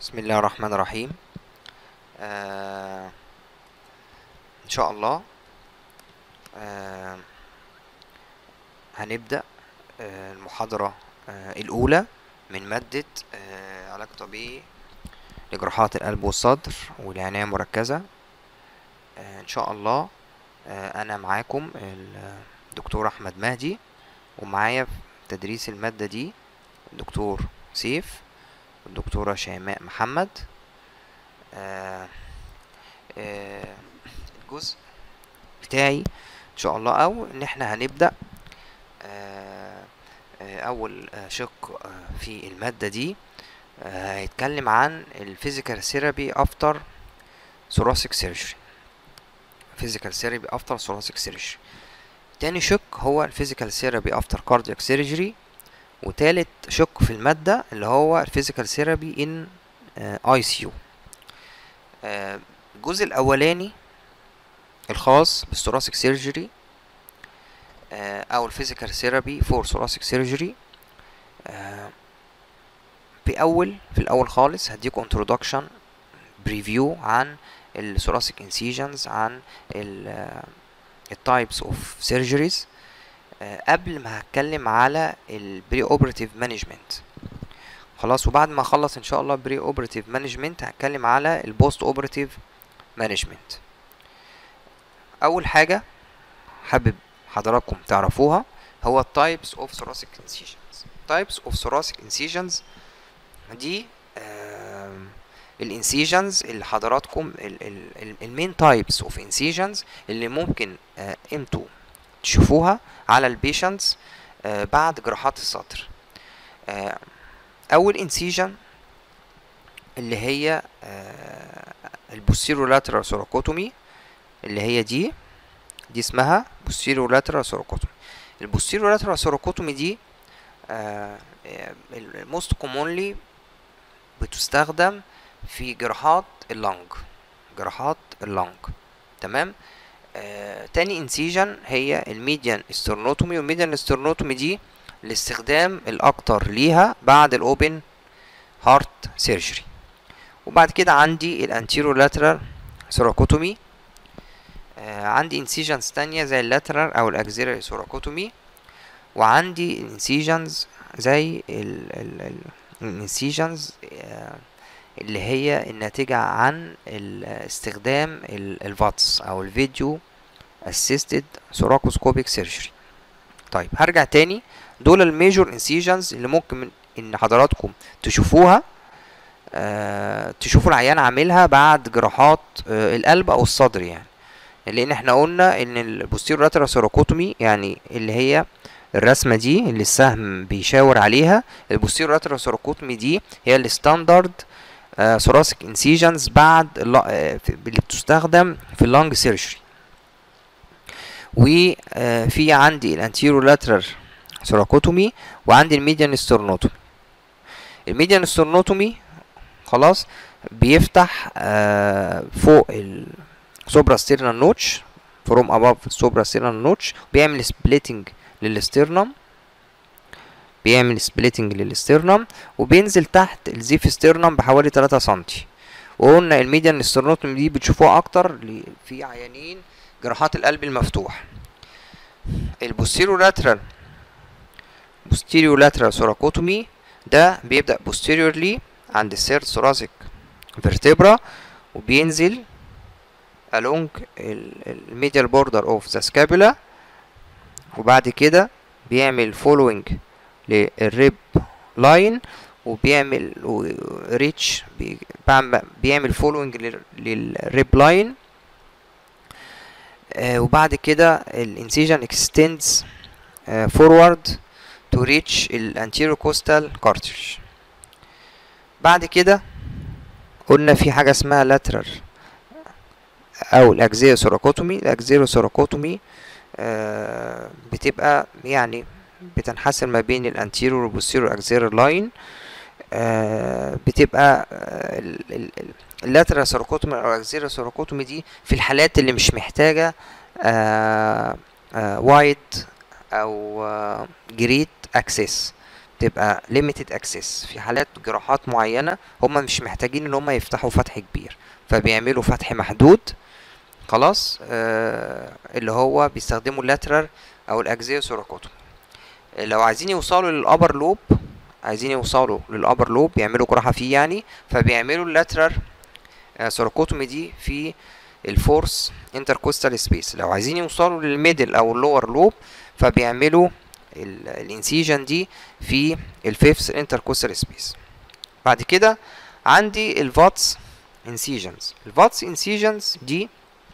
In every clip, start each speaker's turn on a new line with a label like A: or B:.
A: بسم الله الرحمن الرحيم آه ان شاء الله آه هنبدأ آه المحاضرة آه الأولى من مادة آه علاج طبيعي لجراحات القلب والصدر والعناية المركزة آه ان شاء الله آه انا معاكم الدكتور احمد مهدي ومعايا في تدريس المادة دي الدكتور سيف والدكتورة شيماء محمد آه آه الجزء بتاعي ان شاء الله او ان احنا هنبدأ آه آه اول آه شق آه في المادة دي آه هيتكلم عن الفيزيكال ثيرابي افتر ثوراسيك سيرجري فيزيكال ثيرابي افتر ثوراسيك سيرجري تاني شق هو الفيزيكال ثيرابي افتر كاردياك سيرجري وتالت شق في المادة اللي هو الفيزيكال ثيرابي ان اي سي يو الجزء الاولاني الخاص بالثوراسيك سيرجري او الفيزيكال ثيرابي فور ثوراسيك سيرجري في اول في الاول خالص هديكم انترودكشن بريفيو عن الثوراسيك انسيجنز عن التايبس اوف سيرجريز قبل ما هتكلم على البري اوبراتيف مانجمنت خلاص وبعد ما اخلص ان شاء الله بري اوبراتيف مانجمنت هتكلم على البوست اوبراتيف مانجمنت اول حاجه حابب حضراتكم تعرفوها هو التايبس اوف ثوراسيك انسيجنز تايبس اوف ثوراسيك انسيجنز دي الانسيجنز اللي حضراتكم المين تايبس اوف انسيجنز اللي ممكن انتوا تشوفوها على البيشنتس آه بعد جراحات الصدر آه اول انسيجن اللي هي آه البوستيرو لاترال سوراكوتومي اللي هي دي دي اسمها بوستيرو لاترال سوراكوتومي البوستيرو لاترال سوراكوتومي دي موست كومونلي بتستخدم في جراحات اللنج جراحات اللنج تمام آه، تاني انسيجن هي الميديان استرنوتومي والميديان استرنوتومي دي الاستخدام الاكتر ليها بعد الاوبن هارت سيرجري وبعد كده عندي الانتيرو لاترال سوراكوتومي آه عندي انسيجنز تانية زي اللاترال او الاكزيلاري سوراكوتومي وعندي انسيجنز زي الانسيجنز آه اللي هي الناتجة عن استخدام الفاتس او الفيديو اسيستد ثوراكوسكوبيك سيرجري طيب هرجع تاني دول الميجور انسيجنز اللي ممكن من ان حضراتكم تشوفوها آه تشوفوا العيان عاملها بعد جراحات آه القلب او الصدر يعني لان احنا قلنا ان البوستيرو لاترال ثوراكوتومي يعني اللي هي الرسمه دي اللي السهم بيشاور عليها البوستيرو لاترال ثوراكوتومي دي هي الستاندرد ثوراسيك انسيجنز بعد اللي بتستخدم في اللونج سيرجري وفي عندي الانتيرو لاترال ثوراكوتومي وعندي الميديان ستورنوتومي الميديان ستورنوتومي خلاص بيفتح فوق السوبرا ستيرنال نوتش فروم اباف السوبرا ستيرنال نوتش بيعمل سبليتنج للستيرنم بيعمل سبليتنج للاسترنم وبينزل تحت الزيف ستيرنم بحوالي 3 سنتي وقلنا الميديان استرنوتومي دي بتشوفوها اكتر في عيانين جراحات القلب المفتوح البوستيريو لاترال بوستيريو لاترال سوراكوتومي ده بيبدأ posteriorly عند السيرد ثوراسيك فيرتبرا وبينزل along الميديال بوردر اوف ذا سكابولا وبعد كده بيعمل following للريب لاين وبيعمل ريتش بيعمل فولوينج للريب لاين آه وبعد كده الانسيجن اكستندز فورورد تو ريتش الانتيرو كوستال كارتريج بعد كده قلنا في حاجة اسمها لاترال او الاجزية سوراكوتومي الاجزية سوراكوتومي آه بتبقى يعني بتنحسر ما بين الانتيريور والبوستيريور اكزيلر لاين آه بتبقى آه اللاترال سيروكوتومي او الاكزيلر سيروكوتومي دي في الحالات اللي مش محتاجه آه وايد او جريت اكسس تبقى limited access في حالات جراحات معينة هم مش محتاجين ان هم يفتحوا فتح كبير فبيعملوا فتح محدود خلاص آه اللي هو بيستخدموا اللاترال او الاجزية سوراكوتوم لو عايزين يوصلوا للابر لوب عايزين يوصلوا للابر لوب يعملوا جراحة فيه يعني فبيعملوا اللاترال آه سوراكوتومي دي في الفورس انتركوستال سبيس لو عايزين يوصلوا للميدل او اللور لوب فبيعملوا الانسيجن دي في الفيفث انتركوستال سبيس بعد كده عندي الفاتس انسيجنز الفاتس انسيجنز دي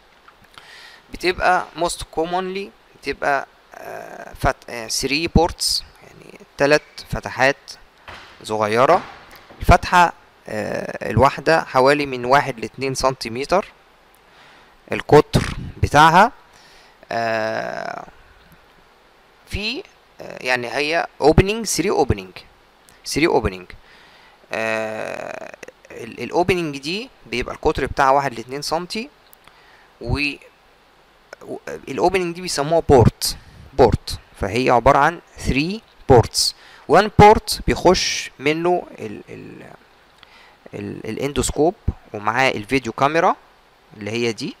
A: بتبقى most commonly بتبقى آه فت... آه 3 بورتس يعني ثلاث فتحات صغيرة الفتحة آه الواحدة حوالي من واحد لاتنين سنتيمتر القطر بتاعها آه في آه يعني هي opening 3 opening 3 opening آه الاوبننج دي بيبقى القطر بتاعها واحد لاتنين سنتي و الاوبننج دي بيسموها بورت بورت فهي عبارة عن 3 بورتس وان بورت بيخش منه ال ال ال الاندوسكوب ومعاه الفيديو كاميرا اللي هي دي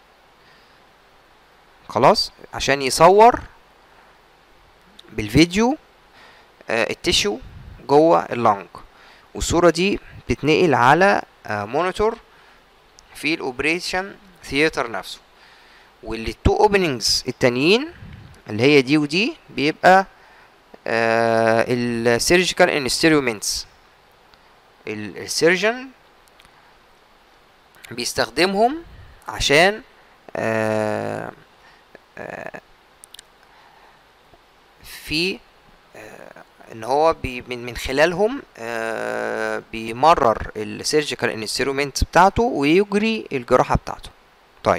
A: خلاص عشان يصور بالفيديو آه التشو جوه اللنج والصورة دي بتتنقل على آه مونيتور في الاوبريشن ثياتر نفسه واللي التو اوبننجز التانيين اللي هي دي ودي بيبقى آه السيرجيكال انسترومنتس السيرجن بيستخدمهم عشان آه آه في آه ان هو بي من, من خلالهم آه بيمرر السيرجيكال انسترومنت بتاعته ويجري الجراحه بتاعته طيب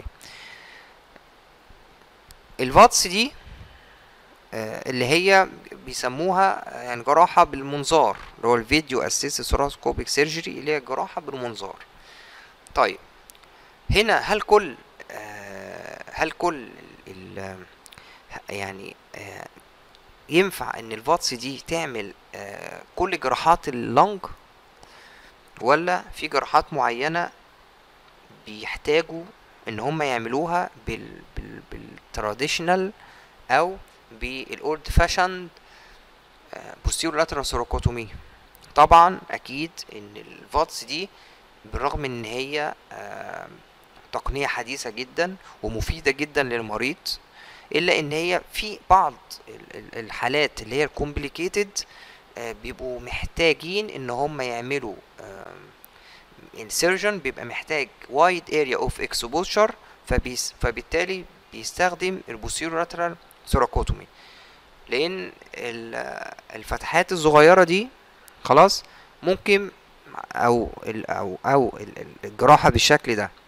A: الفاتس دي آه اللي هي بيسموها يعني جراحه بالمنظار اللي هو الفيديو اسيست ثوراسكوبيك سيرجري اللي هي جراحه بالمنظار طيب هنا هل كل آه هل كل ال يعني آه ينفع ان الفاتس دي تعمل آه كل جراحات اللنج ولا في جراحات معينة بيحتاجوا ان هم يعملوها بال بال بالتراديشنال او بالاولد فاشند بوستيرو لاترال سوروكوتومي طبعا اكيد ان الفاتس دي بالرغم ان هي آه تقنية حديثة جدا ومفيدة جدا للمريض الا ان هي في بعض الحالات اللي هي الكومبليكيتد بيبقوا محتاجين ان هم يعملوا السيرجن بيبقى محتاج وايد اريا اوف اكسبوشر فبالتالي بيستخدم البوسيرو لاترال ثوراكوتومي لان الفتحات الصغيره دي خلاص ممكن او او او الجراحه بالشكل ده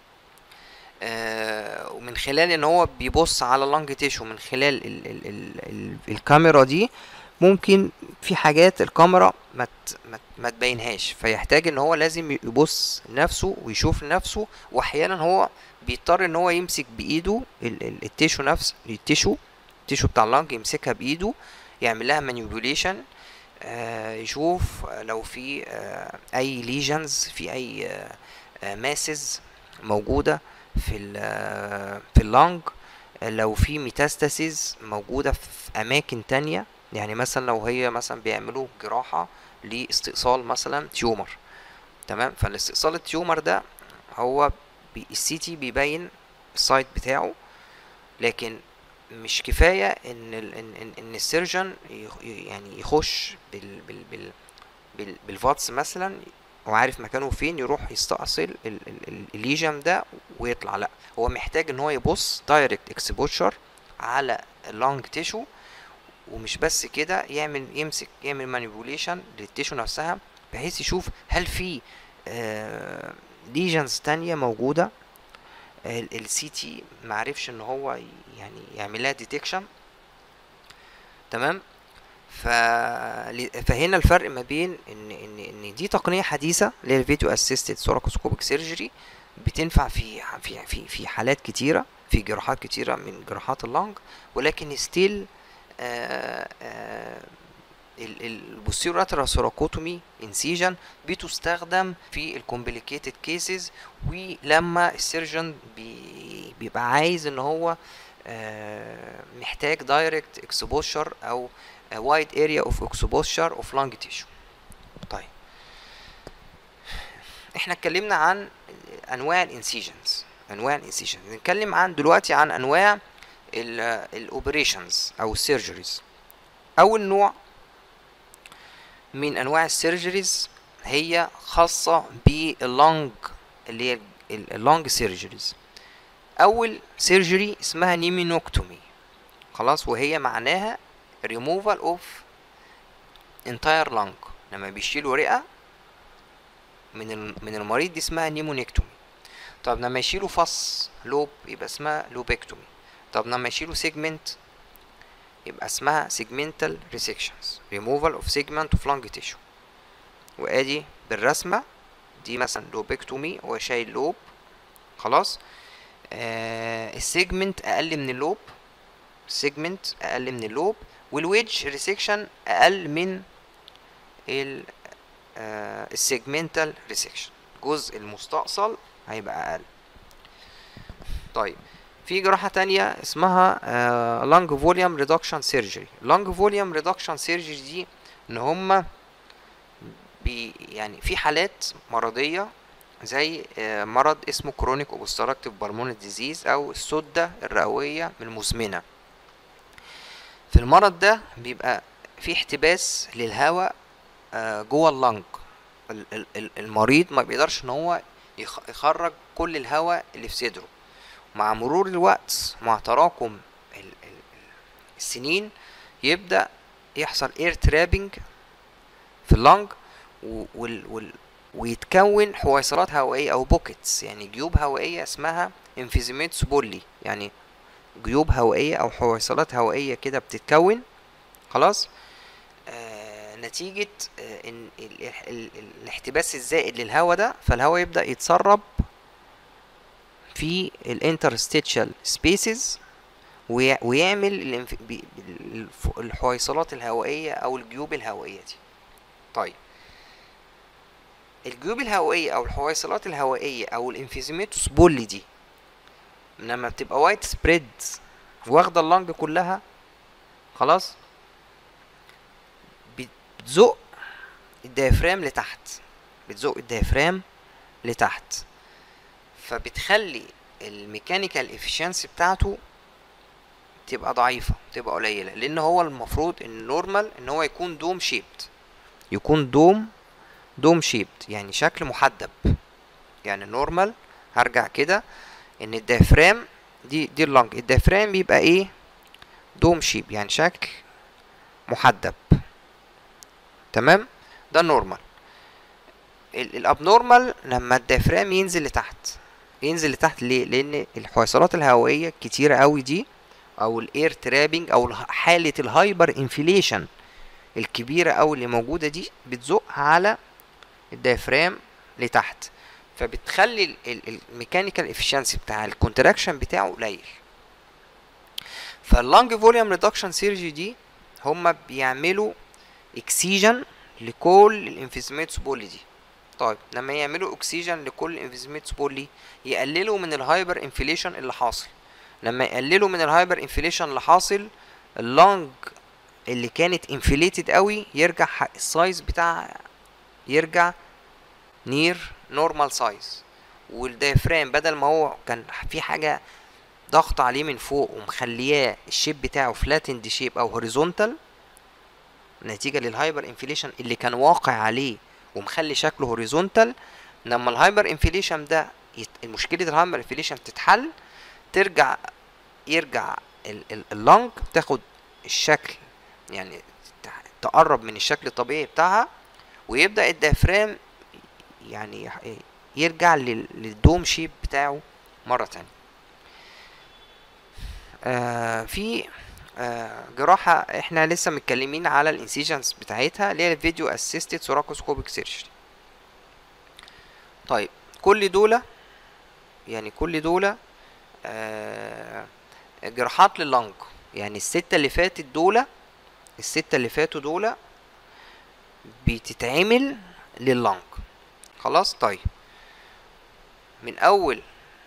A: آه ومن خلال ان هو بيبص على اللنج تيشو من خلال ال ال ال ال الكاميرا دي ممكن في حاجات الكاميرا ما ما تبينهاش فيحتاج ان هو لازم يبص نفسه ويشوف نفسه واحيانا هو بيضطر ان هو يمسك بايده ال ال التيشو نفس التيشو التيشو بتاع اللنج يمسكها بايده يعمل لها مانيبيوليشن آه يشوف لو في آه اي ليجنز في اي آه ماسز موجوده في ال في اللنج لو في ميتاستاسيز موجودة في أماكن تانية يعني مثلا لو هي مثلا بيعملوا جراحة لاستئصال مثلا تيومر تمام فالاستئصال التيومر ده هو السي تي بيبين السايت بتاعه لكن مش كفاية ان ال ان ان, إن السيرجن يعني يخش بال بال بال بال بالفاتس مثلا وعارف مكانه فين يروح يستأصل الليجن ده ويطلع لا هو محتاج ان هو يبص دايركت اكسبوشر على اللونج تيشو ومش بس كده يعمل يمسك يعمل مانيبيوليشن للتيشو نفسها بحيث يشوف هل في آه ليجنز تانية موجودة السي تي معرفش ان هو يعني يعمل لها ديتكشن تمام ف... فهنا الفرق ما بين ان ان ان دي تقنيه حديثه اللي هي الفيديو اسيستد ثوراكوسكوبيك سيرجري بتنفع في في في في حالات كتيره في جراحات كتيره من جراحات اللنج ولكن ستيل البوستيرو لاترال ثوراكوتومي انسيجن بتستخدم في الكومبليكيتد كيسز ولما السيرجن بي بيبقى عايز ان هو آه، محتاج دايركت اكسبوشر او وايد اريا اوف اكسبوشر اوف لانج تيشو طيب احنا اتكلمنا عن انواع الانسيجنز انواع الانسيجنز نتكلم عن دلوقتي عن انواع الاوبريشنز او السيرجريز اول نوع من انواع السيرجريز هي خاصة باللونج اللي هي اللونج سيرجريز اول سيرجري اسمها نيمينوكتومي خلاص وهي معناها removal of entire lung لما بيشيلوا رئة من من المريض دي اسمها نيمونيكتومي طب لما يشيلوا فص لوب يبقى اسمها لوبكتومي طب لما يشيلوا سيجمنت يبقى اسمها segmental resections removal of segment of lung tissue وادي بالرسمة دي مثلا لوبكتومي هو شايل لوب خلاص آه السيجمنت اقل من اللوب السيجمنت اقل من اللوب والويدج ريسكشن اقل من ال آه السيجمنتال ريسكشن الجزء المستأصل هيبقى اقل طيب في جراحة تانية اسمها لانج فوليوم ريدكشن سيرجري لانج فوليوم ريدكشن سيرجري دي ان هما بي يعني في حالات مرضية زي آه مرض اسمه كرونيك اوبستراكتيف بالمونري ديزيز او السدة الرئوية المزمنة في المرض ده بيبقى في احتباس للهواء آه جوه اللنج المريض ما بيقدرش ان هو يخرج كل الهواء اللي في صدره مع مرور الوقت مع تراكم السنين يبدأ يحصل اير ترابنج في اللنج وال وال ويتكون حويصلات هوائية أو بوكيتس يعني جيوب هوائية اسمها انفيزيميتس بولي يعني جيوب هوائية أو حويصلات هوائية كده بتتكون خلاص آه نتيجة آه إن ال ال ال الاحتباس الزائد للهواء ده فالهواء يبدأ يتسرب في الانترستيتشال سبيسز ويعمل الحويصلات الهوائية أو الجيوب الهوائية دي طيب الجيوب الهوائية أو الحويصلات الهوائية أو الانفيزيميتوس بولي دي لما بتبقى وايت سبريد واخدة اللنج كلها خلاص بتزق الديافرام لتحت بتزق الديافرام لتحت فبتخلي الميكانيكال افشنسي بتاعته تبقى ضعيفة تبقى قليلة لان هو المفروض ان النورمال ان هو يكون دوم شيبت يكون دوم دوم شيبت يعني شكل محدب يعني النورمال هرجع كده ان الديافرام دي دي اللنج الديافرام بيبقى ايه دوم شيب يعني شكل محدب تمام ده النورمال الابنورمال لما الديافرام ينزل لتحت ينزل لتحت ليه لان الحويصلات الهوائيه الكتيره قوي دي او الاير ترابنج او حاله الهايبر انفليشن الكبيره قوي اللي موجوده دي بتزق على الديافرام لتحت فبتخلي الميكانيكال افشنسي بتاع الكونتراكشن بتاعه قليل فاللانج فوليوم ريدكشن سيرجي دي هما بيعملوا اكسيجن لكل الانفيزيميتس بولي دي طيب لما يعملوا اكسيجن لكل الانفيزيميتس بولي يقللوا من الهايبر انفليشن اللي حاصل لما يقللوا من الهايبر انفليشن اللي حاصل اللانج اللي كانت انفليتد قوي يرجع السايز بتاع يرجع نير نورمال سايز والديافرام بدل ما هو كان في حاجه ضغط عليه من فوق ومخلياه الشيب بتاعه فلاتند شيب او هوريزونتال نتيجه للهايبر انفليشن اللي كان واقع عليه ومخلي شكله هوريزونتال لما الهايبر انفليشن ده يت... مشكله الهايبر انفليشن تتحل ترجع يرجع اللنج تاخد الشكل يعني تقرب من الشكل الطبيعي بتاعها ويبدا الديافرام يعني يرجع للدوم شيب بتاعه مرة تانية آه في آه جراحة احنا لسه متكلمين على الانسيجنز بتاعتها اللي هي الفيديو اسيستد سوراكوسكوبيك سيرجري طيب كل دولة يعني كل دولة آه جراحات لللنج يعني الستة اللي فاتت دولة الستة اللي فاتوا دولة بتتعمل لللنج خلاص طيب من اول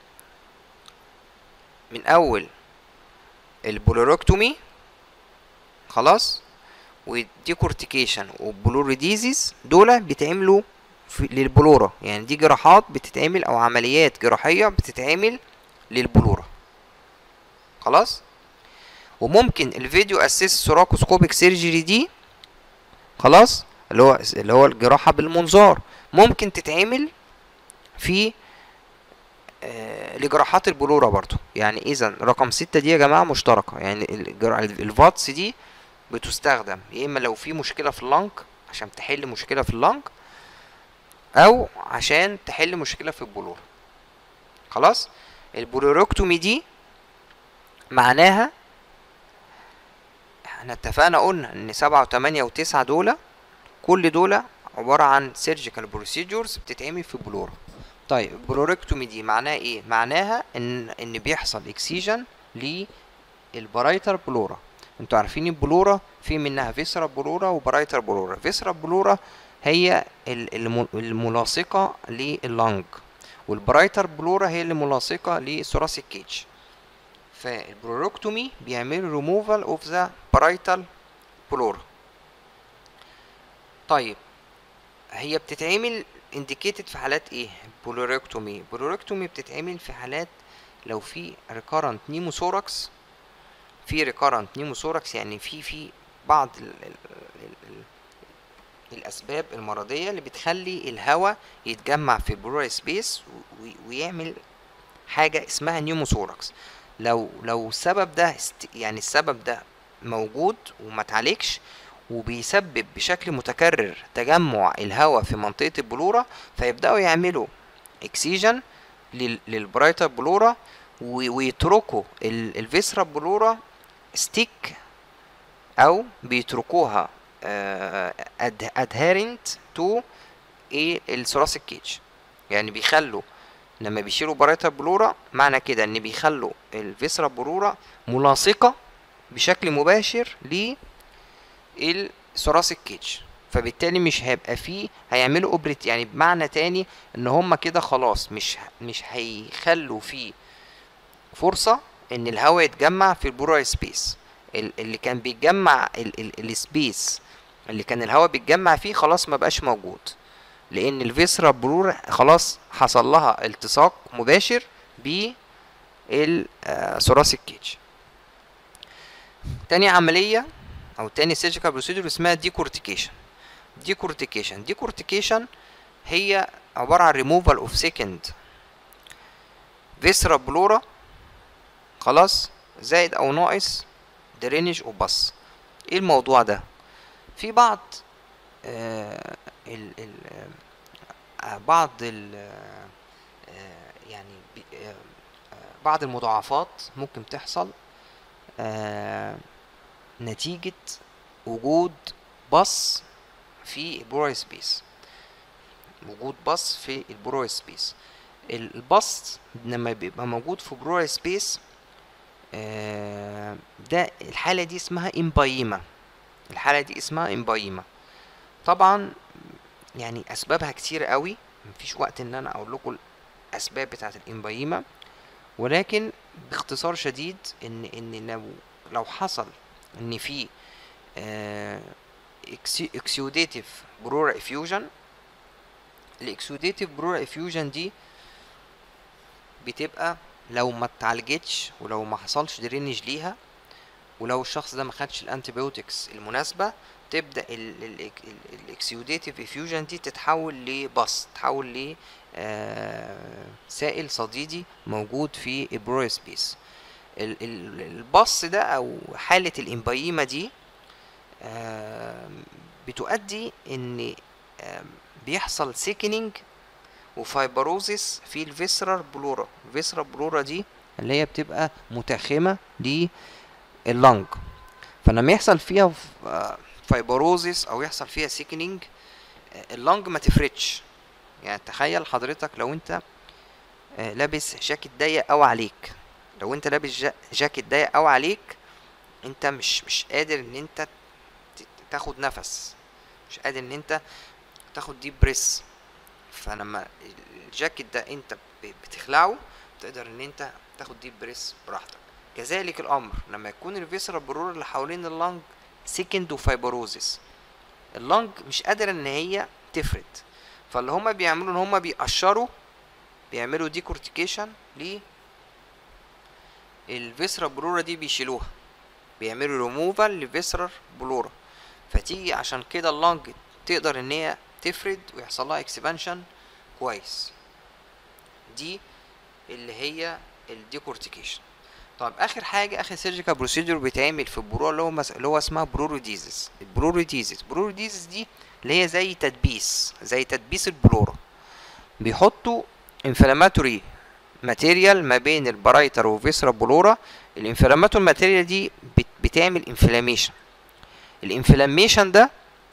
A: من اول البولوروكتومي خلاص والديكورتيكيشن والبلوريديزيز دول بيتعملوا في للبلورة يعني دي جراحات بتتعمل او عمليات جراحية بتتعمل للبلورة خلاص وممكن الفيديو اسيس سوراكوسكوبيك سيرجري دي خلاص اللي هو اللي هو الجراحة بالمنظار ممكن تتعمل في آه لجراحات البلورة برضو يعني اذا رقم ستة دي يا جماعة مشتركة يعني الجرا- الفاتس دي بتستخدم يا اما لو في مشكلة في اللنج عشان تحل مشكلة في اللنج او عشان تحل مشكلة في البلورة خلاص البلوروكتومي دي معناها احنا اتفقنا قلنا ان سبعة وتمانية وتسعة دول كل دول عبارة عن سيرجيكال بروسيجرز بتتعمل في البلورة طيب البلوركتومي دي معناها ايه معناها ان ان بيحصل اكسيجن للبرايتر بلورا انتوا عارفين البلورا في منها فيسرا بلورا وبرايتر بلورا فيسرا بلورا هي ال- الم- الملاصقة لللنج والبرايتر بلورا هي اللي ملاصقة لثوراسيك كيج فالبلوروكتومي بيعمل ريموفال اوف ذا برايتال بلورا طيب هي بتتعمل انديكيتد في حالات ايه بولوريكتومي بولوريكتومي بتتعمل في حالات لو في ريكارنت نيموثوركس في ريكارنت نيموثوركس يعني في في بعض ال ال ال ال الاسباب المرضيه اللي بتخلي الهواء يتجمع في البلورال سبيس ويعمل حاجه اسمها نيوموثوركس لو لو السبب ده است- يعني السبب ده موجود وما اتعالجش وبيسبب بشكل متكرر تجمع الهواء في منطقة البلورة فيبدأوا يعملوا اكسيجن للبرايتر بلورا و- ويتركوا ال- الفيسرا بلورا ستيك او بيتركوها ادهيرنت تو ايه الثوراسيك كيج يعني بيخلوا لما بيشيلوا برايتر بلورا معنى كده ان بيخلوا الفيسرا بلورا ملاصقة بشكل مباشر للثوراسيك كيج فبالتالي مش هيبقى فيه هيعملوا اوبريت يعني بمعنى تاني ان هما كده خلاص مش مش هيخلوا فيه فرصة ان الهواء يتجمع في البلورال سبيس ال- اللي كان بيتجمع ال- ال- السبيس اللي كان الهواء بيتجمع فيه خلاص ما بقاش موجود لان الفيسرا برور خلاص حصل لها التصاق مباشر بالثوراسيك كيج تاني عملية او تاني سيرجيكال بروسيدور اسمها ديكورتيكيشن ديكورتيكيشن ديكورتيكيشن هي عبارة عن ريموفال اوف سيكند فيسرا بلورا خلاص زائد او ناقص درينج وبص ايه الموضوع ده في بعض آه ال ال آه بعض ال آه يعني بي- آه آه، بعض المضاعفات ممكن تحصل آه نتيجة وجود بص في البورال سبيس وجود بص في البورال سبيس البص لما بيبقى موجود في برورال سبيس آه، ده الحالة دي اسمها امبايما الحالة دي اسمها امبايما طبعا يعني اسبابها كتير قوي مفيش وقت ان انا اقول لكم الاسباب بتاعه الامبايما ولكن باختصار شديد ان ان لو لو حصل ان في اكسيوديتيف برورا افيوجن الاكسيوديتيف برورا افيوجن دي بتبقى لو ما اتعالجتش ولو ما حصلش درينج ليها ولو الشخص ده ما خدش الانتيبيوتكس المناسبه تبدا الاكسيوديتيف افيوجن دي تتحول لبص تتحول ل آه، سائل صديدي موجود في البرو سبيس ال- ال- البص ده او حاله الامبايما دي آه، بتؤدي ان آه، بيحصل سيكنينج وفايبروزيس في الفيسرال بلورا الفيسرال بلورا دي اللي هي بتبقى متاخمه لللنج فلما يحصل فيها ف- آه، فايبروزيس او يحصل فيها سيكنينج اللنج ما تفرتش يعني تخيل حضرتك لو انت آه، لابس جاكيت ضيق قوي عليك لو انت لابس جا- جاكيت ضيق قوي عليك انت مش مش قادر ان انت ت- تاخد نفس مش قادر ان انت تاخد ديب بريس فلما الجاكيت ده انت ب- بتخلعه تقدر ان انت تاخد ديب بريس براحتك كذلك الامر لما يكون الفيسرال برور اللي حوالين اللنج سيكند وفايبروزيس اللنج مش قادرة ان هي تفرد فاللي هما بيعملوا ان هما بيقشروا بيعملوا دي كورتيكيشن ل الفيسرال بلورا دي بيشيلوها بيعملوا ريموفال لفيسرال بلورا فتيجي عشان كده اللنج تقدر ان هي تفرد ويحصل لها اكسبانشن كويس دي اللي هي الديكورتيكيشن طب اخر حاجه اخر سيرجيكال بروسيدور بيتعمل في البرو اللي هو مس... اللي هو اسمها بروروديزيس البروروديزيس بروروديزيس دي اللي هي زي تدبيس زي تدبيس البلورا بيحطوا انفلاماتوري ماتيريال ما بين البرايتر وفيسرا بلورا الانفلاماتوري ماتيريال دي بت... بتعمل انفلاميشن الانفلاميشن ده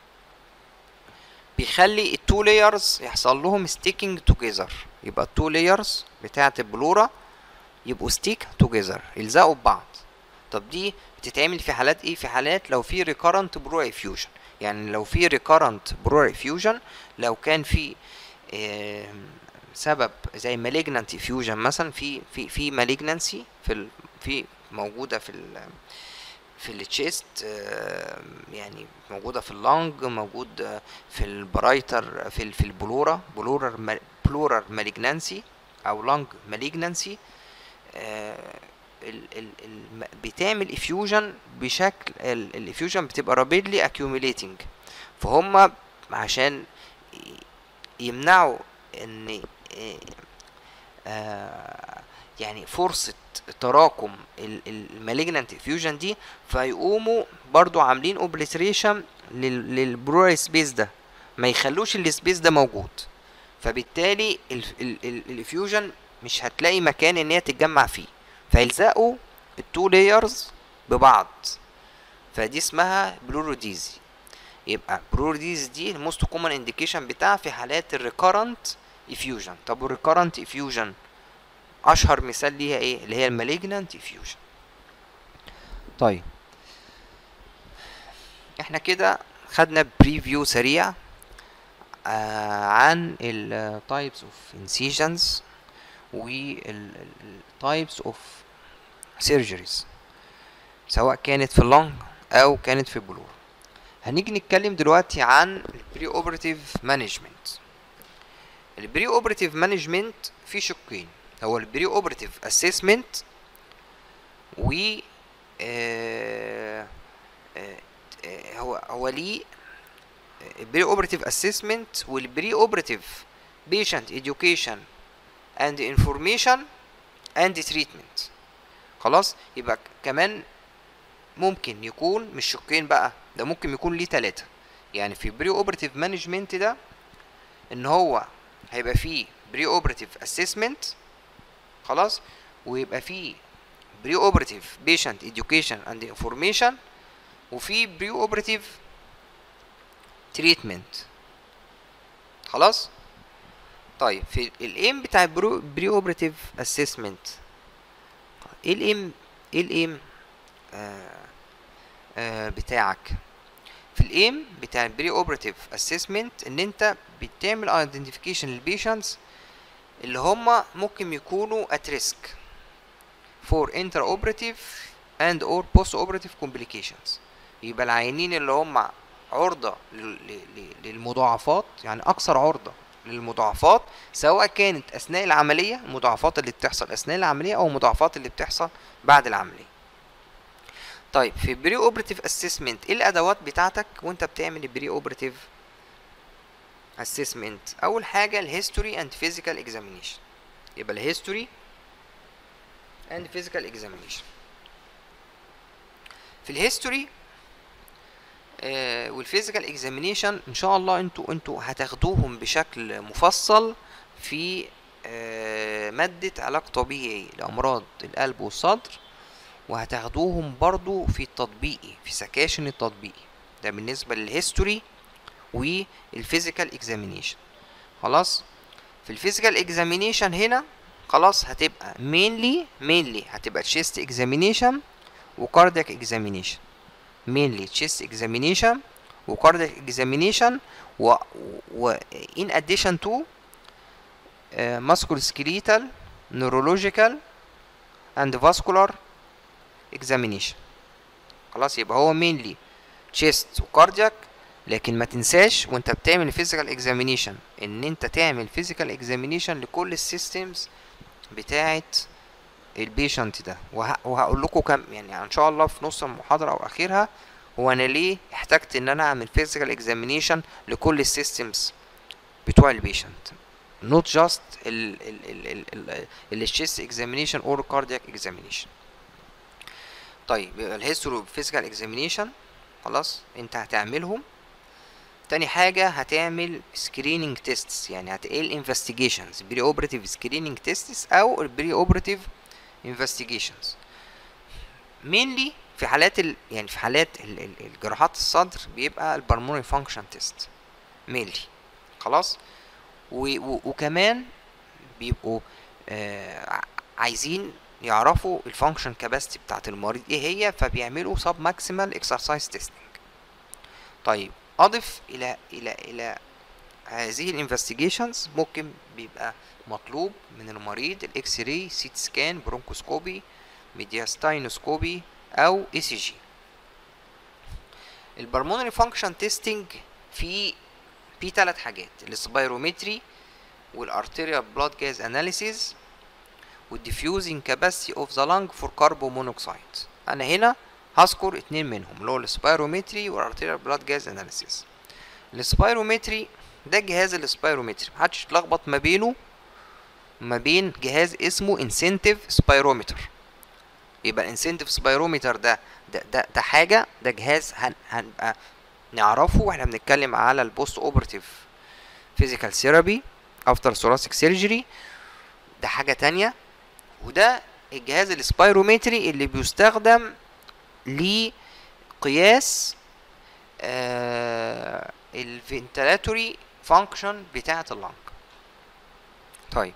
A: بيخلي التو لايرز يحصل لهم ستيكينج توجذر يبقى التو لايرز بتاعه البلورا يبقوا ستيك توجذر يلزقوا ببعض طب دي بتتعمل في حالات ايه في حالات لو في ريكارنت برو افيوجن يعني لو في ريكارنت برو افيوجن لو كان في آم، سبب زي مالجنانت افيوجن مثلا في في في مالجنانسي في ال في موجوده في ال في التشيست يعني موجوده في اللنج موجود آه، في البرايتر في ال- في البلورا بلورر بلورر مالجنانسي او لنج مالجنانسي ال ال ال بتعمل افيوجن بشكل الافيوجن بتبقى رابيدلي اكيوميليتنج فهم عشان ي- يمنعوا ان آه، يعني فرصة تراكم المالجنانت افيوجن دي فيقوموا برضو عاملين اوبليتريشن للبروري سبيس ده ما يخلوش السبيس ده موجود فبالتالي الافيوجن مش هتلاقي مكان ان هي تتجمع فيه فيلزقوا التو لايرز ببعض فدي اسمها بلوروديزي يبقى بلوروديز دي الموست كومن انديكيشن بتاعها في حالات الريكارنت افيوجن طب والريكارنت افيوجن اشهر مثال ليها ايه اللي هي المالجنانت افيوجن طيب احنا كده خدنا بريفيو سريع آه عن ال types of incisions وال types of surgeries سواء كانت في اللنج او كانت في البلور هنيجي نتكلم دلوقتي عن البري اوبراتيف مانجمنت البري اوبراتيف مانجمنت في شقين هو البري اوبراتيف اسسمنت و آه، آه، آه، هو هو ليه البري اوبراتيف اسسمنت والبري اوبراتيف بيشنت education and information and treatment خلاص يبقى ك- كمان ممكن يكون مش شقين بقى ده ممكن يكون ليه تلاتة يعني في بري اوبراتيف مانجمنت ده ان هو هيبقى فيه بري اوبراتيف اسسمنت خلاص ويبقى فيه بري اوبراتيف بيشنت education and information وفي بري اوبراتيف تريتمنت خلاص طيب في الايم بتاع البري اوبراتيف اسسمنت ايه الايم ايه الايم آه آه بتاعك في الايم بتاع البري اوبراتيف اسسمنت ان انت بتعمل ايدنتيفيكيشن للبيشنتس اللي هم ممكن يكونوا at risk for intraoperative and or post operative complications يبقى العيانين اللي هم عرضة لل- ل- ل- للمضاعفات يعني أكثر عرضة للمضاعفات سواء كانت أثناء العملية المضاعفات اللي بتحصل أثناء العملية أو المضاعفات اللي بتحصل بعد العملية طيب في البري اوبراتيف اسسمنت ايه الادوات بتاعتك وانت بتعمل البري اوبراتيف اسسمنت اول حاجه الهيستوري اند فيزيكال اكزامينيشن يبقى الهيستوري اند فيزيكال اكزامينيشن في الهيستوري آه والفيزيكال اكزامينيشن ان شاء الله انتوا انتوا هتاخدوهم بشكل مفصل في آه ماده علاج طبيعي لامراض القلب والصدر وهتاخدوهم برضو في التطبيقي في سكاشن التطبيقي ده بالنسبه للهيستوري والفيزيكال اكزامينيشن خلاص في الفيزيكال اكزامينيشن هنا خلاص هتبقى mainly mainly هتبقى chest examination وكاردياك examination mainly chest examination وكاردياك اكزامينيشن و, و in addition to uh, musculoskeletal neurological and vascular examination خلاص يبقى هو mainly chest وكاردياك لكن ما تنساش وانت بتعمل physical examination ان انت تعمل physical examination لكل السيستمز بتاعت البيشنت ده وه... وهقول لكم كم يعني ان شاء الله في نص المحاضره او اخرها هو انا ليه احتجت ان انا اعمل physical examination لكل السيستمز بتوع البيشنت not just ال ال ال ال ال الchest examination or cardiac examination طيب يبقى الهيستوري physical examination خلاص انت هتعملهم تاني حاجة هتعمل سكريننج تيستس يعني هتقل انفستيجيشنز بري اوبراتيف سكريننج تيستس او البري اوبراتيف انفستيجيشنز مينلي في حالات ال... يعني في حالات ال... ال... الجراحات الصدر بيبقى البلمونري فانكشن تيست مينلي خلاص و... و... وكمان بيبقوا آه عايزين يعرفوا الفانكشن كاباسيتي بتاعت المريض ايه هي فبيعملوا سب ماكسيمال اكسرسايز تيستنج طيب اضف الى الى الى هذه الانفستيجيشنز ممكن بيبقى مطلوب من المريض الاكس راي سيت سكان برونكوسكوبي ميدياستاينوسكوبي او اي سي جي البلمونري فانكشن تيستنج في في ثلاث حاجات السبايرومتري والارتيريال بلاد جاز اناليسيز والديفيوزنج كاباسيتي اوف ذا لانج فور كاربون مونوكسيد انا هنا هذكر اتنين منهم اللي هو السبايرومتري والارتيريال بلاد جاز اناليسيس السبايرومتري ده جهاز السبايرومتري محدش يتلخبط ما بينه ما بين جهاز اسمه انسنتيف سبايرومتر يبقى الانسنتيف سبايرومتر ده ده ده, ده حاجه ده جهاز هن هنبقى نعرفه واحنا بنتكلم على البوست اوبرتيف فيزيكال ثيرابي افتر ثوراسيك سيرجري ده حاجه تانية وده الجهاز السبايرومتري اللي بيستخدم لقياس آه الفنتلاتوري فانكشن بتاعة اللنج طيب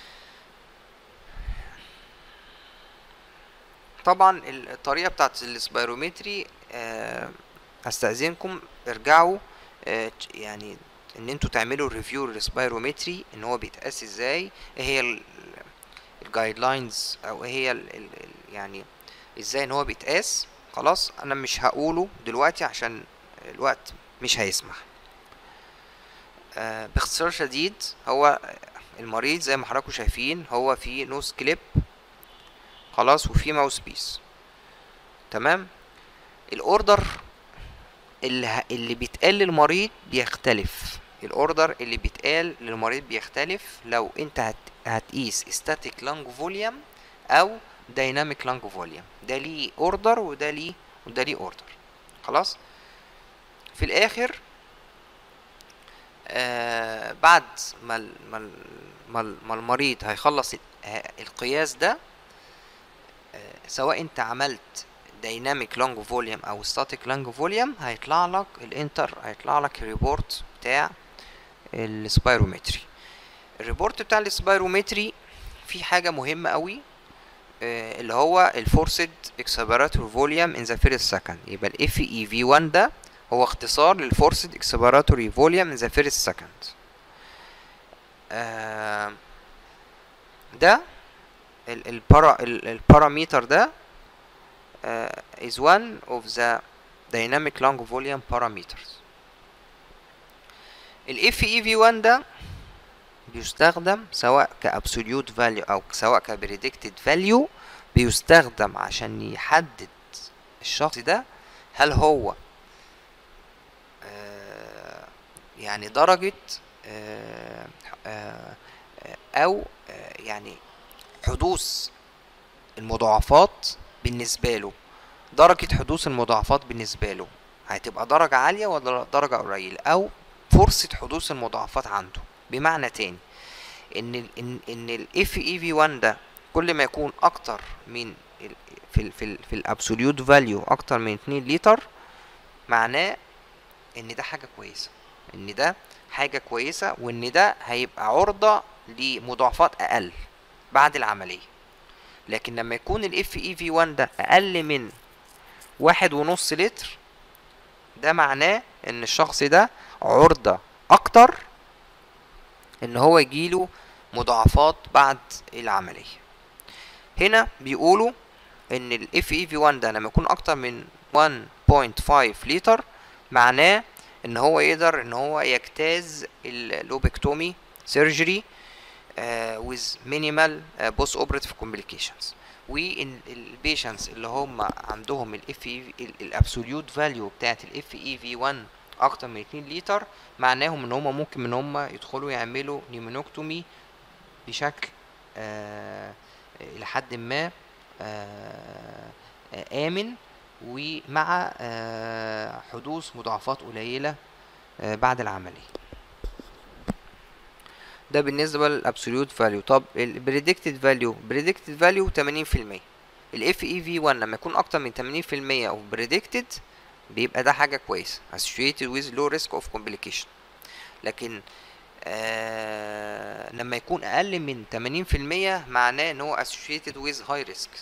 A: طبعا الطريقة بتاعت السبيرومتري آه استأذنكم ارجعوا آه يعني ان انتوا تعملوا ريفيو للسبيرومتري ان هو بيتقاس ازاي ايه هي الجايد لاينز او ايه هي ال ال يعني ازاي ان هو بيتقاس خلاص انا مش هقوله دلوقتي عشان الوقت مش هيسمح آه باختصار شديد هو المريض زي ما حضراتكم شايفين هو في نوز كليب خلاص وفي ماوس بيس تمام الاوردر اللي, اللي بيتقال للمريض بيختلف الاوردر اللي بيتقال للمريض بيختلف لو انت هت هتقيس static lung volume او dynamic lung volume ده ليه اوردر وده ليه وده ليه اوردر خلاص في الاخر آه بعد ما ال ما ال ما, ال ما المريض هيخلص القياس ده آه سواء انت عملت دايناميك لونج فوليوم او ستاتيك لونج فوليوم هيطلع لك الانتر هيطلع لك الريبورت بتاع السبايرومتري الريبورت بتاع السبايرومتري في حاجة مهمة قوي آه اللي هو الفورسد اكسبيراتور فوليوم ان ذا فيرست سكند يبقى الاف اي في 1 ده هو اختصار للفورسد اكسبيراتوري فوليوم ان ذا فيرست سكند ده البارا الباراميتر ده uh, is one of the dynamic lung volume parameters ال FEV1 ده بيستخدم سواء كابسوليوت فاليو او سواء كبريدكتد فاليو بيستخدم عشان يحدد الشخص ده هل هو آه يعني درجة آه آه او يعني حدوث المضاعفات بالنسبة له درجة حدوث المضاعفات بالنسبة له هتبقى درجة عالية ولا درجة قليلة أو فرصة حدوث المضاعفات عنده بمعنى تاني إن ال إن إن ال FEV1 ده كل ما يكون أكتر من ال في ال في ال في الأبسوليوت فاليو أكتر من 2 لتر معناه إن ده حاجة كويسة إن ده حاجة كويسة وإن ده هيبقى عرضة لمضاعفات أقل بعد العملية لكن لما يكون ال FEV1 ده أقل من واحد ونص لتر ده معناه ان الشخص ده عرضة اكتر ان هو يجيله مضاعفات بعد العملية هنا بيقولوا ان ال FEV1 ده لما يكون اكتر من 1.5 لتر معناه ان هو يقدر ان هو يجتاز اللوبكتومي سيرجري with minimal post operative complications والبيشنتس اللي هم عندهم الاف الابسوليوت فاليو بتاعت الاف اي في 1 اكتر من 2 لتر معناهم ان هم ممكن ان هم يدخلوا يعملوا نيمونوكتومي بشكل آه الى حد ما آه آه امن ومع آه حدوث مضاعفات قليله آه بعد العمليه ده بالنسبه للابسوليوت فاليو طب البريدكتد فاليو بريدكتد فاليو 80% الاف اي في 1 لما يكون اكتر من 80% او بريدكتد بيبقى ده حاجه كويسه associated with low risk of complication لكن آه لما يكون اقل من 80% معناه ان هو associated with high risk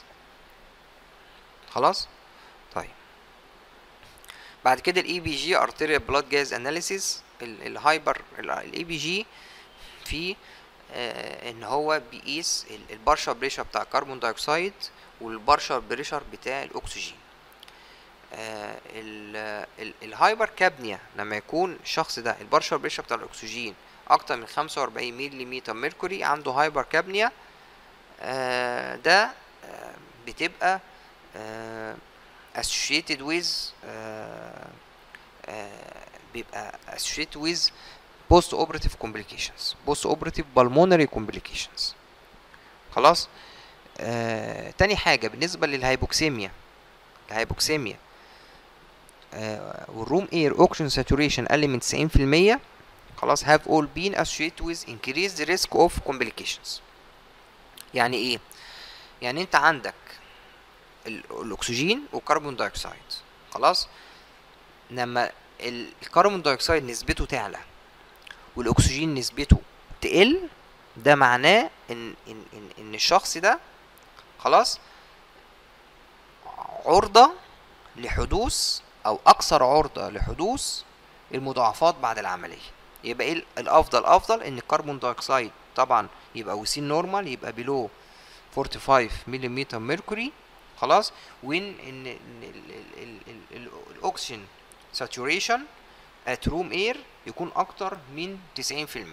A: خلاص طيب بعد كده الاي بي جي arterial blood gas analysis الهايبر الاي بي جي في آه ان هو بيقيس البارشال بريشر بتاع الكربون دايوكسيد والبارشال بريشر بتاع الاكسجين آه الهايبر كابنيا لما يكون الشخص ده البارشال بريشر بتاع الاكسجين اكتر من 45 ملم ميركوري عنده هايبر كابنيا آه ده آه بتبقى آه associated with آه آه بيبقى associated with post operative complications post operative pulmonary complications خلاص آه تاني حاجة بالنسبة للهايبوكسيميا الهايبوكسيميا آه والروم اير اوكسجين ساتوريشن اقل من 90% خلاص have all been associated with increased risk of complications يعني ايه يعني انت عندك الاكسجين والكربون دايوكسيد خلاص لما الكربون دايوكسيد نسبته تعلى والاكسجين نسبته تقل ده معناه ان ان ان, إن الشخص ده خلاص عرضة لحدوث او اكثر عرضة لحدوث المضاعفات بعد العملية يبقى ايه الافضل افضل ان الكربون دايوكسيد طبعا يبقى وسين نورمال يبقى بلو 45 ملم ميركوري خلاص وان ان الاكسجين ساتوريشن ات روم اير يكون اكتر من 90%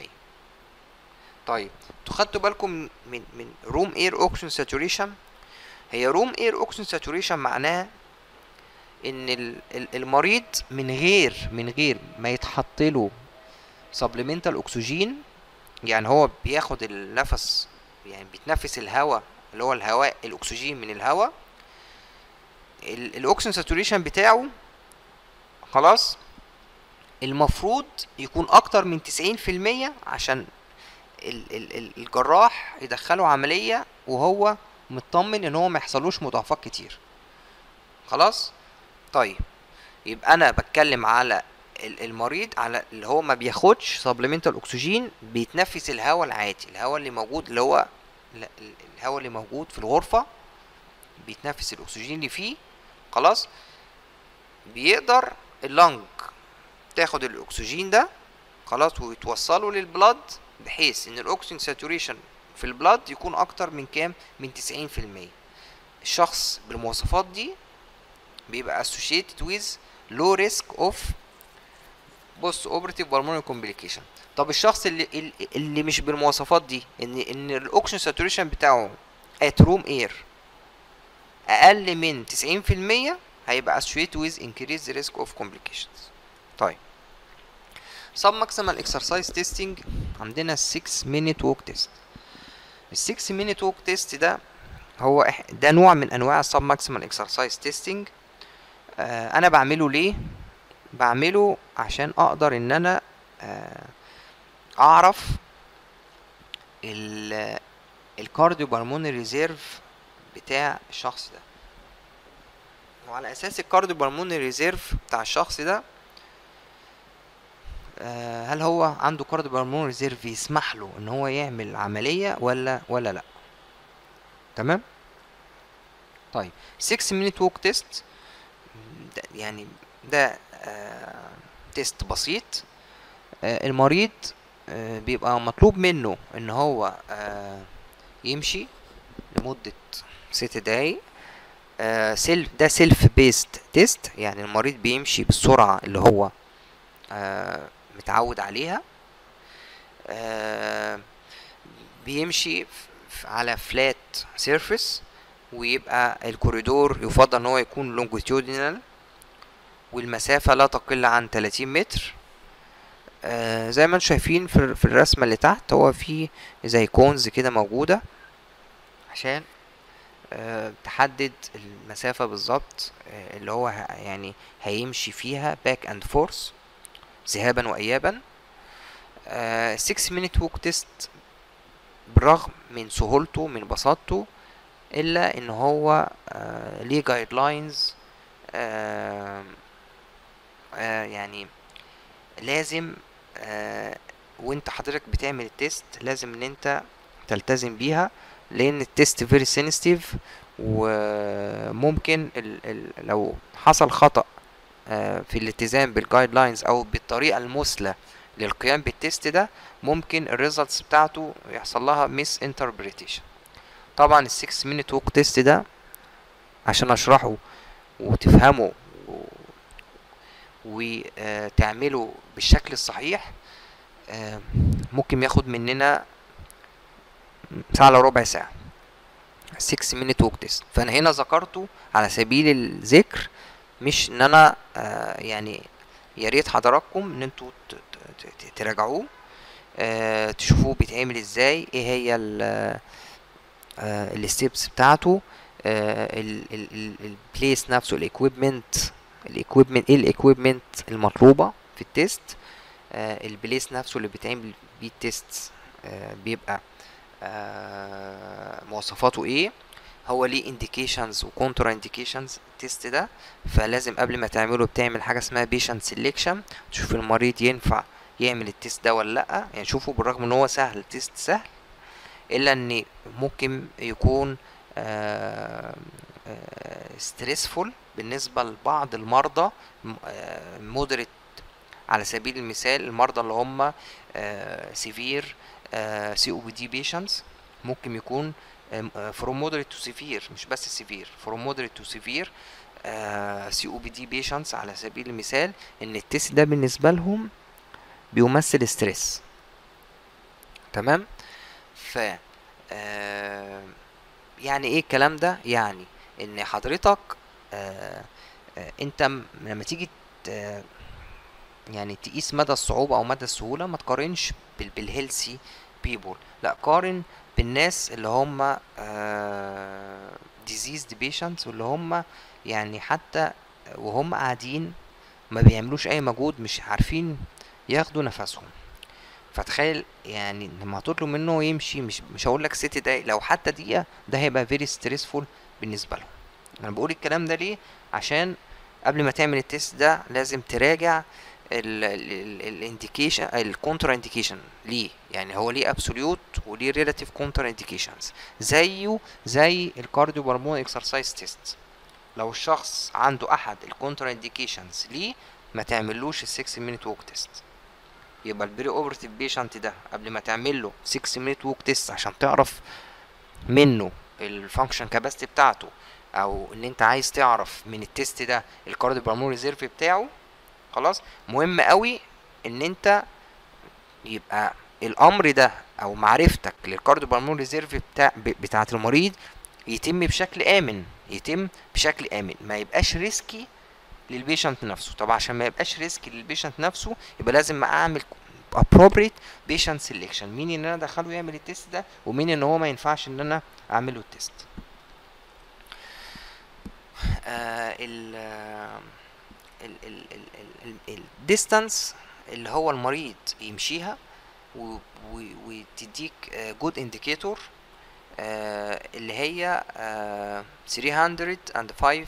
A: طيب انتوا خدتوا بالكم من من روم اير اوكسجين ساتوريشن هي روم اير اوكسجين ساتوريشن معناها ان المريض من غير من غير ما يتحط له سبلمنتال اكسجين يعني هو بياخد النفس يعني بيتنفس الهواء اللي هو الهواء الاكسجين من الهواء الاكسجين ساتوريشن بتاعه خلاص المفروض يكون اكتر من 90% عشان ال ال ال الجراح يدخله عملية وهو مطمن ان هو ما يحصلوش مضاعفات كتير خلاص طيب يبقى انا بتكلم على المريض على اللي هو ما بياخدش سبلمنتال اكسجين بيتنفس الهواء العادي الهواء اللي موجود اللي هو الهواء اللي موجود في الغرفة بيتنفس الاكسجين اللي فيه خلاص بيقدر اللنج تاخد الاكسجين ده خلاص ويتوصله للبلد بحيث ان الاكسجين ساتوريشن في البلد يكون اكتر من كام من 90% الشخص بالمواصفات دي بيبقى associated with low risk of post operative pulmonary complication طب الشخص اللي اللي مش بالمواصفات دي ان ان الاكسجين ساتوريشن بتاعه at room air اقل من 90% هيبقى associated with increased risk of complications طيب sub maximal exercise testing عندنا 6 minute walk test ال 6 minute walk test ده هو ده نوع من انواع السب ماكسيمال اكسرسايز تيستنج آه انا بعمله ليه بعمله عشان اقدر ان انا آه اعرف الكارديو بالمونري ريزيرف بتاع الشخص ده وعلى اساس الكارديو بالمونري ريزيرف بتاع الشخص ده آه هل هو عنده كارديو بالمونري ريزيرف يسمح له ان هو يعمل عمليه ولا ولا لا تمام طيب 6 minute walk test ده يعني ده تيست بسيط آه، المريض آه، بيبقى مطلوب منه ان هو آه، يمشي لمدة ست دقايق سيلف ده سيلف بيست تيست يعني المريض بيمشي بالسرعة اللي هو متعود عليها بيمشي على فلات سيرفيس ويبقى الكوريدور يفضل ان هو يكون لونجيتيودينال والمسافة لا تقل عن 30 متر آه زي ما انتم شايفين في, في الرسمة اللي تحت هو في زي كونز كده موجودة عشان آه تحدد المسافة بالظبط آه اللي هو يعني هيمشي فيها باك اند فورس ذهابا وايابا 6 minute walk test بالرغم من سهولته من بساطته الا ان هو آه ليه جايد لاينز آه آه يعني لازم آه وانت حضرتك بتعمل التيست لازم ان انت تلتزم بيها لان التيست فيري سينستيف وممكن ال ال لو حصل خطأ آه في الالتزام بالجايد لاينز او بالطريقة المثلى للقيام بالتيست ده ممكن الريزلتس بتاعته يحصل لها ميس انتربريتيشن طبعا ال 6 minute walk تيست ده عشان اشرحه وتفهمه وتعمله بالشكل الصحيح ممكن ياخد مننا ساعة الا ربع ساعة 6 minute walk test فانا هنا ذكرته على سبيل الذكر مش ان انا يعني يا ريت حضراتكم ان انتوا تراجعوه تشوفوه بيتعمل ازاي ايه هي الستيبس بتاعته البليس نفسه الاكويبمنت الاكويبمنت ايه الاكويبمنت المطلوبه في التيست آه البليس نفسه اللي بيتعمل بيه التيست آه بيبقى آه مواصفاته ايه هو ليه انديكيشنز وكونترا انديكيشنز التيست ده فلازم قبل ما تعمله بتعمل حاجه اسمها بيشنت سيلكشن تشوف المريض ينفع يعمل التيست ده ولا لا يعني شوفوا بالرغم ان هو سهل التيست سهل الا ان ممكن يكون ستريسفول بالنسبه لبعض المرضى مودريت على سبيل المثال المرضى اللي هم سيفير سي او بي دي بيشنتس ممكن يكون فروم مودريت تو سيفير مش بس سيفير فروم مودريت تو سيفير سي او بي دي بيشنتس على سبيل المثال ان التست ده بالنسبه لهم بيمثل ستريس تمام ف آه يعني ايه الكلام ده يعني ان حضرتك آه آه انت لما تيجي يعني تقيس مدى الصعوبة او مدى السهولة ما تقارنش بالهيلثي بيبول لا قارن بالناس اللي هم ديزيزد بيشنتس واللي هم يعني حتى وهم قاعدين ما بيعملوش اي مجهود مش عارفين ياخدوا نفسهم فتخيل يعني لما هتطلب منه يمشي مش مش هقول لك ست دقايق لو حتى دقيقه ده هيبقى فيري ستريسفول بالنسبه لهم انا بقول الكلام ده ليه عشان قبل ما تعمل التيست ده لازم تراجع الانديكيشن الكونترا انديكيشن ليه يعني هو ليه ابسوليوت وليه ريلاتيف كونترا انديكيشنز زيه زي الكارديو هرمون اكسرسايز تيست لو الشخص عنده احد الكونترا انديكيشنز ليه ما تعملوش ال 6 مينيت ووك تيست يبقى البري اوبرتيف بيشنت ده قبل ما تعمل له 6 مينيت ووك تيست عشان تعرف منه الفانكشن كاباسيتي بتاعته او ان انت عايز تعرف من التيست ده الكارديو بالمون ريزيرف بتاعه خلاص مهم قوي ان انت يبقى الامر ده او معرفتك للكارديو بالمون ريزيرف بتاع بتاعه المريض يتم بشكل امن يتم بشكل امن ما يبقاش ريسكي للبيشنت نفسه طب عشان ما يبقاش ريسكي للبيشنت نفسه يبقى لازم اعمل appropriate patient selection مين ان انا ادخله يعمل التيست ده ومين ان هو ما ينفعش ان انا اعمله التيست آه ال الديستانس اللي هو المريض يمشيها وتديك جود انديكيتور اللي هي 305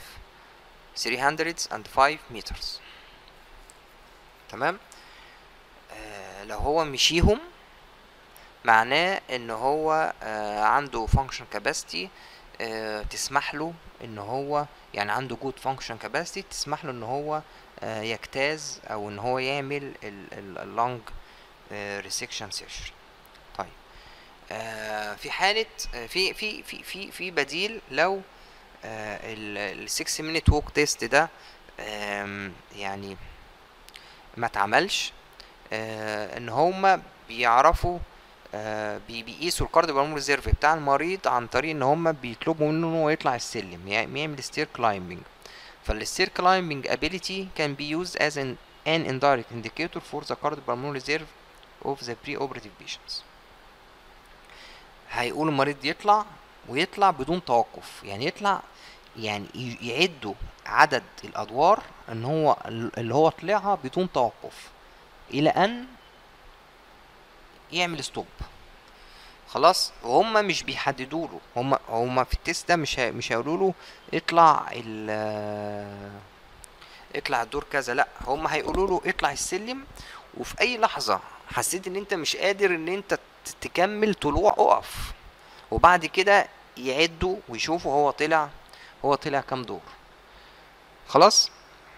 A: 305 مترز تمام آه لو هو مشيهم معناه ان هو آه عنده function capacity آه، تسمح له ان هو يعني عنده جود فانكشن كاباسيتي تسمح له ان هو آه، يجتاز او ان هو يعمل اللونج ريسكشن سيرجري طيب آه، في حالة آه، في في في في في بديل لو ال 6 مينيت ووك تيست ده آم، يعني ما اتعملش آه، ان هما بيعرفوا آه، بي- بيقيسوا الكارديو ريزيرف بتاع المريض عن طريق ان هما بيطلبوا منه ان هو يطلع السلم يعني يعمل ستير كلايمبنج فالستير كلايمبنج ability can be used as an, an indirect indicator for the cardiopulmonary reserve of the preoperative patients هيقول المريض يطلع ويطلع بدون توقف يعني يطلع يعني ي- يعدوا عدد الادوار ان هو اللي هو طلعها بدون توقف الى ان يعمل ستوب خلاص وهم مش بيحددوا له هم هم في التيست ده مش هي- مش هيقولوا له اطلع ال اطلع الدور كذا لا هم هيقولوا له اطلع السلم وفي اي لحظه حسيت ان انت مش قادر ان انت ت- تكمل طلوع اقف وبعد كده يعدوا ويشوفوا هو طلع هو طلع كام دور خلاص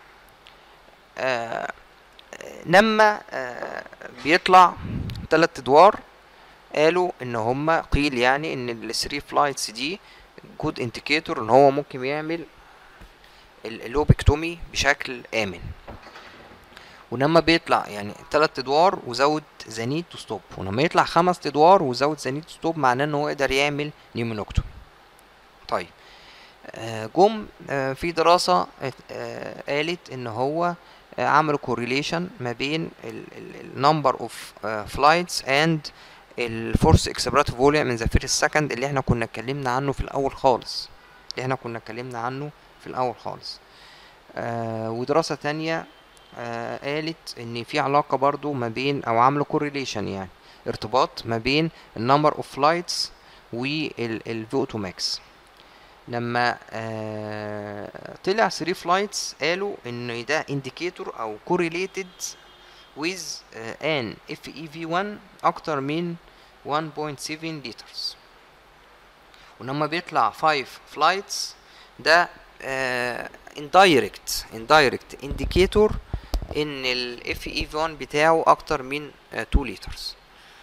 A: آه آه، لما آه بيطلع تلات ادوار قالوا ان هما قيل يعني ان الثري فلايتس دي جود انديكيتور ان هو ممكن يعمل ال- اللوبكتومي بشكل امن ولما بيطلع يعني تلات ادوار وزود ذا نيد تو ستوب ولما يطلع خمس ادوار وزود ذا نيد تو ستوب معناه ان هو يقدر يعمل نيمونوكتومي طيب آه، جم آه، في دراسة آه، قالت ان هو آه، عملوا correlation ما بين ال number of آه، flights and الفورس اكسبراتيف فوليوم من ذا فيرست سكند اللي احنا كنا اتكلمنا عنه في الاول خالص اللي احنا كنا اتكلمنا عنه في الاول خالص آه ودراسة تانية آه قالت ان في علاقة برضو ما بين او عملوا correlation يعني ارتباط ما بين النمبر اوف فلايتس والفوتو ماكس لما آه طلع 3 فلايتس قالوا ان ده indicator او correlated with uh, an FEV1 اكتر من 1.7 لترز ولما بيطلع 5 فلايتس ده آه indirect indirect indicator ان ال FEV1 بتاعه اكتر من آه 2 لترز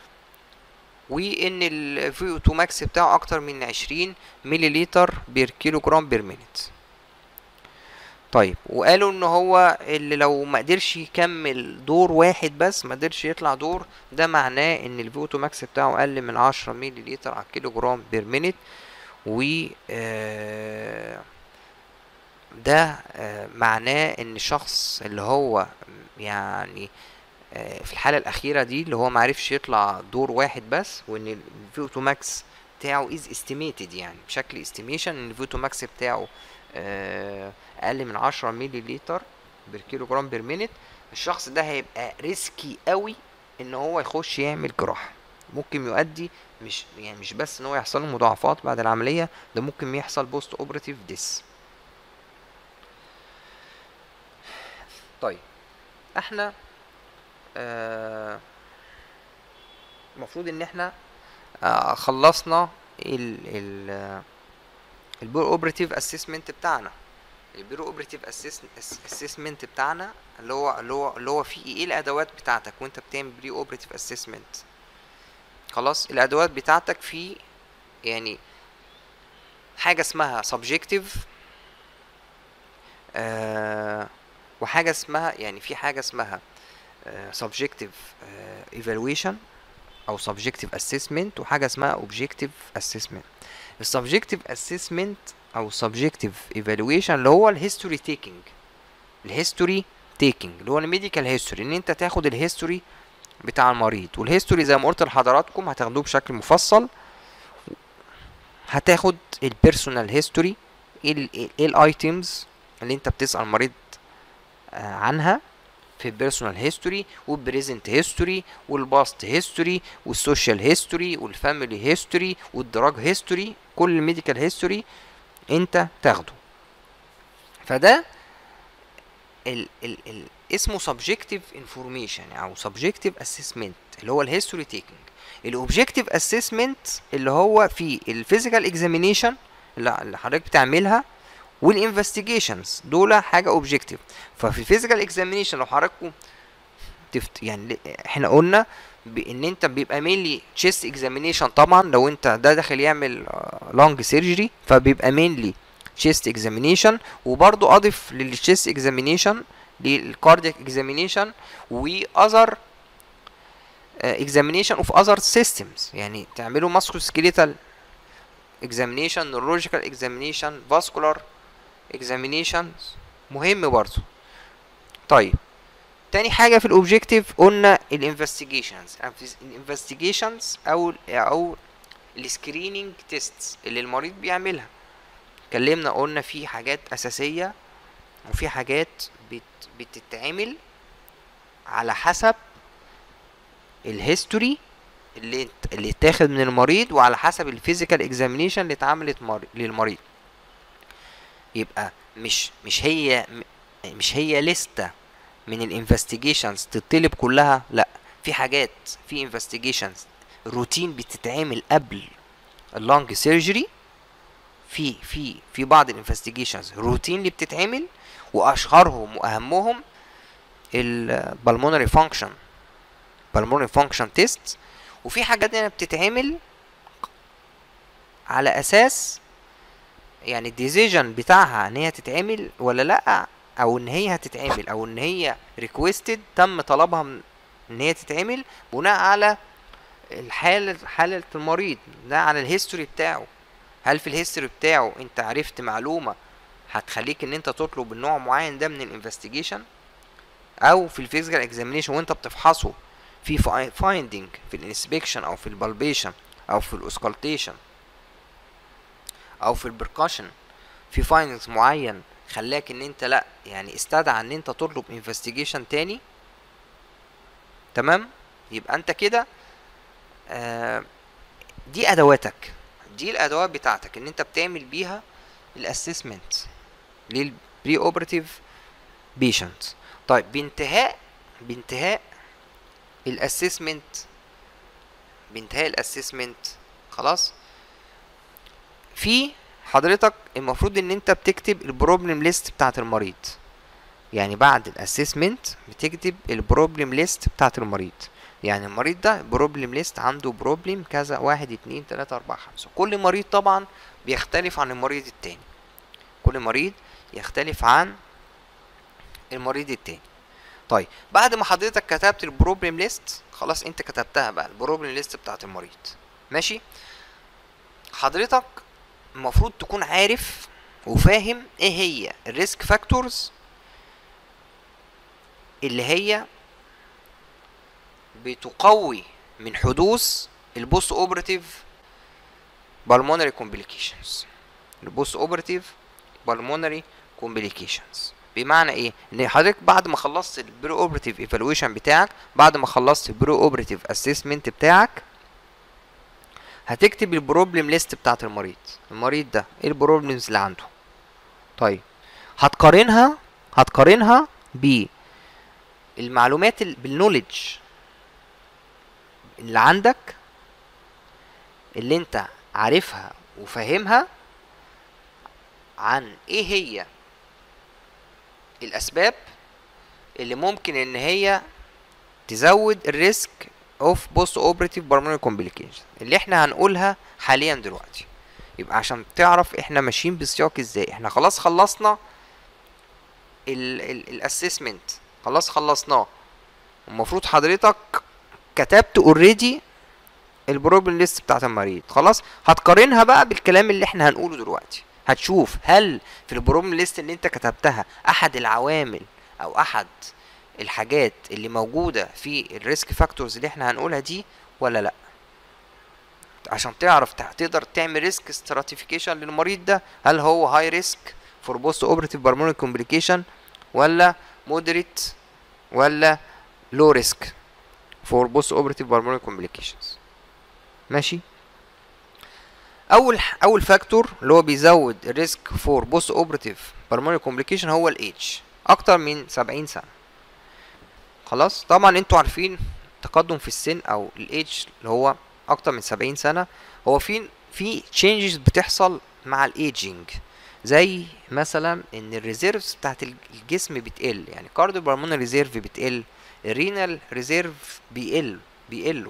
A: وان ال VO2 max بتاعه اكتر من 20 ملي لتر بير كيلو جرام بير مينت طيب وقالوا ان هو اللي لو ما قدرش يكمل دور واحد بس ما قدرش يطلع دور ده معناه ان الفوتو ماكس بتاعه اقل من 10 ملي لتر على الكيلو جرام بير مينت و آه، ده آه، معناه ان الشخص اللي هو يعني آه، في الحالة الأخيرة دي اللي هو معرفش يطلع دور واحد بس وإن الفيوتو ماكس بتاعه is estimated يعني بشكل estimation إن الفيوتو ماكس بتاعه آه، أقل من عشرة ملي لتر بير كيلو جرام بير مينت الشخص ده هيبقى ريسكي قوي إن هو يخش يعمل جراحة ممكن يؤدي مش يعني مش بس إن هو يحصل له مضاعفات بعد العملية ده ممكن يحصل بوست اوبراتيف ديس طيب احنا آه، المفروض ان احنا آه، خلصنا ال ال البيرو اوبراتيف اسسمنت بتاعنا البيرو اوبراتيف اسسمنت بتاعنا اللي هو اللي هو اللي هو فيه ايه الادوات بتاعتك وانت بتعمل بري اوبراتيف اسسمنت خلاص الادوات بتاعتك في يعني حاجه اسمها سبجكتيف آه وحاجه اسمها يعني في حاجه اسمها آه subjective آه evaluation او subjective assessment وحاجه اسمها objective assessment السبجكتيف assessment او subjective evaluation اللي هو الهيستوري تيكينج الهيستوري تيكينج اللي هو الميديكال هيستوري ان انت تاخد الهيستوري بتاع المريض والهيستوري زي ما قلت لحضراتكم هتاخدوه بشكل مفصل هتاخد البيرسونال هيستوري ايه الايتيمز اللي انت بتسأل المريض آه عنها في البيرسونال هيستوري والبريزنت هيستوري والباست هيستوري والسوشيال هيستوري والفاميلي هيستوري والدراج هيستوري كل الميديكال هيستوري انت تاخده فده ال ال ال اسمه subjective information او subjective assessment اللي هو الهيستوري تيكينج الاوبجكتيف اسسمنت اللي هو في الفيزيكال اكزامينيشن اللي اللي حضرتك بتعملها والانفستيجيشنز دول حاجه اوبجكتيف ففي الفيزيكال اكزامينيشن لو حضراتكم تفت يعني ل- احنا قلنا بان انت بيبقى مينلي تشيست اكزامينيشن طبعا لو انت ده داخل يعمل لونج سيرجري فبيبقى مينلي تشيست اكزامينيشن وبرضو اضف للتشيست اكزامينيشن للكاردياك اكزامينيشن واذر examination of other systems يعني تعملوا musculoskeletal examination neurological examination vascular examinations مهم برضو طيب تاني حاجة في الأوبجيكتيف قلنا الانفستيجيشنز الانفستيجيشنز أو أو السكريننج تيستس اللي المريض بيعملها اتكلمنا قلنا في حاجات أساسية وفي حاجات بت بتتعمل على حسب الهيستوري اللي ات- اللي اتاخد من المريض وعلى حسب الفيزيكال اكزامينيشن اللي اتعملت مر- للمريض يبقى مش مش هي م- مش هي لستة من الانفستيجيشنز تطلب كلها لا في حاجات في انفستيجيشنز روتين بتتعمل قبل اللونج سيرجري في في في بعض الانفستيجيشنز روتين اللي بتتعمل واشهرهم واهمهم البلمونري فانكشن بالمونري فانكشن تيست وفي حاجات هنا بتتعمل على اساس يعني الديسيجن بتاعها ان هي تتعمل ولا لا او ان هي هتتعمل او ان هي ريكويستد تم طلبها من ان هي تتعمل بناء على الحالة حالة المريض ده على الهيستوري بتاعه هل في الهيستوري بتاعه انت عرفت معلومة هتخليك ان انت تطلب النوع معين ده من الانفستيجيشن او في الفيزيكال اكزامينيشن وانت بتفحصه في فايندنج في الانسبكشن او في البالبيشن او في الاوسكالتيشن او في البركاشن في فايندنجز معين خلاك ان انت لا يعني استدعى ان انت تطلب انفستيجيشن تاني تمام يبقى انت كده آه دي ادواتك دي الادوات بتاعتك ان انت بتعمل بيها الاسسمنت للبري اوبراتيف بيشنت طيب بانتهاء بانتهاء الاسسمنت بانتهاء الاسسمنت خلاص في حضرتك المفروض ان انت بتكتب البروبلم ليست بتاعت المريض يعني بعد الاسسمنت بتكتب البروبلم ليست بتاعت المريض يعني المريض ده بروبلم ليست عنده بروبلم كذا واحد اتنين تلاتة اربعة خمسة كل مريض طبعا بيختلف عن المريض التاني كل مريض يختلف عن المريض التاني طيب بعد ما حضرتك كتبت البروبلم ليست خلاص انت كتبتها بقى البروبلم ليست بتاعت المريض ماشي حضرتك المفروض تكون عارف وفاهم ايه هي الريسك فاكتورز اللي هي بتقوي من حدوث البوست اوبراتيف بالمونري كومبليكيشنز البوست اوبراتيف بالمونري كومبليكيشنز بمعنى ايه ان حضرتك بعد ما خلصت البري اوبراتيف ايفالويشن بتاعك بعد ما خلصت البري اوبراتيف اسسمنت بتاعك هتكتب البروبلم ليست بتاعت المريض المريض ده ايه البروبلمز اللي عنده طيب هتقارنها هتقارنها بالمعلومات ال- بالنولج اللي عندك اللي انت عارفها وفاهمها عن ايه هي الاسباب اللي ممكن ان هي تزود الريسك اوف بوست اوبراتيف بالمونري كومبليكيشن اللي احنا هنقولها حاليا دلوقتي يبقى عشان تعرف احنا ماشيين بسياق ازاي احنا خلاص خلصنا الاسسمنت خلاص خلصناه المفروض حضرتك كتبت اوريدي البروبلم ليست بتاعت المريض خلاص هتقارنها بقى بالكلام اللي احنا هنقوله دلوقتي هتشوف هل في البروبلم ليست اللي انت كتبتها احد العوامل او احد الحاجات اللي موجوده في الريسك فاكتورز اللي احنا هنقولها دي ولا لا عشان تعرف تع- تقدر تعمل ريسك ستراتيفيكيشن للمريض ده هل هو هاي ريسك فور بوست اوبراتيف بالمونري كومبليكيشن ولا مودريت ولا لو ريسك فور بوست اوبراتيف بالمونري كومبليكيشنز ماشي اول اول فاكتور اللي هو بيزود الريسك فور بوست اوبراتيف بالمونري كومبليكيشن هو الايدج اكتر من 70 سنه خلاص طبعا انتوا عارفين تقدم في السن او الايدج اللي هو اكتر من 70 سنه هو في في تشينجز بتحصل مع الايجينج زي مثلا ان الريزيرفز بتاعت الجسم بتقل يعني كارديو بالمونري ريزيرف بتقل الرينال ريزيرف بيقل بيقلوا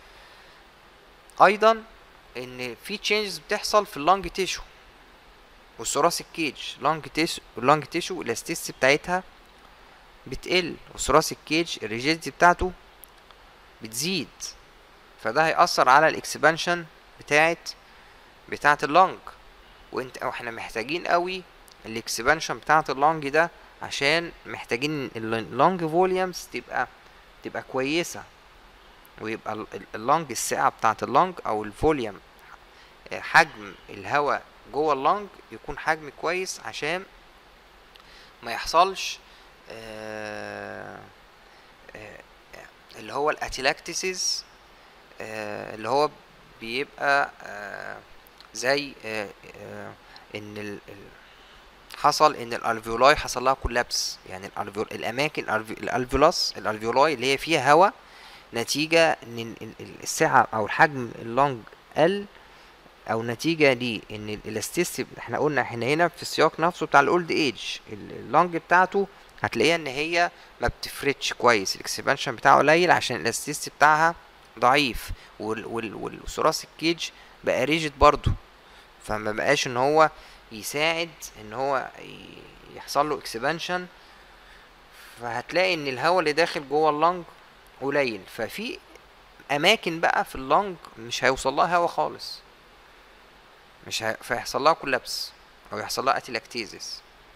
A: ايضا ان في تشينجز بتحصل في اللونج تيشو والثوراسيك كيج لونج تيشو اللونج تيشو الاستيستي بتاعتها بتقل والثوراسيك كيج الريجيديتي بتاعته بتزيد فده هيأثر على الاكسبانشن بتاعت بتاعت اللونج وانت احنا محتاجين قوي الاكسبانشن بتاعت اللونج ده عشان محتاجين اللونج فوليومز تبقى تبقى كويسه ويبقى اللونج السعه بتاعت اللونج او الفوليوم حجم الهواء جوه اللونج يكون حجم كويس عشان ما يحصلش آه آه اللي هو الاتيلاكتيسيس آه اللي هو بيبقى زي ان ال حصل ان الالفيولاي حصل لها كولابس يعني الالفيول الاماكن الالفيولاس الالفيولاي اللي هي فيها هواء نتيجه ان السعه او الحجم اللونج قل او نتيجه لان الالاستيستي احنا قلنا احنا هنا في السياق نفسه بتاع الاولد ايج اللونج بتاعته هتلاقيها ان هي ما بتفردش كويس الاكسبانشن بتاعه قليل عشان الالاستيستي بتاعها ضعيف والثوراسيك كيج بقى ريجيد برضو فما بقاش ان هو يساعد ان هو يحصل له اكسبانشن فهتلاقي ان الهواء اللي داخل جوه اللنج قليل ففي اماكن بقى في اللنج مش هيوصل لها هواء خالص مش هي... فيحصل لها كولابس او يحصل لها اتيلاكتيزيس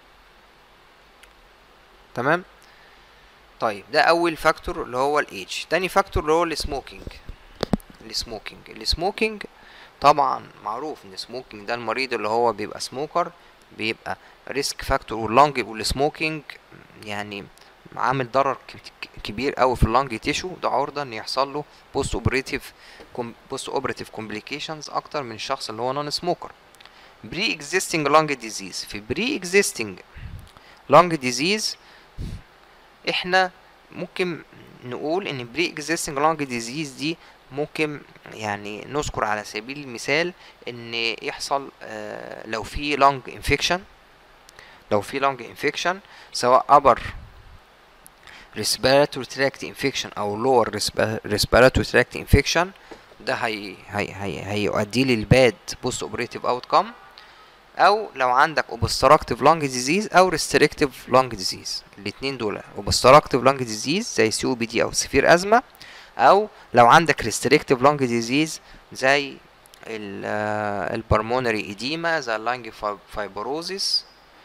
A: تمام طيب ده اول فاكتور اللي هو الايدج تاني فاكتور اللي هو السموكينج السموكينج السموكينج طبعا معروف ان السموكينج ده المريض اللي هو بيبقى سموكر بيبقى ريسك فاكتور واللونج والسموكينج يعني عامل ضرر كبير قوي في اللونج تيشو ده عرضه ان يحصل له بوست اوبريتيف بوست اوبريتيف كومبليكيشنز اكتر من الشخص اللي هو نون سموكر بري اكزيستنج لونج ديزيز في بري اكزيستنج لونج ديزيز احنا ممكن نقول ان بري اكزيستنج لونج ديزيز دي ممكن يعني نذكر على سبيل المثال ان يحصل آه لو في لونج انفكشن لو في لونج انفكشن سواء upper respiratory tract infection او lower respiratory tract infection ده هي هي هي هيؤدي لي الباد بوست اوبريتيف اوتكم او لو عندك obstructive lung disease او restrictive lung disease الاتنين دول obstructive lung disease زي سي او بي دي او سفير ازمه او لو عندك restrictive lung disease زي البرمونري ايديما زي اللانج فايبروزيس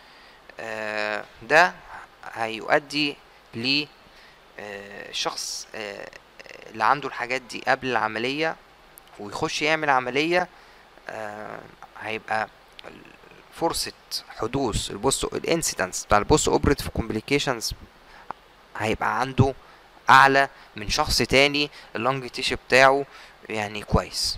A: ده هيؤدي ل شخص اللي عنده الحاجات دي قبل العملية ويخش يعمل عملية هيبقى فرصة حدوث البوست الانسيدنس بتاع البوست اوبريتيف كومبليكيشنز هيبقى عنده اعلى من شخص تاني اللونج تيشو بتاعه يعني كويس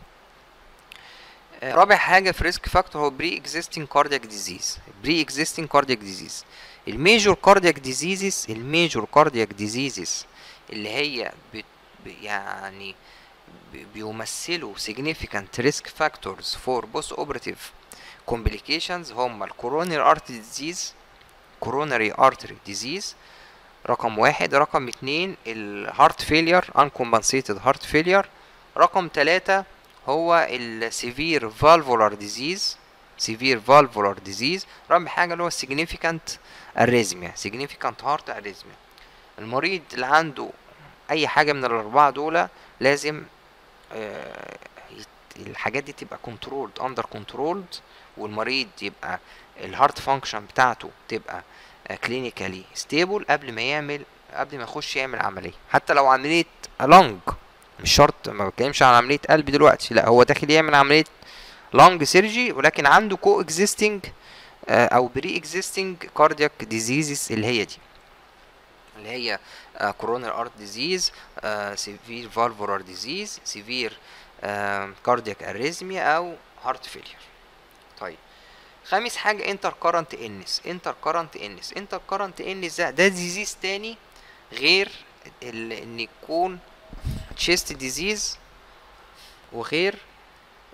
A: رابع حاجة في ريسك فاكتور هو بري اكزيستنج كاردياك ديزيز بري اكزيستنج كاردياك ديزيز الميجور كاردياك ديزيزز الميجور كاردياك ديزيزز اللي هي بت يعني بيمثلوا significant risk factors for post operative complications هم الكورونري artery disease coronary artery disease رقم واحد رقم اتنين الهارت فيلير uncompensated heart failure رقم تلاتة هو السيفير valvular disease severe valvular disease رابع حاجة اللي هو significant arrhythmia significant heart arrhythmia المريض اللي عنده أي حاجة من الأربعة دول لازم آه الحاجات دي تبقى controlled under controlled والمريض يبقى الهارت فانكشن بتاعته تبقى كلينيكالي ستيبل قبل ما يعمل قبل ما يخش يعمل عمليه حتى لو عمليه لونج مش شرط ما بتكلمش عن عمليه قلب دلوقتي لا هو داخل يعمل عمليه لونج سيرجي ولكن عنده كو اكزيستنج او بري اكزيستنج كاردياك ديزيزز اللي هي دي اللي هي كورونر ارت ديزيز سيفير فالفولار ديزيز سيفير كاردياك اريزميا او هارت فيلير طيب خامس حاجة انتر كارنت انس انتر كارنت انس انتر كارنت انس ده ده ديزيز تاني غير ان يكون تشيست ديزيز وغير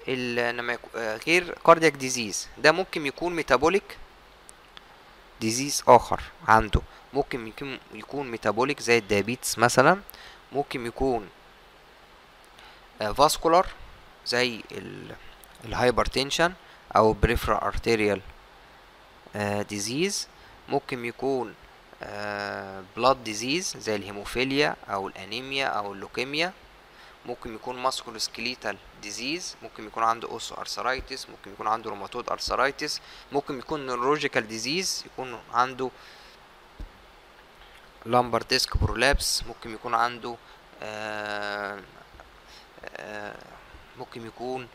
A: ال- لما يكو- آه، غير كاردياك ديزيز ده ممكن يكون ميتابوليك ديزيز اخر عنده ممكن يكون يكون ميتابوليك زي الديابيتس مثلا ممكن يكون فاسكولار زي الهايبرتنشن او بريفرال ارتيريال ديزيز ممكن يكون بلاد ديزيز زي الهيموفيليا او الانيميا او اللوكيميا ممكن يكون ماسكولو سكليتال ديزيز ممكن يكون عنده اوسو ارثرايتس ممكن يكون عنده روماتويد ارثرايتس ممكن يكون نيورولوجيكال ديزيز يكون عنده لامبر ديسك برولابس ممكن يكون عنده آه آه ممكن يكون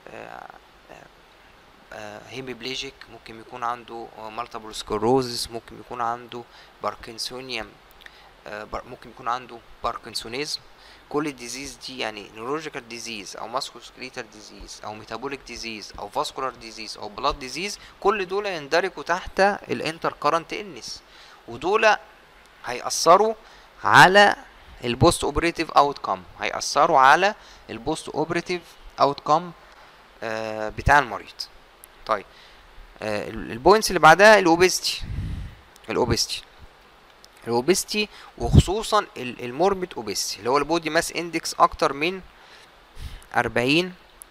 A: هيميبليجيك ممكن يكون عنده مالتيبل سكلروزس ممكن يكون عنده باركنسونيوم ممكن يكون عنده باركنسونيزم كل الديزيز دي يعني نيورولوجيكال ديزيز او ماسكوسكليتال ديزيز او ميتابوليك ديزيز او فاسكولار ديزيز او بلاد ديزيز كل دول يندرجوا تحت الانتر كارنت انس ودول هيأثروا على البوست اوبريتيف اوت كام هيأثروا على البوست اوبريتيف اوت كام بتاع المريض طيب آه البوينتس اللي بعدها الاوبستي الاوبستي الاوبستي وخصوصا الموربid اوبستي اللي هو البودي ماس اندكس اكتر من 40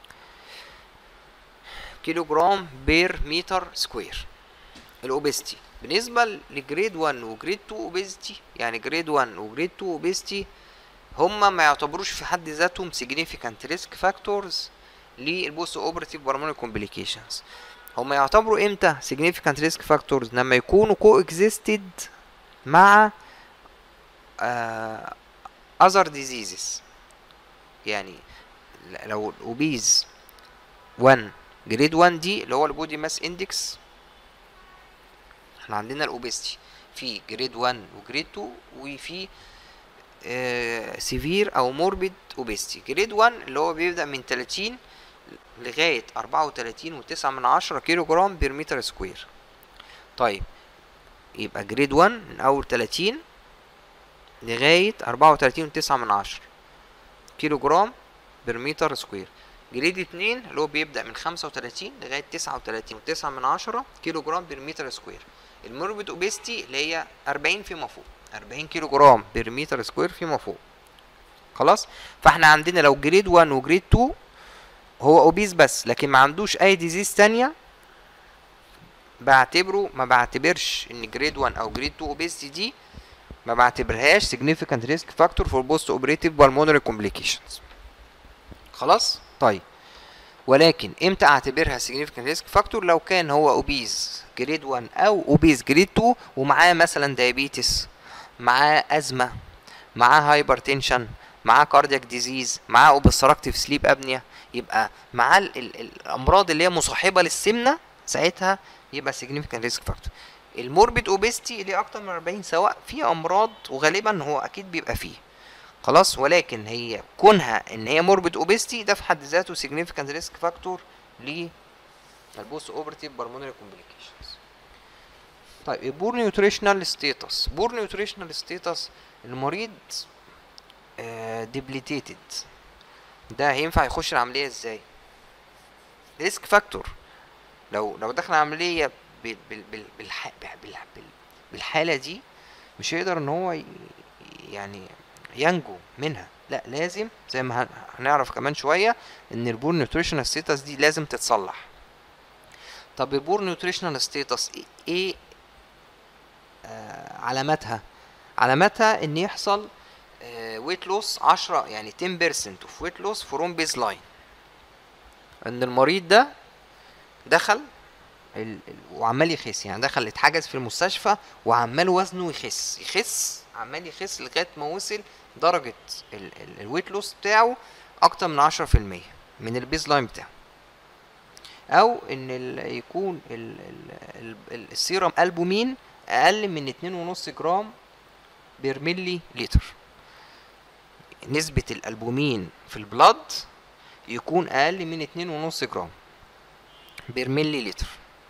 A: كيلو جرام بير متر سكوير الاوبستي بالنسبه لجريد 1 وجريد 2 اوبستي يعني جريد 1 وجريد 2 اوبستي هما ما يعتبروش في حد ذاتهم significant risk factors للبوست اوبراتيف بالمونري كومبليكيشنز هما يعتبروا امتى significant risk factors لما يكونوا coexisted مع uh, other diseases يعني لو الاوبيز 1 جريد 1 دي اللي هو البودي ماس اندكس احنا عندنا الاوبستي في جريد 1 وجريد 2 وفي سيفير او موربيد اوبستي جريد 1 اللي هو بيبدا من 30 لغايه 34 و9 من عشرة كيلو جرام بير متر سكوير طيب يبقى جريد 1 من اول 30 لغايه 34 و9 من عشرة كيلو جرام بير متر سكوير جريد 2 اللي هو بيبدا من 35 لغايه 39 و9 من عشرة كيلو جرام بير متر سكوير الموربيد اوبستي اللي هي 40 فيما فوق 40 كيلو جرام بير متر سكوير فيما فوق خلاص فاحنا عندنا لو جريد 1 وجريد 2 هو اوبيز بس لكن ما عندوش اي ديزيز تانية بعتبره ما بعتبرش ان جريد 1 او جريد 2 اوبيستي دي ما بعتبرهاش significant risk factor for post operative pulmonary complications خلاص طيب ولكن امتى اعتبرها significant risk factor لو كان هو اوبيز جريد 1 او اوبيز جريد 2 ومعاه مثلا دايابيتس معاه ازمه معاه هايبرتنشن معاه كاردياك ديزيز معاه اوبستراكتيف سليب ابنيا يبقى معاه ال ال الامراض اللي هي مصاحبه للسمنه ساعتها يبقى significant risk factor الموربيد اوبستي اللي اكتر من 40 سواء في امراض وغالبا هو اكيد بيبقى فيه خلاص ولكن هي كونها ان هي موربيد اوبستي ده في حد ذاته significant risk factor للبوست اوبرتيف بالمونري كومبليكيشنز طيب البور نيوتريشنال ستيتس بور نيوتريشنال ستيتس المريض ديبليتيتد ده هينفع يخش العمليه ازاي ريسك فاكتور لو لو دخل عمليه بال بال بال بالح بال بال بالحاله دي مش هيقدر ان هو يعني ينجو منها لا لازم زي ما هنعرف كمان شويه ان البور نيوتريشنال ستيتس دي لازم تتصلح طب البور نيوتريشنال ستيتس ايه آه علاماتها علاماتها ان يحصل ويت لوس 10 يعني 10% اوف ويت لوس فروم بيز لاين ان المريض ده دخل ال... ال... وعمال يخس يعني دخل اتحجز في المستشفى وعمال وزنه يخس يخس عمال يخس لغايه ما وصل درجه ال... ال... الويت لوس بتاعه اكتر من 10% من البيز لاين بتاعه او ان ال... يكون ال... ال... ال... السيرم البومين اقل من 2.5 جرام بير ملي لتر نسبة الألبومين في البلد يكون أقل من اتنين ونص جرام بير ملي لتر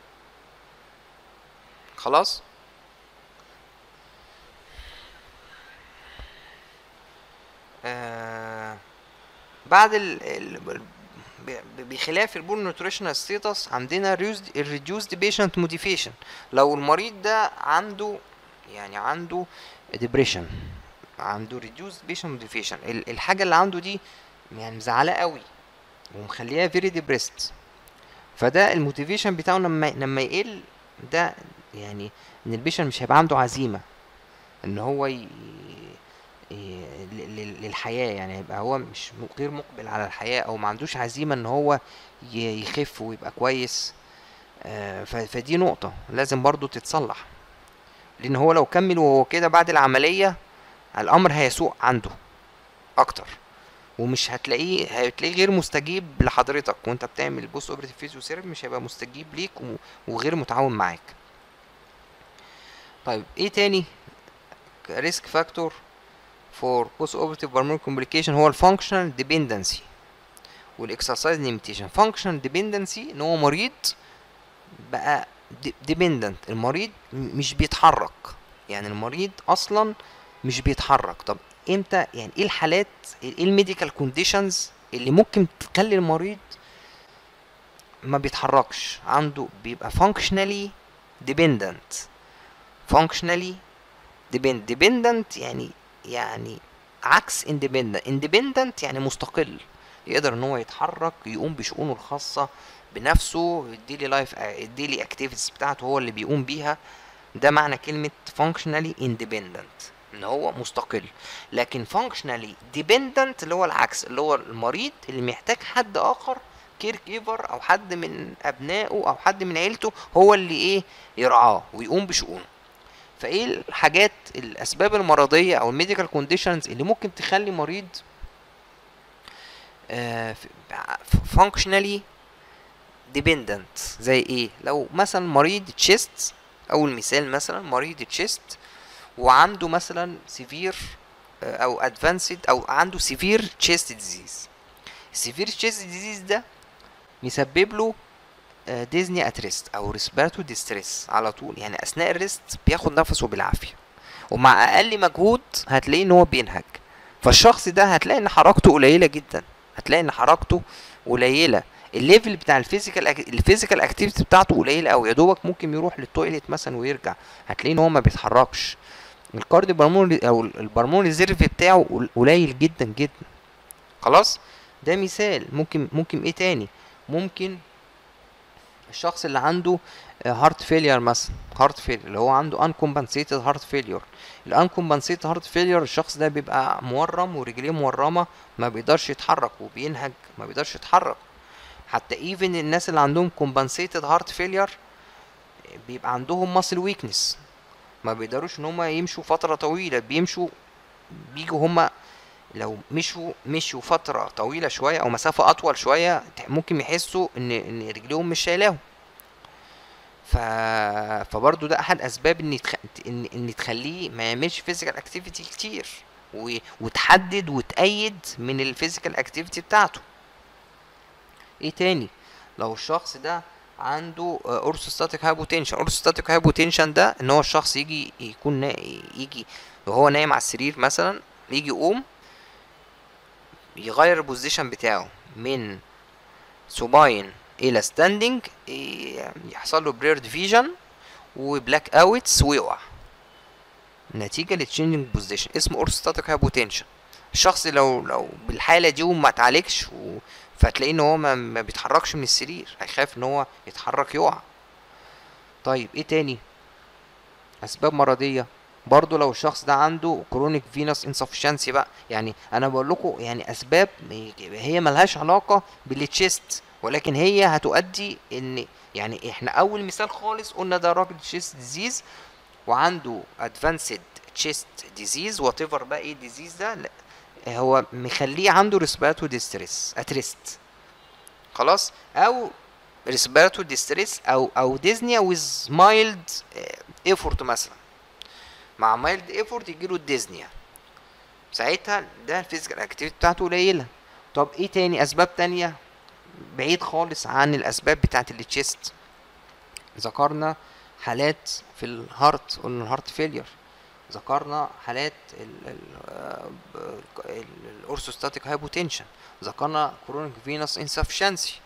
A: خلاص آه بعد ال ال ب- بخلاف البور نيوتريشنال ستيتس عندنا الريديوسد بيشنت موديفيشن لو المريض ده عنده يعني عنده ديبريشن عنده ريديوسد بيشنت موديفيشن الحاجه اللي عنده دي يعني مزعلاه قوي ومخليها فيري ديبريست فده الموتيفيشن بتاعه لما لما يقل ده يعني ان البيشنت مش هيبقى عنده عزيمه ان هو ي... ي... ل- ل- للحياه يعني يبقى هو مش م- غير مقبل على الحياه او ما عندوش عزيمه ان هو ي- يخف ويبقى كويس آه، ف- فدي نقطه لازم برضو تتصلح لان هو لو كمل وهو كده بعد العمليه الامر هيسوء عنده اكتر ومش هتلاقيه هتلاقيه غير مستجيب لحضرتك وانت بتعمل بوست اوبريتيف فيزيوثيرابي مش هيبقى مستجيب ليك و- وغير متعاون معاك طيب ايه تاني ريسك فاكتور فور بوست اوبريتيف بالمونري كومبليكيشن هو الفانكشنال ديبندنسي والاكسرسايز ليميتيشن فانكشنال ديبندنسي ان هو مريض بقى ديبندنت المريض م- مش بيتحرك يعني المريض اصلا مش بيتحرك طب امتى يعني ايه الحالات ايه الميديكال كونديشنز اللي ممكن تخلي المريض ما بيتحركش عنده بيبقى functionally dependent functionally depend dependent يعني يعني عكس independent independent يعني مستقل يقدر ان هو يتحرك يقوم بشؤونه الخاصة بنفسه الديلي لايف الديلي اكتيفيتيز بتاعته هو اللي بيقوم بيها ده معنى كلمة functionally independent ان هو مستقل لكن functionally dependent اللي هو العكس اللي هو المريض اللي محتاج حد اخر كير كيفر او حد من ابنائه او حد من عيلته هو اللي ايه يرعاه ويقوم بشؤونه فايه الحاجات الاسباب المرضيه او الميديكال كونديشنز اللي ممكن تخلي مريض فانكشنالي ديبندنت زي ايه لو مثلا مريض تشيست اول مثال مثلا مريض تشيست وعنده مثلا سيفير او ادفانسد او عنده سيفير تشيست ديزيز السيفير تشيست ديزيز ده يسبب له ديزني اتريست او ريسبيراتو ديستريس على طول يعني اثناء الريست بياخد نفسه بالعافيه ومع اقل مجهود هتلاقيه ان هو بينهج فالشخص ده هتلاقي ان حركته قليله جدا هتلاقي ان حركته قليله الليفل بتاع الفيزيكال الفيزيكال اكتيفيتي بتاعته قليله قوي يا دوبك ممكن يروح للتويليت مثلا ويرجع هتلاقيه ان هو ما بيتحركش الكارديو برموني او البرمون ريزيرف بتاعه قل- قليل جدا جدا خلاص ده مثال ممكن ممكن ايه تاني ممكن الشخص اللي عنده هارت فيلير مثلا هارت فيلير اللي هو عنده uncompensated هارت فيلير الانكمبنسيت هارت فيلير الشخص ده بيبقى مورم ورجليه مورمه ما بيقدرش يتحرك وبينهج ما بيقدرش يتحرك حتى ايفن الناس اللي عندهم compensated هارت فيلير بيبقى عندهم muscle weakness ما بيقدروش ان هم يمشوا فتره طويله بيمشوا بيجوا هم لو مشوا مشوا فتره طويله شويه او مسافه اطول شويه ممكن يحسوا ان ان رجليهم مش شايلاهم ف... فبرضه ده احد اسباب ان يتخ... ان ان تخليه ما يعملش فيزيكال اكتيفيتي كتير و... وتحدد وتأيد من الفيزيكال اكتيفيتي بتاعته ايه تاني لو الشخص ده عنده اورثوستاتيك هايبوتنشن اورثوستاتيك هايبوتنشن ده ان هو الشخص يجي يكون نا... يجي وهو نايم على السرير مثلا يجي يقوم يغير البوزيشن بتاعه من سوباين الى ستاندنج يحصل له برير ديفيجن وبلاك اوتس ويقع نتيجة للتشينجنج بوزيشن اسمه اورثوستاتيك هايبوتنشن الشخص لو لو بالحالة دي وما اتعالجش و... فتلاقيه ان هو ما, ما بيتحركش من السرير هيخاف ان هو يتحرك يقع طيب ايه تاني اسباب مرضية برضو لو الشخص ده عنده كرونيك فينوس انسفشنسي بقى يعني انا بقول لكم يعني اسباب هي ملهاش علاقة بالتشيست ولكن هي هتؤدي ان يعني احنا اول مثال خالص قلنا ده راجل تشيست ديزيز وعنده ادفانسد تشيست ديزيز وات ايفر بقى ايه ديزيز ده لا هو مخليه عنده ريسبيراتو ديستريس اتريست خلاص او ريسبيراتو ديستريس او او ديزنيا ويز مايلد ايفورت مثلا مع مايلد ايفورت يجيله الديزنيا ساعتها ده الفيزيكال اكتيفيتي بتاعته قليله طب ايه تاني اسباب تانية بعيد خالص عن الاسباب بتاعت التشيست ذكرنا حالات في الهارت قلنا الهارت فيلير ذكرنا حالات الاورثوستاتيك هايبوتنشن ذكرنا كرونيك فينوس انسفشنسي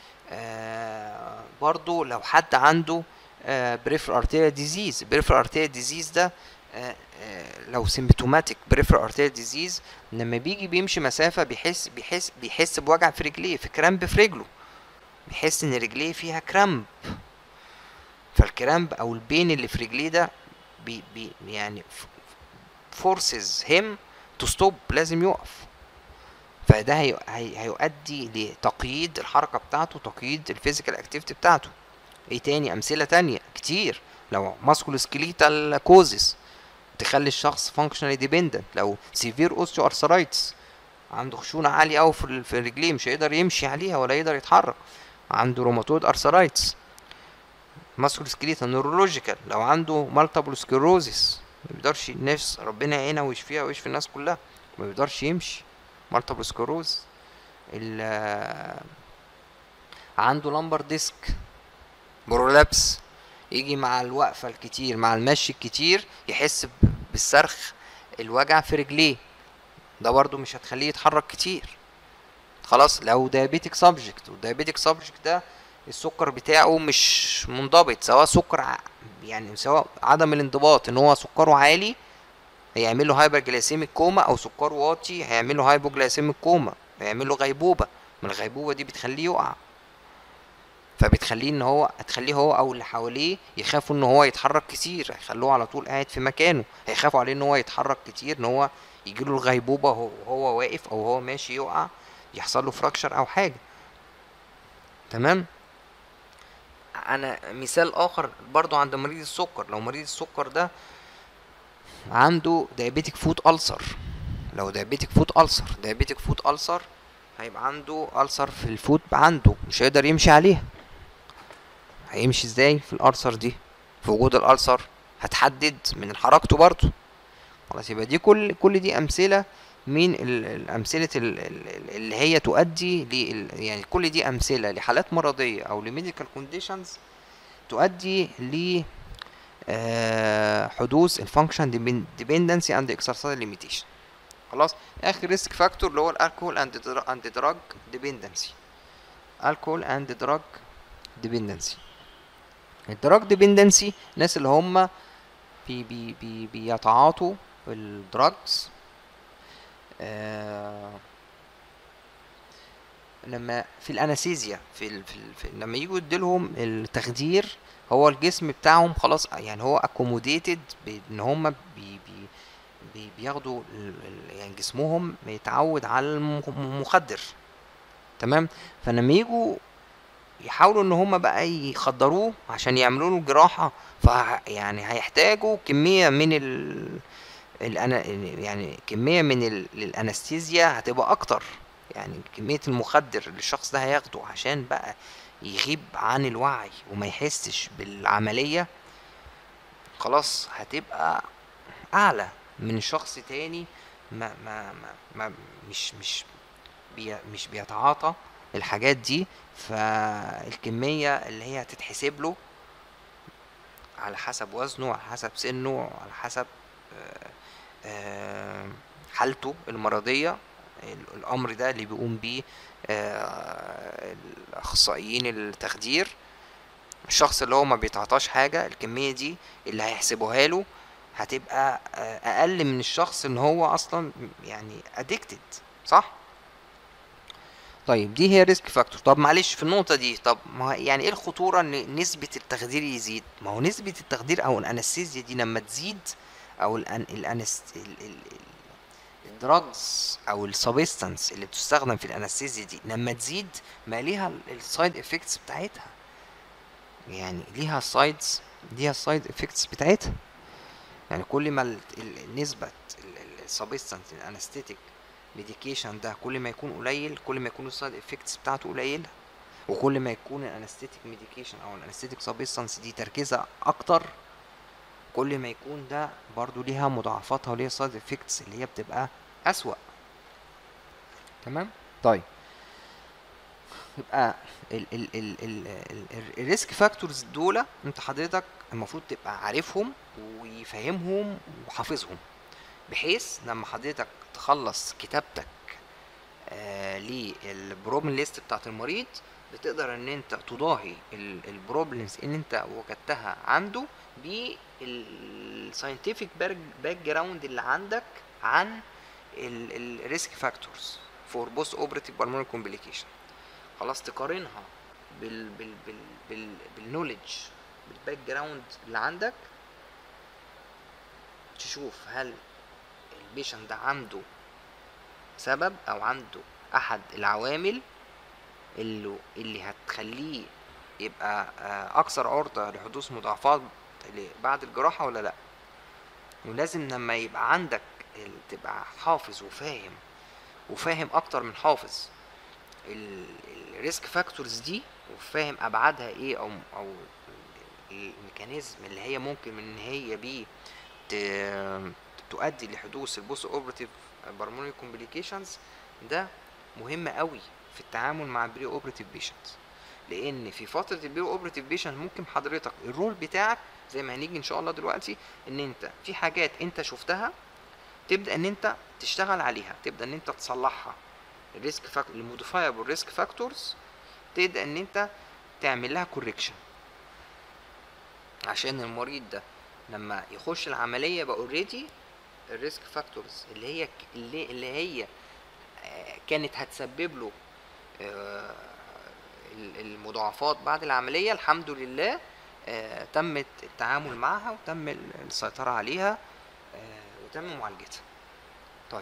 A: برضو لو حد عنده بريفر ارتيريا ديزيز بريفر ارتيريا ديزيز ده آه، آه، لو سيمبتوماتيك بريفر ارتيريا ديزيز لما بيجي بيمشي مسافه بيحس بيحس بيحس بوجع في رجليه في كرامب في رجله بيحس ان رجليه فيها كرامب فالكرامب او البين اللي في رجليه ده بي بي يعني فورسز هيم تو ستوب لازم يقف فده هي هي هيؤدي لتقييد الحركه بتاعته تقييد الفيزيكال اكتيفيتي بتاعته ايه تاني امثله تانية كتير لو ماسكول سكليتال كوزس تخلي الشخص فانكشنالي ديبندنت لو سيفير اوستيو ارثرايتس عنده خشونه عاليه قوي في رجليه مش هيقدر يمشي عليها ولا يقدر يتحرك عنده روماتويد ارثرايتس ماسكول سكليتال نورولوجيكال لو عنده مالتيبل سكلروزيس ما بيقدرش الناس ربنا يعينها ويشفيها ويشفي الناس كلها ما بيقدرش يمشي مالتيبل سكلروز عنده لمبر ديسك برولابس يجي مع الوقفة الكتير مع المشي الكتير يحس بالصرخ الوجع في رجليه ده برضو مش هتخليه يتحرك كتير خلاص لو دايابيتك سبجكت والدايابيتك سبجكت ده السكر بتاعه مش منضبط سواء سكر يعني سواء عدم الانضباط ان هو سكره عالي هيعمل له هايبر جلايسيميك كوما او سكره واطي هيعمل له هايبوجلايسيميك كوما هيعمل له غيبوبه من الغيبوبه دي بتخليه يقع فبتخليه ان هو هتخليه هو او اللي حواليه يخافوا ان هو يتحرك كتير هيخلوه على طول قاعد في مكانه هيخافوا عليه ان هو يتحرك كتير ان هو يجيله الغيبوبه وهو واقف او هو ماشي يقع يحصل له فراكشر او حاجه تمام انا مثال اخر برضو عند مريض السكر لو مريض السكر ده عنده دايابيتك فوت ألسر لو دايابيتك فوت ألسر دايابيتك فوت ألسر هيبقى عنده ألسر في الفوت عنده مش هيقدر يمشي عليها هيمشي ازاي في الألسر دي في وجود الألسر هتحدد من حركته برضه خلاص يبقى دي كل كل دي أمثلة من الأمثلة اللي هي تؤدي ل يعني كل دي أمثلة لحالات مرضية أو لميديكال كونديشنز تؤدي ل آه، حدوث الفانكشن ديبندنسي اند اكسرسايز ليميتيشن خلاص اخر ريسك فاكتور اللي هو الالكول اند اند دراج ديبندنسي الكول اند دراج ديبندنسي الدراج ديبندنسي الناس اللي هم بي بي بي بيتعاطوا الدراجز آه لما في الانستيزيا في, ال في, ال في لما يجوا يديلهم التخدير هو الجسم بتاعهم خلاص يعني هو اكوموديتد بان هم بي بي بياخدوا يعني جسمهم متعود على المخدر تمام فلما يجوا يحاولوا ان هم بقى يخدروه عشان يعملوا له جراحه فيعني هيحتاجوا كميه من ال الأنا يعني كميه من الانستيزيا هتبقى اكتر يعني كميه المخدر اللي الشخص ده هياخده عشان بقى يغيب عن الوعي وما يحسش بالعمليه خلاص هتبقى اعلى من شخص تاني ما ما ما, ما مش مش بي مش بيتعاطى الحاجات دي فالكمية اللي هي هتتحسب له على حسب وزنه على حسب سنه على حسب آه، آه، حالته المرضية الأمر ده اللي بيقوم بيه آه، الأخصائيين التخدير الشخص اللي هو ما بيتعطاش حاجة الكمية دي اللي هيحسبوها له هتبقى أقل من الشخص إن هو أصلا يعني أديكتد صح؟ طيب دي هي ريسك فاكتور طب معلش في النقطه دي طب ما يعني ايه الخطوره ان نسبه التخدير يزيد ما هو نسبه التخدير او الانستيزيا دي لما تزيد او الان الانست الدراجز او السبستانس اللي بتستخدم في الانستيزيا دي لما تزيد ما ليها السايد افكتس بتاعتها يعني ليها سايدز ليها السايد افكتس بتاعتها يعني كل ما النسبه السبستانس الانستيتيك ميديكيشن ده كل ما يكون قليل كل ما يكون السايد افكتس بتاعته قليله وكل ما يكون الانستيتيك ميديكيشن او الانستيتيك سبستانس دي تركيزها اكتر كل ما يكون ده برضو ليها مضاعفاتها وليها سايد افكتس اللي هي بتبقى اسوأ تمام طيب يبقى الريسك فاكتورز دول انت حضرتك المفروض تبقى عارفهم وفاهمهم وحافظهم بحيث لما حضرتك تخلص كتابتك آه للبروبلم ليست بتاعت المريض بتقدر ان انت تضاهي البروبلمز اللي انت وجدتها عنده بالساينتفك باك جراوند اللي عندك عن الريسك فاكتورز فور بوست اوبريتيف بالمونري كومبليكيشن خلاص تقارنها بال بال بال بال بالنولج بالباك جراوند اللي عندك تشوف هل البيشنت ده عنده سبب او عنده احد العوامل اللي اللي هتخليه يبقى اكثر عرضة لحدوث مضاعفات بعد الجراحة ولا لا ولازم لما يبقى عندك تبقى حافظ وفاهم وفاهم اكتر من حافظ الريسك فاكتورز دي وفاهم ابعادها ايه او او الميكانيزم اللي هي ممكن من ان هي بيه تؤدي لحدوث البوست اوبراتيف بالمونري كومبليكيشنز ده مهم قوي في التعامل مع البري اوبراتيف بيشنتس لان في فتره البري اوبراتيف بيشنت ممكن حضرتك الرول بتاعك زي ما هنيجي ان شاء الله دلوقتي ان انت في حاجات انت شفتها تبدا ان انت تشتغل عليها تبدا ان انت تصلحها الريسك فاكتور الموديفايبل ريسك فاكتورز تبدا ان انت تعمل لها كوريكشن عشان المريض ده لما يخش العمليه يبقى اوريدي الريسك فاكتورز اللي هي اللي, اللي هي كانت هتسبب له المضاعفات بعد العمليه الحمد لله تم التعامل معها وتم السيطره عليها وتم معالجتها طيب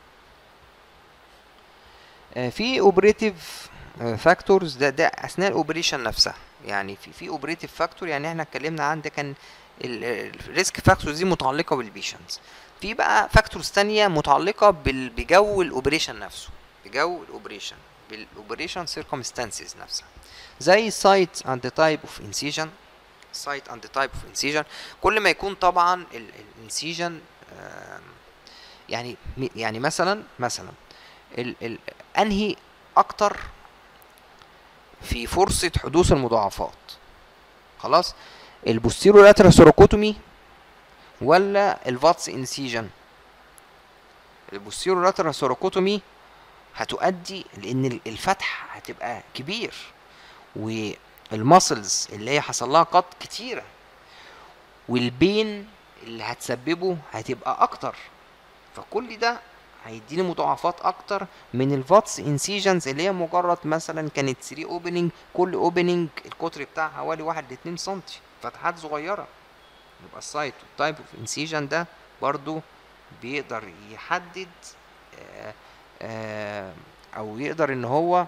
A: في اوبريتيف فاكتورز ده ده اثناء الاوبريشن نفسها يعني في في اوبريتيف فاكتور يعني احنا اتكلمنا عن ده كان الريسك فاكتورز دي متعلقه بالبيشنتس في بقى فاكتورز تانية متعلقه بجو الاوبريشن نفسه بجو الاوبريشن بالاوبريشن سيركمستانسز نفسها زي سايت اند تايب اوف انسيجن سايت اند تايب اوف انسيجن كل ما يكون طبعا الانسيجن يعني يعني مثلا مثلا ال ال انهي اكتر في فرصة حدوث المضاعفات خلاص البوستيرو لاترال سيروكوتومي ولا الفاتس انسيجن البوستيرو لاترال سيروكوتومي هتؤدي لان الفتح هتبقى كبير والماسلز اللي هي حصل لها قط كتيرة والبين اللي هتسببه هتبقى اكتر فكل ده هيديني مضاعفات اكتر من الفاتس انسيجنز اللي هي مجرد مثلا كانت 3 اوبننج كل اوبننج القطر بتاعها حوالي 1 ل 2 سم فتحات صغيره يبقى السايت والتايب اوف انسيجن ده برضو بيقدر يحدد آآ آآ او يقدر ان هو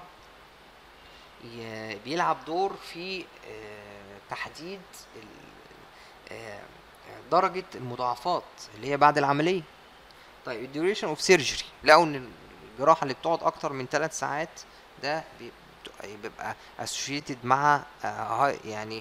A: بيلعب دور في تحديد درجة المضاعفات اللي هي بعد العملية طيب الديوريشن اوف سيرجري لقوا ان الجراحه اللي بتقعد اكتر من 3 ساعات ده بيبقى اسوشيتد مع آه يعني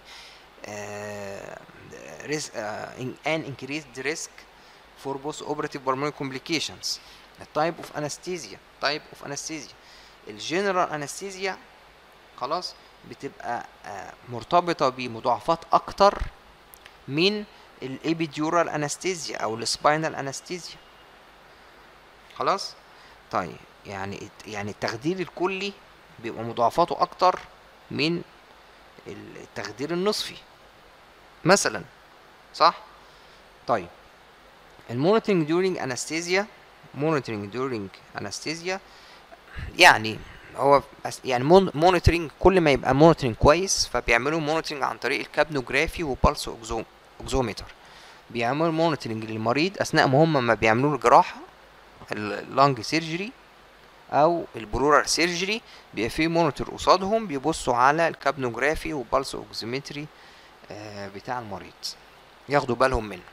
A: ريسك ان انكريزد ريسك فور بوست اوبراتيف بالمونري كومبليكيشنز التايب اوف انستيزيا تايب اوف انستيزيا الجنرال انستيزيا خلاص بتبقى آه مرتبطه بمضاعفات اكتر من الابيديورال انستيزيا او السباينال انستيزيا خلاص طيب يعني يعني التخدير الكلي بيبقى مضاعفاته اكتر من التخدير النصفي مثلا صح طيب المونيتورنج دورينج انستيزيا مونيتورنج دورينج انستيزيا يعني هو يعني مونيتورنج كل ما يبقى مونيتورنج كويس فبيعملوا مونيتورنج عن طريق الكابنوجرافي وبالس اوكزومتر بيعملوا مونيتورنج للمريض اثناء ما هم ما بيعملوا الجراحه اللانج سيرجري او البرورال سيرجري بيبقى فيه مونيتور قصادهم بيبصوا على الكابنوجرافي وبالس اوكسيمتري آه بتاع المريض ياخدوا بالهم منه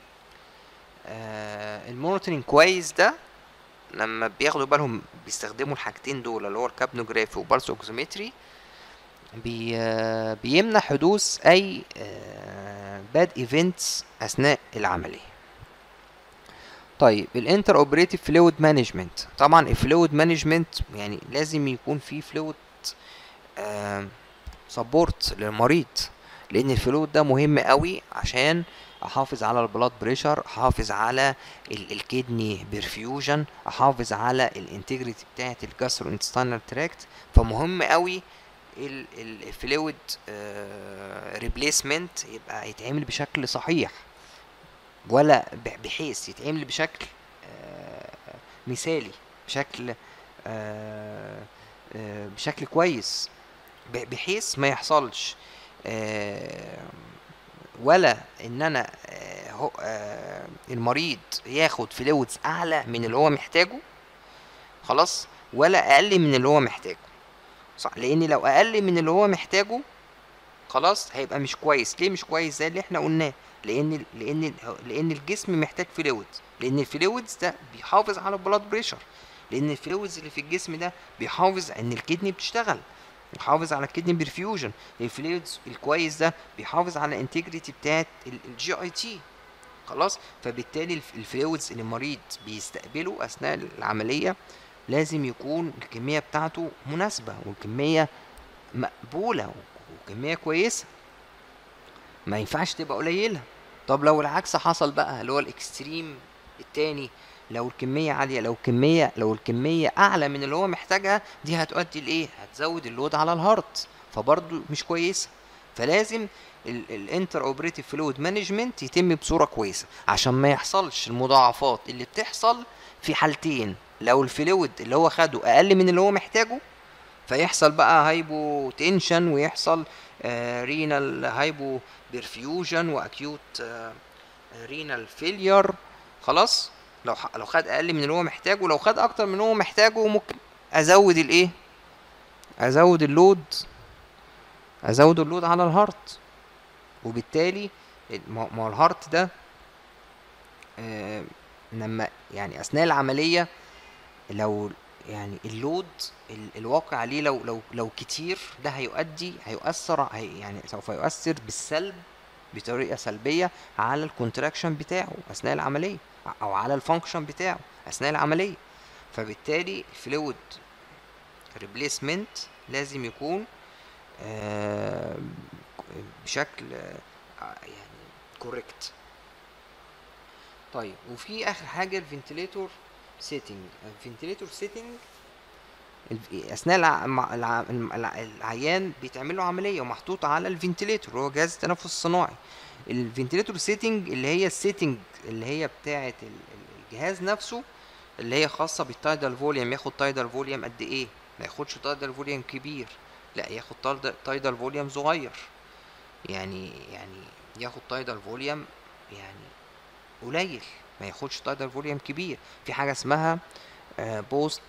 A: آه المونيتورنج كويس ده لما بياخدوا بالهم بيستخدموا الحاجتين دول اللي هو الكابنوجرافي وبالس اوكسيمتري بي آه بيمنع حدوث اي باد ايفنتس اثناء العمليه طيب الانتر اوبريتيف فلويد مانجمنت طبعا الفلويد مانجمنت يعني لازم يكون في فلويد سبورت للمريض لان الفلويد ده مهم قوي عشان احافظ على البلاد بريشر احافظ على ال- الكدني برفيوجن احافظ على الانتجريتي بتاعه الجاسترو انتستينال تراكت فمهم قوي الفلويد ريبليسمنت يبقى يتعمل بشكل صحيح ولا ب- بحيث يتعمل بشكل آه، مثالي بشكل آه، آه، بشكل كويس ب- بحيث ما يحصلش آه، ولا ان انا آه، هو آه، المريض ياخد فلويدز اعلى من اللي هو محتاجه خلاص ولا اقل من اللي هو محتاجه صح لان لو اقل من اللي هو محتاجه خلاص هيبقى مش كويس ليه مش كويس زي اللي احنا قلناه لان لان لان الجسم محتاج فلويدز لان الفلويدز ده بيحافظ على البلاد بريشر لان الفلويدز اللي في الجسم ده بيحافظ ان الكدني بتشتغل بيحافظ على الكدني برفيوجن الفلويدز الكويس ده بيحافظ على الانتجريتي بتاعت الجي اي تي خلاص فبالتالي الف- الفلويدز اللي المريض بيستقبله اثناء العمليه لازم يكون الكميه بتاعته مناسبه والكميه مقبوله وكميه كويسه ما ينفعش تبقى قليله طب لو العكس حصل بقى اللي هو الاكستريم التاني لو الكمية عالية لو الكمية لو الكمية أعلى من اللي هو محتاجها دي هتؤدي لإيه؟ هتزود اللود على الهارت فبرضه مش كويسة فلازم الانتر اوبريتيف فلويد مانجمنت يتم بصورة كويسة عشان ما يحصلش المضاعفات اللي بتحصل في حالتين لو الفلويد اللي هو خده أقل من اللي هو محتاجه فيحصل بقى هايبو تنشن ويحصل رينال هايبو برفيوجن واكيوت رينال فيلير خلاص لو ح- لو خد اقل من اللي هو محتاجه لو خد اكتر من اللي هو محتاجه ممكن ازود الايه ازود اللود ازود اللود على الهارت وبالتالي ال- ما ما هو الهارت ده آه، لما يعني اثناء العمليه لو يعني اللود ال- الواقع عليه لو لو لو كتير ده هيؤدي هيؤثر هي يعني سوف يؤثر بالسلب بطريقه سلبيه على الكونتراكشن بتاعه اثناء العمليه او على الفانكشن بتاعه اثناء العمليه فبالتالي الفلويد ريبليسمنت لازم يكون آه، بشكل آه، يعني كوريكت طيب وفي اخر حاجه الفنتليتور سيتنج الفنتليتور سيتنج اثناء الع... مع- الع... الع... العيان بيتعمل له عمليه ومحطوط على الفنتليتور هو جهاز التنفس الصناعي الفنتليتور سيتنج اللي هي السيتنج اللي هي بتاعه ال- ال- الجهاز نفسه اللي هي خاصه بالتايدال فوليوم ياخد تايدال فوليوم قد ايه ما ياخدش تايدال فوليوم كبير لا ياخد تايدال فوليوم صغير يعني يعني ياخد تايدال فوليوم يعني قليل ما ياخدش تايدال فوليوم كبير في حاجه اسمها بوست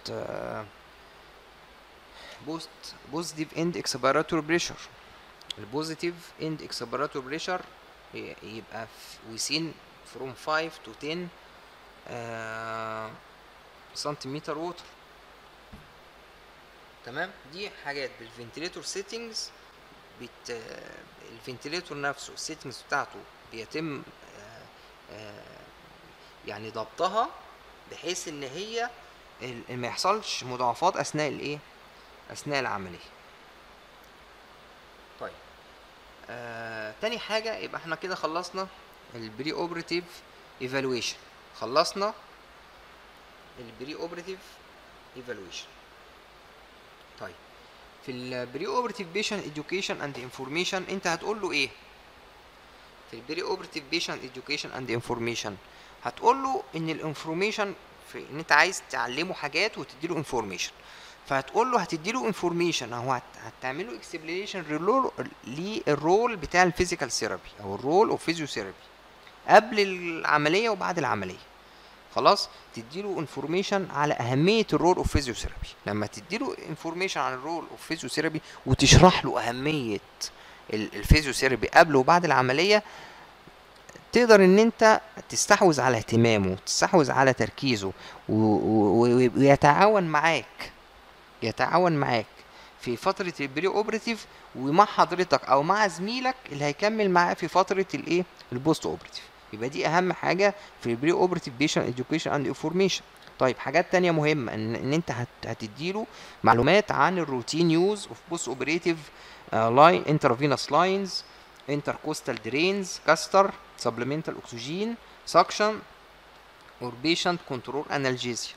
A: بوست بوزيتيف اند اكسبيراتوري بريشر البوزيتيف اند اكسبيراتوري بريشر يبقى ويسين فروم 5 تو 10 آه، سنتيمتر ووتر تمام دي حاجات بالفنتليتور سيتنجز بت الفنتليتور نفسه السيتنجز بتاعته بيتم آه، آه، يعني ضبطها بحيث ان هي ال- ما يحصلش مضاعفات اثناء الايه اثناء العمليه طيب آه، تاني حاجه يبقى احنا كده خلصنا البري اوبراتيف ايفالويشن خلصنا البري اوبراتيف ايفالويشن طيب في البري اوبراتيف بيشن اديوكيشن اند انفورميشن انت هتقول له ايه في البري اوبراتيف بيشن اديوكيشن اند انفورميشن هتقول له ان الانفورميشن في ان انت عايز تعلمه حاجات وتدي له انفورميشن فهتقول له هتدي له انفورميشن هو هت- هتعمل له اكسبلينيشن للرول بتاع الفيزيكال ثيرابي او الرول اوف فيزيوثيرابي قبل العمليه وبعد العمليه خلاص تديله انفورميشن على اهميه الرول اوف فيزيوثيرابي لما تديله انفورميشن عن الرول اوف فيزيوثيرابي وتشرح له اهميه ال- الفيزيوثيرابي قبل وبعد العمليه تقدر ان انت تستحوذ على اهتمامه تستحوذ على تركيزه و- و- و- ويتعاون معاك يتعاون معاك في فترة البري اوبراتيف ومع حضرتك او مع زميلك اللي هيكمل معاه في فترة الايه البوست اوبراتيف يبقى دي اهم حاجة في البري اوبراتيف بيشن اديوكيشن اند انفورميشن طيب حاجات تانية مهمة ان, إن انت هت هتديله معلومات عن الروتين يوز اوف بوست اوبريتيف لاين انترفينوس لاينز intercostal drains كاستر supplemental oxygen suction or patient control analgesia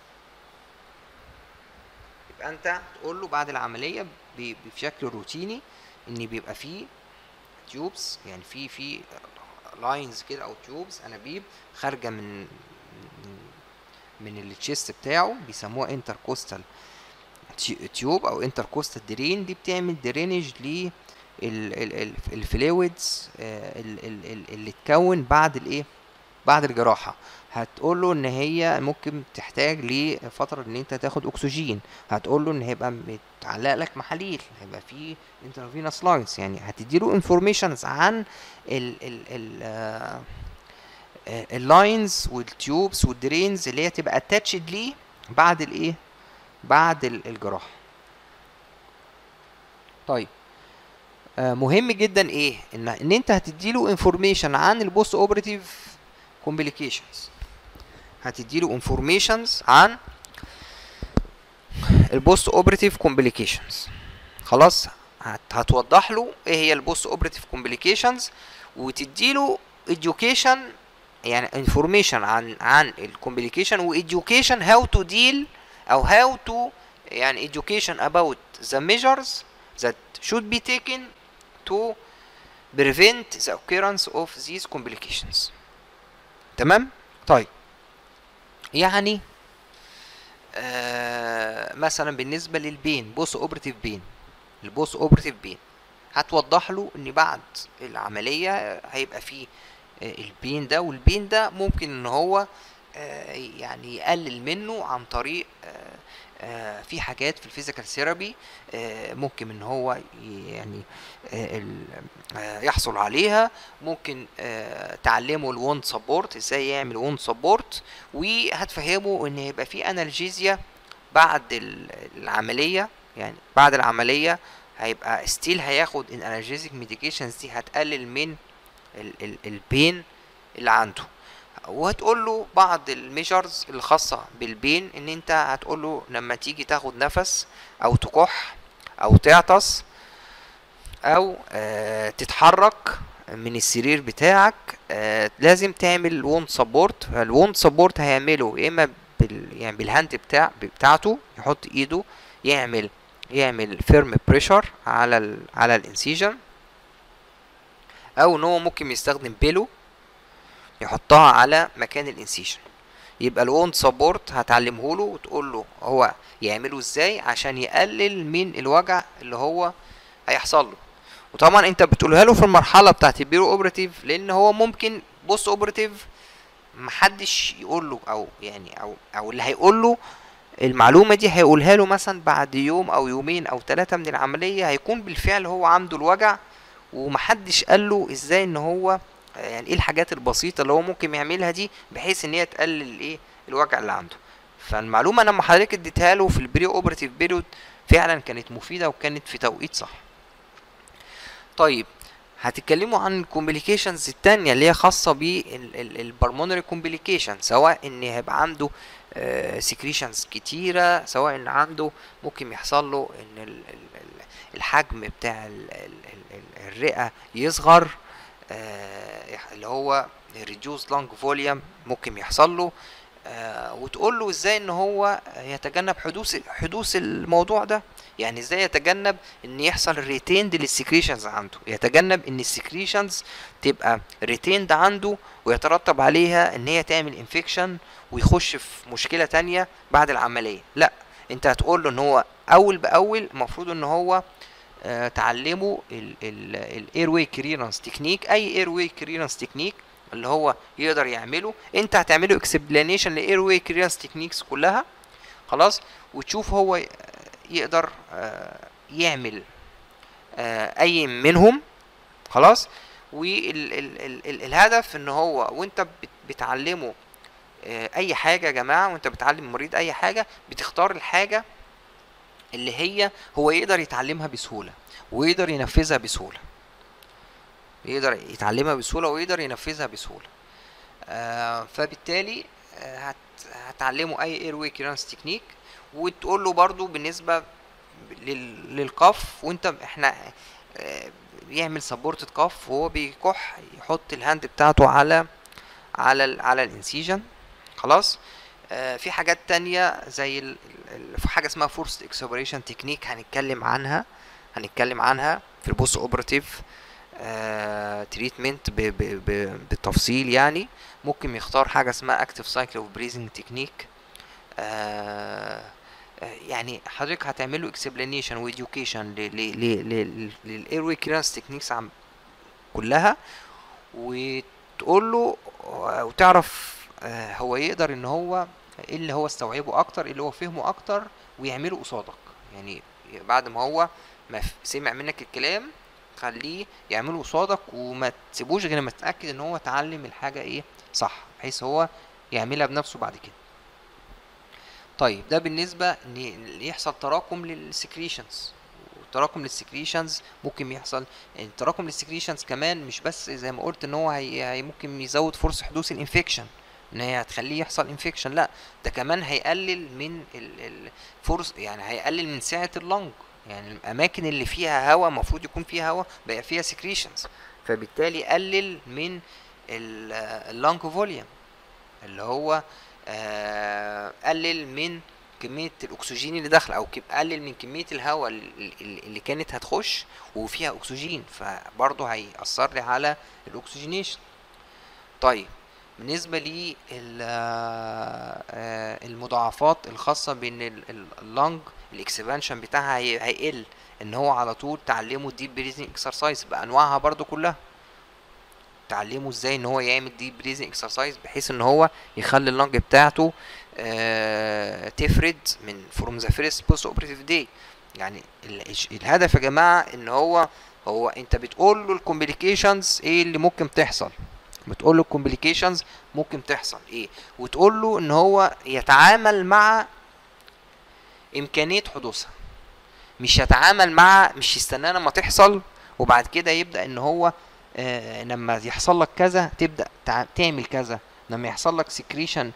A: يبقى انت تقول له بعد العمليه ب- بشكل روتيني ان بيبقى فيه تيوبس يعني في في لاينز كده او تيوبس انابيب خارجه من من- من التشيست بتاعه بيسموها انتركوستال تيوب او انتركوستال درين دي بتعمل درينج ل الفلويدز اللي اتكون بعد الايه بعد الجراحه هتقول له ان هي ممكن تحتاج لفتره ان انت تاخد اكسجين هتقول له ان هيبقى متعلق لك محاليل هيبقى في انترفينوس لاينز يعني هتدي له انفورميشنز عن ال ال ال اللاينز والتيوبس والدرينز اللي هي تبقى اتاتشد ليه بعد الايه بعد ال- الجراحه طيب آه، مهم جدا ايه ان ان انت هتديله انفورميشن عن البوست اوبراتيف كومبليكيشنز هتديله انفورميشنز عن البوست اوبراتيف كومبليكيشنز خلاص هت هتوضح له ايه هي البوست اوبراتيف كومبليكيشنز وتديله education يعني information عن عن الكومبليكيشن وeducation how to deal او how to يعني education about the measures that should be taken to prevent the occurrence of these complications تمام طيب يعني آه مثلا بالنسبه للبين بوست اوبراتيف بين البوست اوبراتيف بين هتوضح له ان بعد العمليه هيبقى فيه آه، البين ده والبين ده ممكن ان هو آه، يعني يقلل منه عن طريق آه، آه، في حاجات في الفيزيكال ثيرابي ممكن ان هو ي- يعني آه، ال- آه، يحصل عليها ممكن آه، تعلمه الوند سبورت ازاي يعمل وند سبورت وهتفهمه ان يبقى في انالجيزيا بعد ال- العمليه يعني بعد العمليه هيبقى ستيل هياخد الانالجيزيك ميديكيشنز دي هتقلل من ال- ال- البين اللي عنده وهتقول له بعض الميجرز الخاصة بالبين ان انت هتقول له لما تيجي تاخد نفس او تكح او تعطس او آه تتحرك من السرير بتاعك آه لازم تعمل ووند سبورت الووند سبورت هيعمله يا اما بال يعني بالهاند بتاع بتاعته يحط ايده يعمل يعمل فيرم بريشر على ال على الانسيجن او ان هو ممكن يستخدم بيلو يحطها على مكان الانسيشن يبقى الوند سبورت هتعلمه له وتقول له هو يعمله ازاي عشان يقلل من الوجع اللي هو هيحصل له وطبعا انت بتقولها له في المرحله بتاعت البيرو اوبراتيف لان هو ممكن بوست اوبراتيف محدش يقول له او يعني او او اللي هيقول له المعلومه دي هيقولها له مثلا بعد يوم او يومين او ثلاثه من العمليه هيكون بالفعل هو عنده الوجع ومحدش قال له ازاي ان هو يعني ايه الحاجات البسيطه اللي هو ممكن يعملها دي بحيث ان هي تقلل ايه الوجع اللي عنده فالمعلومه لما حضرتك اديتها له في البري اوبراتيف بيريود فعلا كانت مفيده وكانت في توقيت صح طيب هتتكلموا عن الكومبليكيشنز التانية اللي هي خاصة بالبرمونري كومبليكيشن سواء ان هيبقى عنده سكريشنز كتيرة سواء ان عنده ممكن يحصل له ان ال- ال- ال- الحجم بتاع ال- ال- ال- الرئة يصغر آه، اللي هو reduce lung volume ممكن يحصل له آه، وتقول له ازاي ان هو يتجنب حدوث حدوث الموضوع ده يعني ازاي يتجنب ان يحصل ريتيند للسكريشنز عنده يتجنب ان السكريشنز تبقى ريتيند عنده ويترتب عليها ان هي تعمل انفكشن ويخش في مشكلة تانية بعد العملية لا انت هتقول له ان هو اول باول المفروض ان هو آه، تعلمه الاير واي كليرنس تكنيك اي اير واي كليرنس تكنيك اللي هو يقدر يعمله انت هتعمله اكسبلانيشن لاير واي كليرنس تكنيكس كلها خلاص وتشوف هو ي- يقدر آه، يعمل آه، اي منهم خلاص والهدف ان هو وانت بت- بتعلمه آه، اي حاجه يا جماعه وانت بتعلم المريض اي حاجه بتختار الحاجه اللي هي هو يقدر يتعلمها بسهوله ويقدر ينفذها بسهوله يقدر يتعلمها بسهوله ويقدر ينفذها بسهوله آه فبالتالي آه، هت هتعلمه اي اير واي كليرنس تكنيك وتقول له برضو بالنسبه لل- للقف وانت احنا آه، بيعمل سبورتد قف وهو بيكح يحط الهاند بتاعته على على ال على الانسيجن خلاص آه، في حاجات تانية زي ال- ال- في حاجة اسمها فورست اكسبريشن تكنيك هنتكلم عنها هنتكلم عنها في البوست اوبراتيف تريتمنت بالتفصيل يعني ممكن يختار حاجة اسمها اكتف سايكل اوف بريزنج تكنيك يعني حضرتك هتعمل له اكسبلانيشن واديوكيشن للايروي كليرنس تكنيكس عم كلها وتقول له وتعرف آه، هو يقدر ان هو ايه اللي هو استوعبه اكتر ايه اللي هو فهمه اكتر ويعمله قصادك يعني بعد ما هو ما ف- سمع منك الكلام خليه يعمله قصادك وما تسيبوش غير ما تتاكد ان هو اتعلم الحاجه ايه صح بحيث هو يعملها بنفسه بعد كده طيب ده بالنسبه ان يحصل تراكم للسكريشنز والتراكم للسكريشنز ممكن يحصل التراكم للسكريشنز كمان مش بس زي ما قلت ان هو هي هي ممكن يزود فرصه حدوث الانفكشن ان هي هتخليه يحصل انفكشن لا ده كمان هيقلل من الفرص يعني هيقلل من سعه اللنج يعني الاماكن اللي فيها هواء المفروض يكون فيها هواء بقى فيها سكريشنز فبالتالي قلل من اللنج فوليوم اللي هو آه، قلل من كمية الأكسجين اللي داخل أو كم- قلل من كمية الهواء ال- ال- اللي كانت هتخش وفيها أكسجين فبرضه هيأثر لي على الأكسجينيشن طيب بالنسبة لي المضاعفات الخاصة بإن ال- ال- اللنج الإكسبانشن بتاعها هي- هيقل إن هو على طول تعلمه الديب بريزنج اكسرسايز بأنواعها برضه كلها تعلمه ازاي ان هو يعمل ديب بريزنج اكسرسايز بحيث ان هو يخلي اللنج بتاعته آه تفرد من فروم ذا فيرست بوست اوبريتيف داي يعني ال- الش- الهدف يا جماعه ان هو هو انت بتقول له الكومبليكيشنز ايه اللي ممكن تحصل بتقول له الكومبليكيشنز ممكن تحصل ايه وتقول له ان هو يتعامل مع امكانيه حدوثها مش يتعامل مع مش يستنى لما تحصل وبعد كده يبدا ان هو آه لما يحصل لك كذا تبدا تع- تعمل كذا لما يحصل لك سكريشن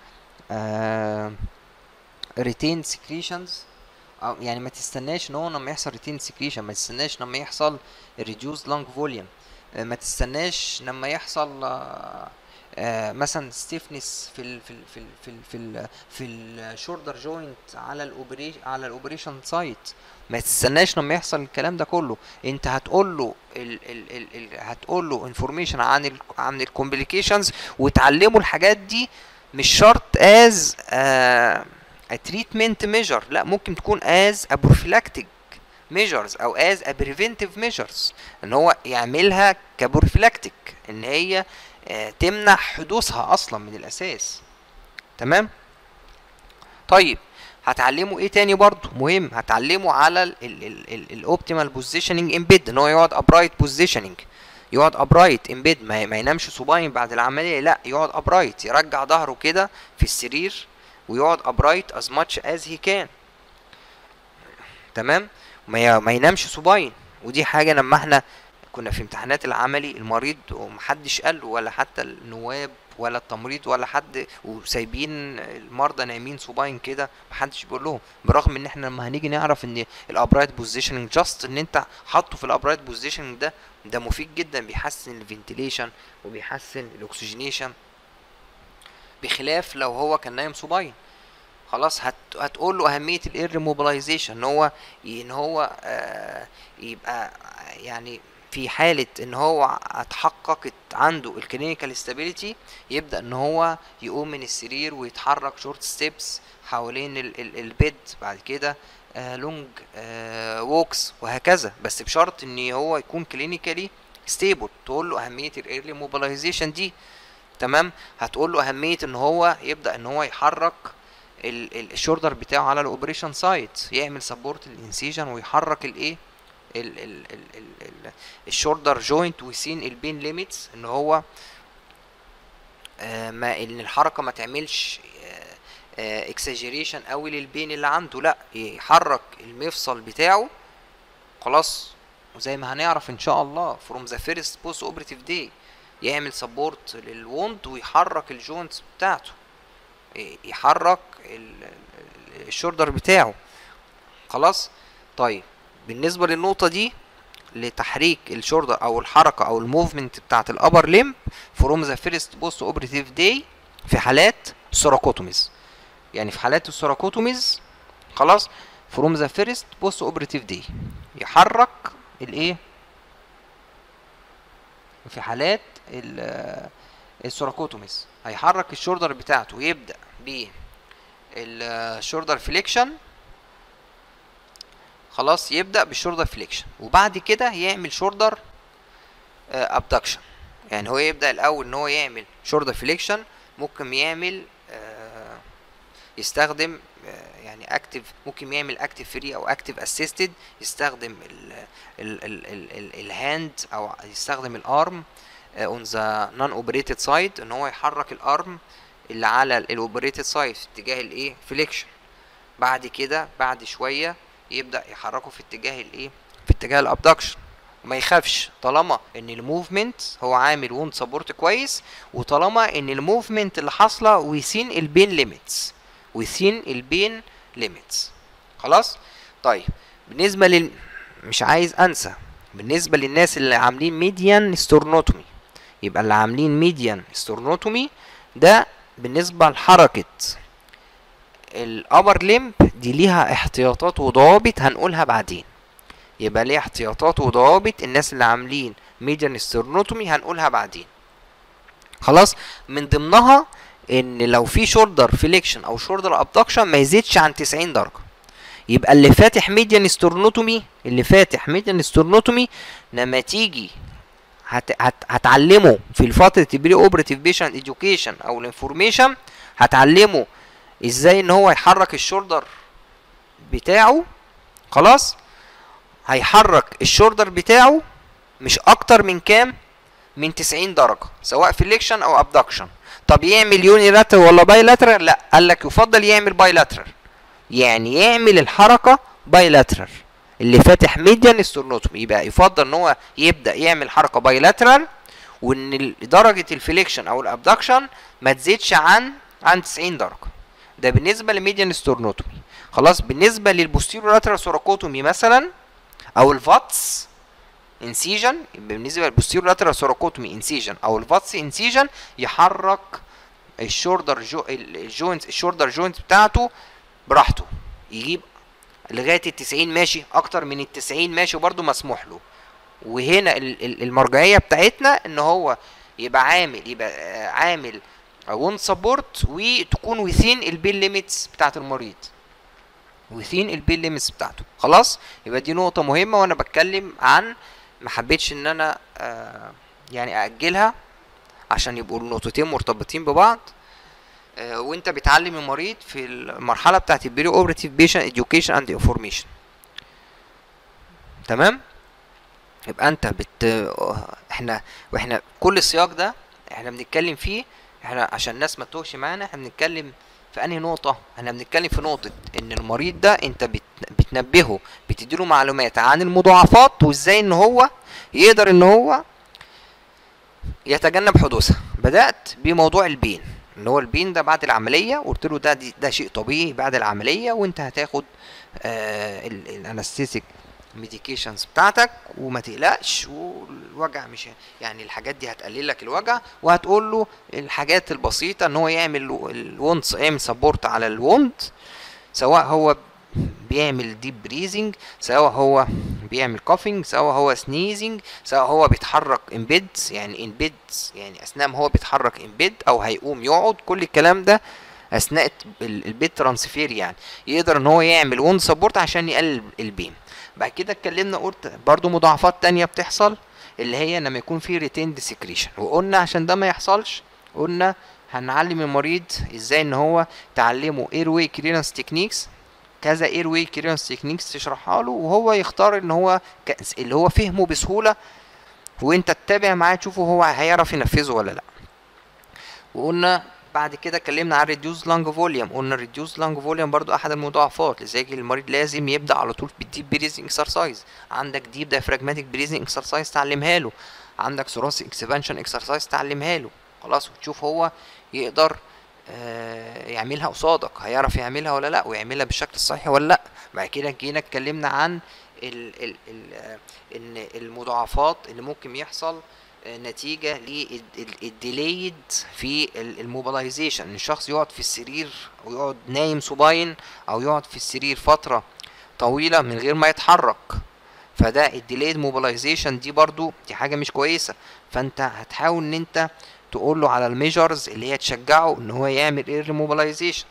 A: ريتين سكريشنز أو يعني ما تستناش ان هو لما يحصل ريتين سكريشن ما تستناش لما يحصل ريديوس لانج فوليوم ما تستناش لما يحصل آه، آه، مثلا ستيفنس في ال في ال في ال في ال في ال في الشولدر جوينت على الاوبريشن على الاوبريشن سايت ما تستناش لما يحصل الكلام ده كله انت هتقول له ال ال ال ال هتقول له انفورميشن عن ال عن الكومبليكيشنز وتعلمه الحاجات دي مش شرط از تريتمنت ميجر لا ممكن تكون از بروفيلاكتيك ميجرز او از بريفنتيف ميجرز ان هو يعملها كبروفيلاكتيك ان هي آه، تمنع حدوثها اصلا من الاساس تمام طيب هتعلمه ايه تاني برضو مهم هتعلمه على الاوبتيمال بوزيشننج امبيد ان هو يقعد ابرايت بوزيشننج يقعد ابرايت امبيد ما, ما ينامش صباين بعد العمليه لا يقعد ابرايت يرجع ظهره كده في السرير ويقعد ابرايت as much as he can تمام ما, ي... ما ينامش صباين ودي حاجه لما احنا كنا في امتحانات العملي المريض ومحدش قال له ولا حتى النواب ولا التمريض ولا حد وسايبين المرضى نايمين صباين كده محدش بيقول لهم برغم ان احنا لما هنيجي نعرف ان الابرايت بوزيشننج جاست ان انت حاطه في الابرايت بوزيشننج ده ده مفيد جدا بيحسن الفنتيليشن وبيحسن الاكسجينيشن بخلاف لو هو كان نايم صباين خلاص هت... هتقول له اهميه الاير موبلايزيشن ان هو ان هو آه يبقى يعني في حالة ان هو اتحققت عنده الكلينيكال ستابيليتي يبدأ ان هو يقوم من السرير ويتحرك شورت ستيبس حوالين ال ال البيد بعد كده آه لونج آه ووكس وهكذا بس بشرط ان هو يكون كلينيكالي ستيبل تقول له اهمية الايرلي موبلايزيشن دي تمام هتقول له اهمية ان هو يبدأ ان هو يحرك الشولدر بتاعه على الاوبريشن سايت يعمل سبورت الانسيجن ويحرك الايه ال ال ال ال ال الشولدر جوينت ويسين البين ليميتس ان هو آه ما ان الحركه ما تعملش اكسجريشن قوي للبين اللي عنده لا يحرك المفصل بتاعه خلاص وزي ما هنعرف ان شاء الله فروم ذا فيرست بوست اوبريتيف داي يعمل سبورت للوند ويحرك الجوينتس بتاعته ي- يحرك ال- ال- الشولدر بتاعه خلاص طيب بالنسبه للنقطه دي لتحريك الشولدر او الحركه او الموفمنت بتاعت الابر ليمب فروم ذا فيرست بوست اوبريتيف داي في حالات السوراكوتوميز يعني في حالات السوراكوتوميز خلاص فروم ذا فيرست بوست اوبريتيف داي يحرك الايه في حالات ال- السوراكوتوميز هيحرك الشولدر بتاعته يبدا ب الشولدر فليكشن خلاص يبدا بالشولدر فليكشن وبعد كده يعمل شولدر ابدكشن يعني هو يبدا الاول ان هو يعمل شولدر فليكشن ممكن يعمل آه، يستخدم آه، يعني اكتف ممكن يعمل اكتف فري او اكتف اسيستد يستخدم ال ال ال ال ال الهاند او يستخدم الارم اون ذا نون اوبريتد سايد ان هو يحرك الارم اللي على الاوبريتد سايد في اتجاه الايه فليكشن بعد كده بعد شويه يبدا يحركه في اتجاه الايه في اتجاه الابدكشن وما يخافش طالما ان الموفمنت هو عامل وند سبورت كويس وطالما ان الموفمنت اللي حاصله ويسين البين ليميتس ويسين البين ليميتس خلاص طيب بالنسبه لل مش عايز انسى بالنسبه للناس اللي عاملين ميديان ستورنوتومي يبقى اللي عاملين ميديان ستورنوتومي ده بالنسبه لحركه الابر ليمب دي ليها احتياطات وضوابط هنقولها بعدين يبقى ليه احتياطات وضوابط الناس اللي عاملين ميديان ستورنوتومي هنقولها بعدين خلاص من ضمنها ان لو في شولدر فليكشن او شولدر ابدكشن ما يزيدش عن 90 درجه يبقى اللي فاتح ميديان ستورنوتومي اللي فاتح ميديان ستورنوتومي لما تيجي هت هت هتعلمه في فتره البري اوبراتيف بيشنت اديوكيشن او الانفورميشن هتعلمه ازاي ان هو يحرك الشولدر بتاعه خلاص هيحرك الشولدر بتاعه مش اكتر من كام من 90 درجه سواء فليكشن او ابدكشن طب يعمل يونيلاترال ولا بايلاترال لا قال لك يفضل يعمل بايلاترال يعني يعمل الحركه بايلاترال اللي فاتح ميديان ستورنوتومي يبقى يفضل ان هو يبدا يعمل حركه بايلاترال وان ال- درجه الفليكشن او الابدكشن ما تزيدش عن عن 90 درجه ده بالنسبه لميديان ستورنوتومي خلاص بالنسبه للبوستيريور لاترال سوراكوتومي مثلا او الفاتس انسيجن بالنسبه للبوستيريور لاترال سوراكوتومي انسيجن او الفاتس انسيجن يحرك الشولدر جو الجوينت الشولدر جوينت بتاعته براحته يجيب لغايه ال 90 ماشي اكتر من ال 90 ماشي برضه مسموح له وهنا ال- ال- المرجعيه بتاعتنا ان هو يبقى عامل يبقى آه، عامل وون سبورت وتكون ويثين البيل ليميتس بتاعت المريض ويثين البيل ليميتس بتاعته خلاص يبقى دي نقطه مهمه وانا بتكلم عن ما حبيتش ان انا آه يعني اجلها عشان يبقوا النقطتين مرتبطين ببعض آه وانت بتعلم المريض في المرحله بتاعت البري اوبراتيف بيشن اديوكيشن اند انفورميشن تمام يبقى انت بت احنا واحنا كل السياق ده احنا بنتكلم فيه احنا عشان الناس ما تتوهش معانا احنا بنتكلم في انهي نقطة؟ احنا بنتكلم في نقطة ان المريض ده انت بت... بتنبهه بتديله معلومات عن المضاعفات وازاي ان هو يقدر ان هو يتجنب حدوثها بدأت بموضوع البين ان هو البين ده بعد العملية وقلت له ده دي- ده شيء طبيعي بعد العملية وانت هتاخد آه الانستيزيك ميديكيشنز بتاعتك وما تقلقش والوجع مش يعني الحاجات دي هتقلل لك الوجع وهتقول له الحاجات البسيطه ان هو يعمل الوند يعمل سبورت على الوند سواء هو بيعمل ديب بريزنج سواء هو بيعمل كوفينج سواء هو سنيزنج سواء هو بيتحرك امبيد يعني امبيد يعني اثناء ما هو بيتحرك امبيد او هيقوم يقعد كل الكلام ده اثناء ال- البيت ترانسفير يعني يقدر ان هو يعمل وند سبورت عشان يقلل البيم بعد كده اتكلمنا قلت برضو مضاعفات تانية بتحصل اللي هي لما يكون في ريتيند سكريشن وقلنا عشان ده ما يحصلش قلنا هنعلم المريض ازاي ان هو تعلمه اير واي كليرنس تكنيكس كذا اير واي كليرنس تكنيكس تشرحها له وهو يختار ان هو ك- اللي هو فهمه بسهوله وانت تتابع معاه تشوفه هو هيعرف ينفذه ولا لا وقلنا بعد كده اتكلمنا عن ريديوز لانج فوليوم قلنا ريديوز لانج فوليوم برضو احد المضاعفات لذلك المريض لازم يبدا على طول بالديب بريزنج اكسرسايز عندك ديب دايفراجماتيك بريزنج اكسرسايز تعلمها له عندك ثوراسيك اكسبانشن اكسرسايز تعلمها له خلاص وتشوف هو يقدر آه، يعملها قصادك هيعرف يعملها ولا لا ويعملها بالشكل الصحيح ولا لا بعد كده جينا اتكلمنا عن ال ال ال آه، ان المضاعفات اللي ممكن يحصل آه، نتيجة للديليد في الموبيلايزيشن ان الشخص يقعد في السرير ويقعد نايم صباين او يقعد في السرير فترة طويلة من غير ما يتحرك فده الديليد موبيلايزيشن دي برضو دي حاجة مش كويسة فانت هتحاول ان انت تقول له على الميجرز اللي هي تشجعه ان هو يعمل ايرلي موبيلايزيشن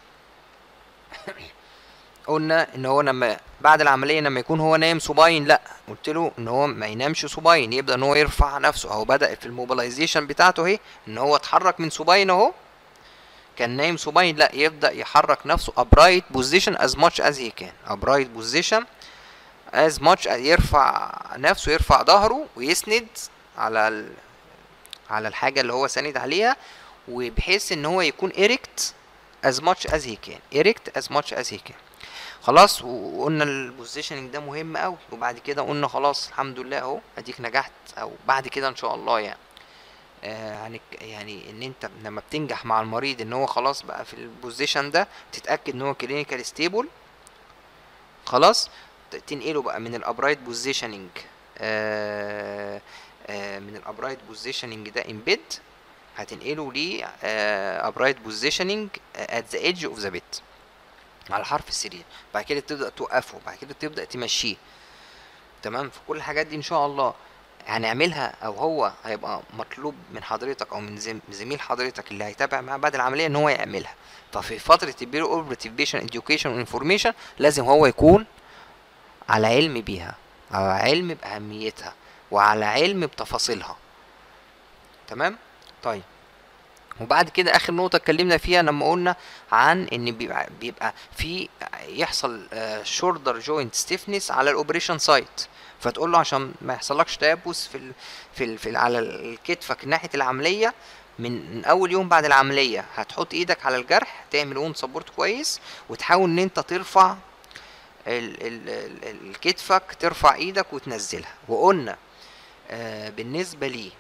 A: قلنا ان هو لما بعد العمليه لما يكون هو نايم صباين لا قلت له ان هو ما ينامش صباين يبدا ان هو يرفع نفسه او بدا في الموبيلايزيشن بتاعته اهي ان هو اتحرك من صباين اهو كان نايم صباين لا يبدا يحرك نفسه upright position as much as he can upright position as much as يرفع نفسه يرفع ظهره ويسند على ال... على الحاجه اللي هو ساند عليها وبحيث ان هو يكون erect as much as he can erect as much as he can خلاص وقلنا البوزيشننج ده مهم قوي وبعد كده قلنا خلاص الحمد لله اهو اديك نجحت او بعد كده ان شاء الله يعني آه هنك يعني ان انت لما بتنجح مع المريض ان هو خلاص بقى في البوزيشن ده تتاكد ان هو كلينيكال ستيبل خلاص تنقله بقى من الابرايت بوزيشننج آه آه من الابرايت بوزيشننج ده امبيد هتنقله ل ابرايت بوزيشننج ات ذا ايدج اوف ذا بيت على حرف السرير بعد كده تبدا توقفه بعد كده تبدا تمشيه تمام في كل الحاجات دي ان شاء الله هنعملها او هو هيبقى مطلوب من حضرتك او من زميل حضرتك اللي هيتابع معاه بعد العمليه ان هو يعملها ففي فتره البيرو اوبريتيف بيشن اديوكيشن وانفورميشن لازم هو يكون على علم بيها على علم باهميتها وعلى علم بتفاصيلها تمام طيب وبعد كده اخر نقطه اتكلمنا فيها لما قلنا عن ان بيبقى, بيبقى في يحصل شولدر جوينت ستيفنس على الاوبريشن سايت فتقول له عشان ما يحصلكش تيبس في ال في, ال في ال على كتفك ناحيه العمليه من, من اول يوم بعد العمليه هتحط ايدك على الجرح تعمل وون سبورت كويس وتحاول ان انت ترفع ال ال ال الكتفك ترفع ايدك وتنزلها وقلنا آه بالنسبه لي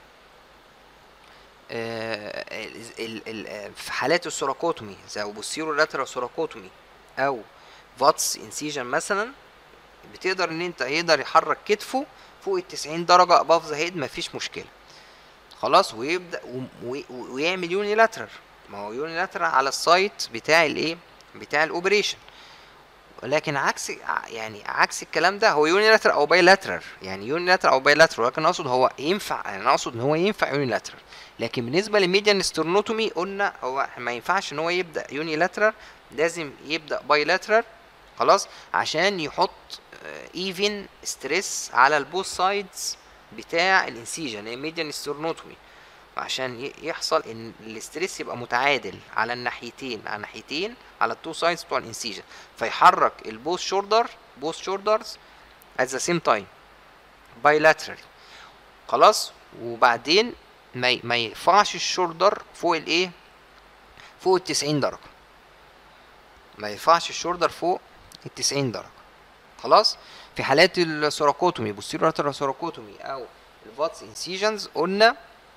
A: في حالات السوراكوتومي زي بوستيرو لاترال سوراكوتومي او فاتس انسيجن مثلا بتقدر ان انت يقدر يحرك كتفه فوق ال 90 درجه اباف ذا هيد مفيش مشكله خلاص ويبدا ويعمل يوني لاترال ما هو يوني لاترال على السايت بتاع الايه بتاع الاوبريشن ولكن عكس يعني عكس الكلام ده هو يونيلاترال او بايلاترال يعني يونيلاترال او بايلاترال ولكن اقصد هو ينفع يعني انا اقصد ان هو ينفع يونيلاترال لكن بالنسبه للميديان سترنوتومي قلنا هو ما ينفعش ان هو يبدا يونيلاترال لازم يبدا بايلاترال خلاص عشان يحط ايفن ستريس على البوث سايدز بتاع الانسيجن الميديان سترنوتومي عشان يحصل ان الاستريس يبقى متعادل على الناحيتين على الناحيتين على التو سايدز بتوع الانسيجن فيحرك البوث شولدر بوث شولدرز at the same time bilaterally خلاص وبعدين ما ما يرفعش الشولدر فوق الايه فوق ال 90 درجه ما يرفعش الشولدر فوق ال 90 درجه خلاص في حالات السوراكوتومي بوستيريور لاترال سوراكوتومي او الفاتس انسيجنز قلنا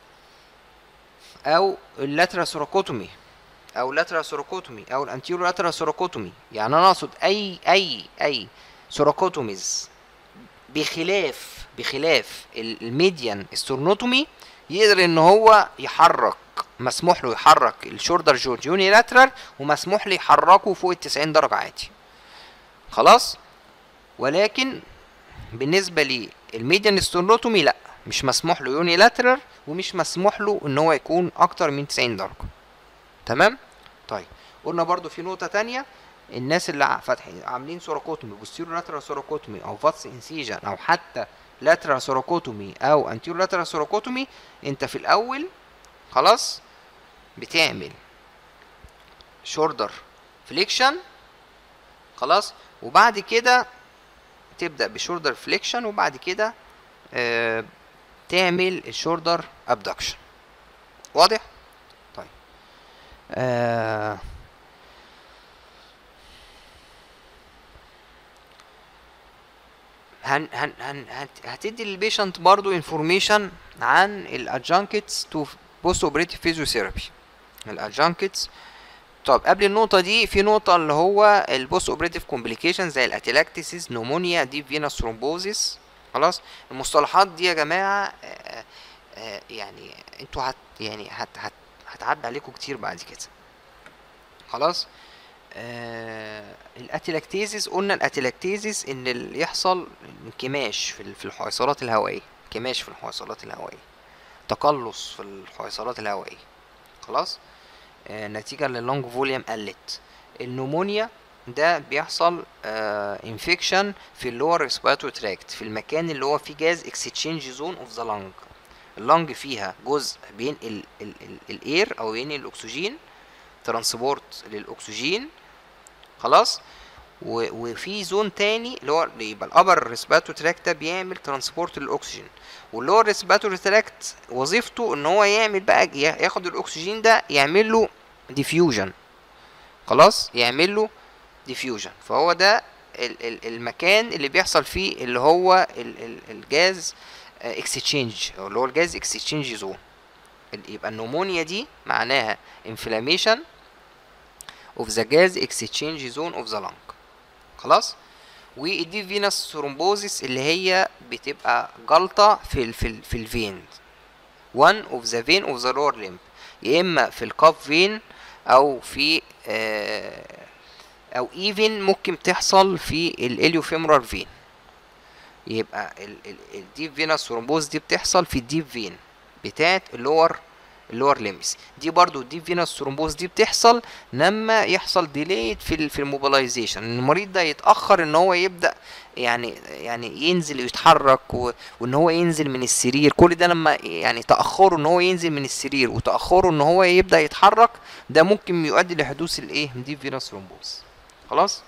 A: او اللاترال سوراكوتومي او اللاترال سوراكوتومي او الانتيرو لاترال سوراكوتومي يعني انا اقصد اي اي اي سوراكوتوميز بخلاف بخلاف الميديان ستورنوتومي يقدر ان هو يحرك مسموح له يحرك الشولدر جوينت يوني لاترال ومسموح له يحركه فوق ال 90 درجه عادي خلاص ولكن بالنسبه للميديان ستورنوتومي لا مش مسموح له يوني لاترال ومش مسموح له ان هو يكون اكتر من 90 درجه تمام طيب قلنا برضو في نقطه تانية الناس اللي فاتحين عاملين سوراكوتومي بوستيرو لاترال سوراكوتومي او فاتس انسيجن او حتى لاترال سوراكوتومي او انتيرو لاترال سوراكوتومي انت في الاول خلاص بتعمل شولدر فليكشن خلاص وبعد كده تبدا بشولدر فليكشن وبعد كده آه تعمل الشولدر ابدكشن واضح طيب آه هن هن هن هتدي للبيشنت برضو انفورميشن عن الادجانكتس تو بوست اوبريتيف فيزيوثيرابي الادجانكتس طب قبل النقطة دي في نقطة اللي هو البوست اوبريتيف كومبليكيشن زي الاتيلاكتيسيس نومونيا ديب فينوس ثرومبوزيس خلاص المصطلحات دي يا جماعة آه، آه، يعني انتوا هت يعني هت هت هتعدي عليكم كتير بعد كده خلاص آه الاتيلاكتيزيس قلنا الاتيلاكتيزيس ان اللي يحصل انكماش في ال- في الحويصلات الهوائيه انكماش في الحويصلات الهوائيه تقلص في الحويصلات الهوائيه خلاص آه نتيجه لللونج فوليوم قلت النمونيا ده بيحصل انفكشن في اللور ريسبيراتوري تراكت في المكان اللي هو فيه جاز اكستشينج زون اوف ذا لانج اللنج فيها جزء بينقل الاير او بينقل الاكسجين ترانسبورت للاكسجين خلاص و- وفي زون تاني اللي هو يبقى الابر ريسبيراتوري تراكت ده بيعمل ترانسبورت للاكسجين واللور ريسبيراتوري تراكت وظيفته ان هو يعمل بقى يا- ياخد الاكسجين ده يعمل له ديفيوجن خلاص يعمل له ديفيوجن فهو ده ال- ال- المكان اللي بيحصل فيه اللي هو ال- ال- الجاز اكستشينج او اللي هو الجاز اكستشينج زون يبقى النمونيا دي معناها inflammation of the gas exchange zone of the lung خلاص والدي فينس ثرومبوزيس اللي هي بتبقى جلطة في ال في ال في الفين one of the vein of the lower limb يا اما في الكاف فين او في آه او even ممكن تحصل في الاليوفيمرال فين يبقى الديب فينس ثرومبوز دي بتحصل في الديب فين بتاعت اللور اللور ليمس دي برضو الديب فينس ثرومبوز دي بتحصل لما يحصل ديليت في ال في الموبيلايزيشن المريض ده يتاخر ان هو يبدا يعني يعني ينزل ويتحرك و... وان هو ينزل من السرير كل ده لما يعني تاخره ان هو ينزل من السرير وتاخره ان هو يبدا يتحرك ده ممكن يؤدي لحدوث الايه ديب فينس ثرومبوز خلاص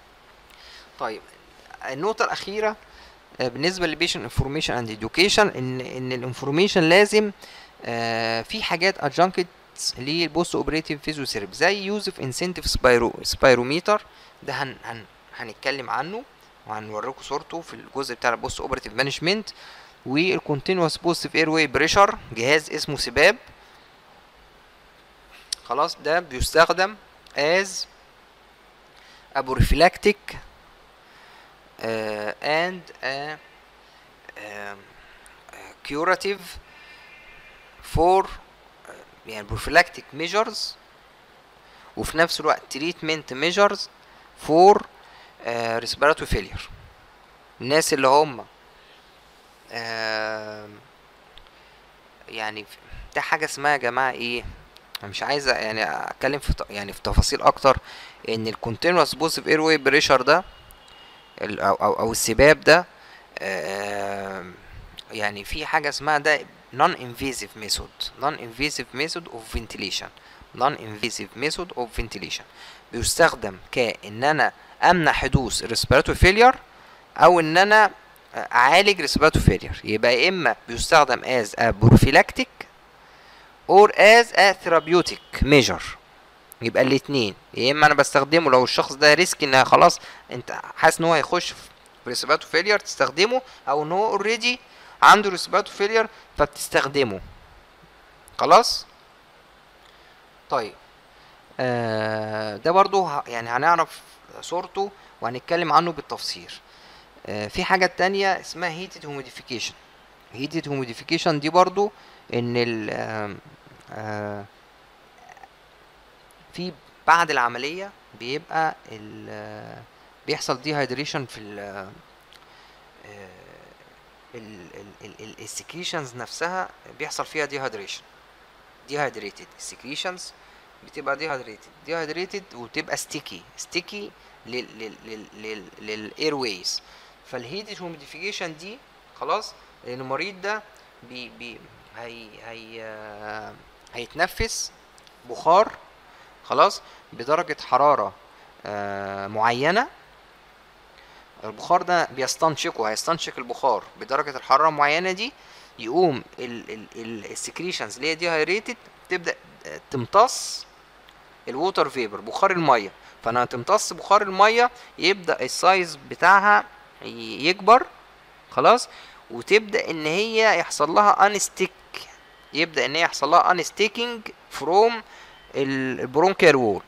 A: طيب النقطه الاخيره آه، بالنسبه للبيشن انفورميشن اند اديوكيشن ان ان الانفورميشن لازم آه، في حاجات ادجانكت للبوست اوبريتيف فيزيوثيرابي زي يوزف انسنتيف سبايرو سبايروميتر ده هن هن هنتكلم عنه وهنوريكم صورته في الجزء بتاع البوست اوبريتيف مانجمنت والكونتينوس بوزيتيف اير واي بريشر جهاز اسمه سباب خلاص ده بيستخدم as a prophylactic uh, and a um, a curative for uh, يعني prophylactic measures وفي نفس الوقت treatment measures for uh, respiratory failure الناس اللي هم آم، يعني في- ده حاجة اسمها يا جماعة ايه أنا مش عايز يعني اتكلم في ت- يعني في تفاصيل اكتر ان الكونتينوس بوزيتيف اير واي بريشر ده ال- او او او السباب ده آم، يعني في حاجه اسمها ده non invasive method non invasive method of ventilation non invasive method of ventilation بيستخدم كأن انا امنع حدوث respiratory failure او ان انا اعالج respiratory failure يبقى يا اما بيستخدم as a prophylactic or as a therapeutic measure يبقى الاتنين يا اما انا بستخدمه لو الشخص ده ريسك ان خلاص انت حاسس ان هو هيخش في ريسباتو فيلير تستخدمه او ان هو اوريدي عنده ريسباتو فيلير فبتستخدمه خلاص طيب آه ده برضو ه- يعني هنعرف صورته وهنتكلم عنه بالتفصيل آه في حاجة تانية اسمها heated humidification heated humidification دي برضو ان ال آم، آه في بعد العملية بيبقى ال بيحصل ديهايدريشن في ال السكريشنز نفسها بيحصل فيها ديهايدريشن ديهايدريتد السكريشنز بتبقى ديهايدريتد ديهايدريتد وبتبقى ستيكي ستيكي للاير ويز فالهيدد هوميديفيكيشن دي خلاص لان المريض ده بي بي هي هي آه، هيتنفس بخار خلاص بدرجة حرارة آه، معينة البخار ده بيستنشقه هيستنشق البخار بدرجة الحرارة المعينة دي يقوم السكريشنز اللي هي دي هايريتد تبدأ آه، تمتص الووتر فيبر بخار المية فانا تمتص بخار المية يبدأ السايز بتاعها ي- يكبر خلاص وتبدأ ان هي يحصل لها انستيك يبدأ ان هي يحصل لها انستيكينج فروم البرونكيال وول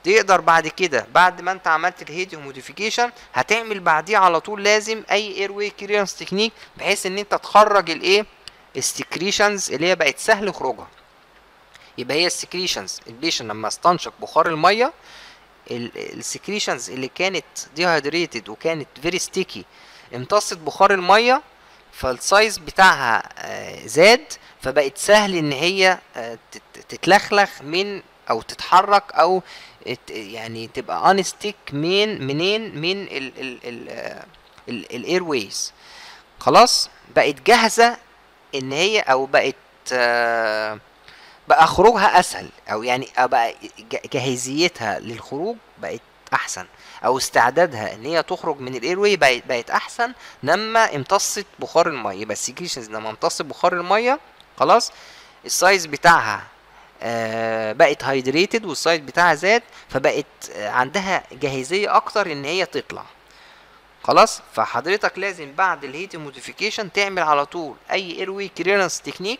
A: تقدر بعد كده بعد ما انت عملت الهيدنج موديفيكيشن هتعمل بعديه على طول لازم اي اير واي كليرنس تكنيك بحيث ان انت تخرج الايه السكريشنز اللي هي بقت سهل خروجها يبقى هي السكريشنز البيشن لما استنشق بخار الميه السكريشنز اللي كانت ديهايدريتد وكانت فيري ستيكي امتصت بخار الميه فالسايز بتاعها آه، زاد فبقت سهل ان هي آه، تت- تتلخلخ من او تتحرك او ت- يعني تبقى انستيك من منين من ال ال ال الاير ويز خلاص بقت جاهزه ان هي او بقت آه، بقى خروجها اسهل او يعني بقى ج- جاهزيتها للخروج بقت احسن او استعدادها ان هي تخرج من الاير واي بقت بقت احسن لما امتصت بخار الميه يبقى السكريشنز لما امتصت بخار الميه خلاص السايز بتاعها آه بقت هايدريتد والسايز بتاعها زاد فبقت آه عندها جاهزيه اكتر ان هي تطلع خلاص فحضرتك لازم بعد الهيت موديفيكيشن تعمل على طول اي اير واي كليرنس تكنيك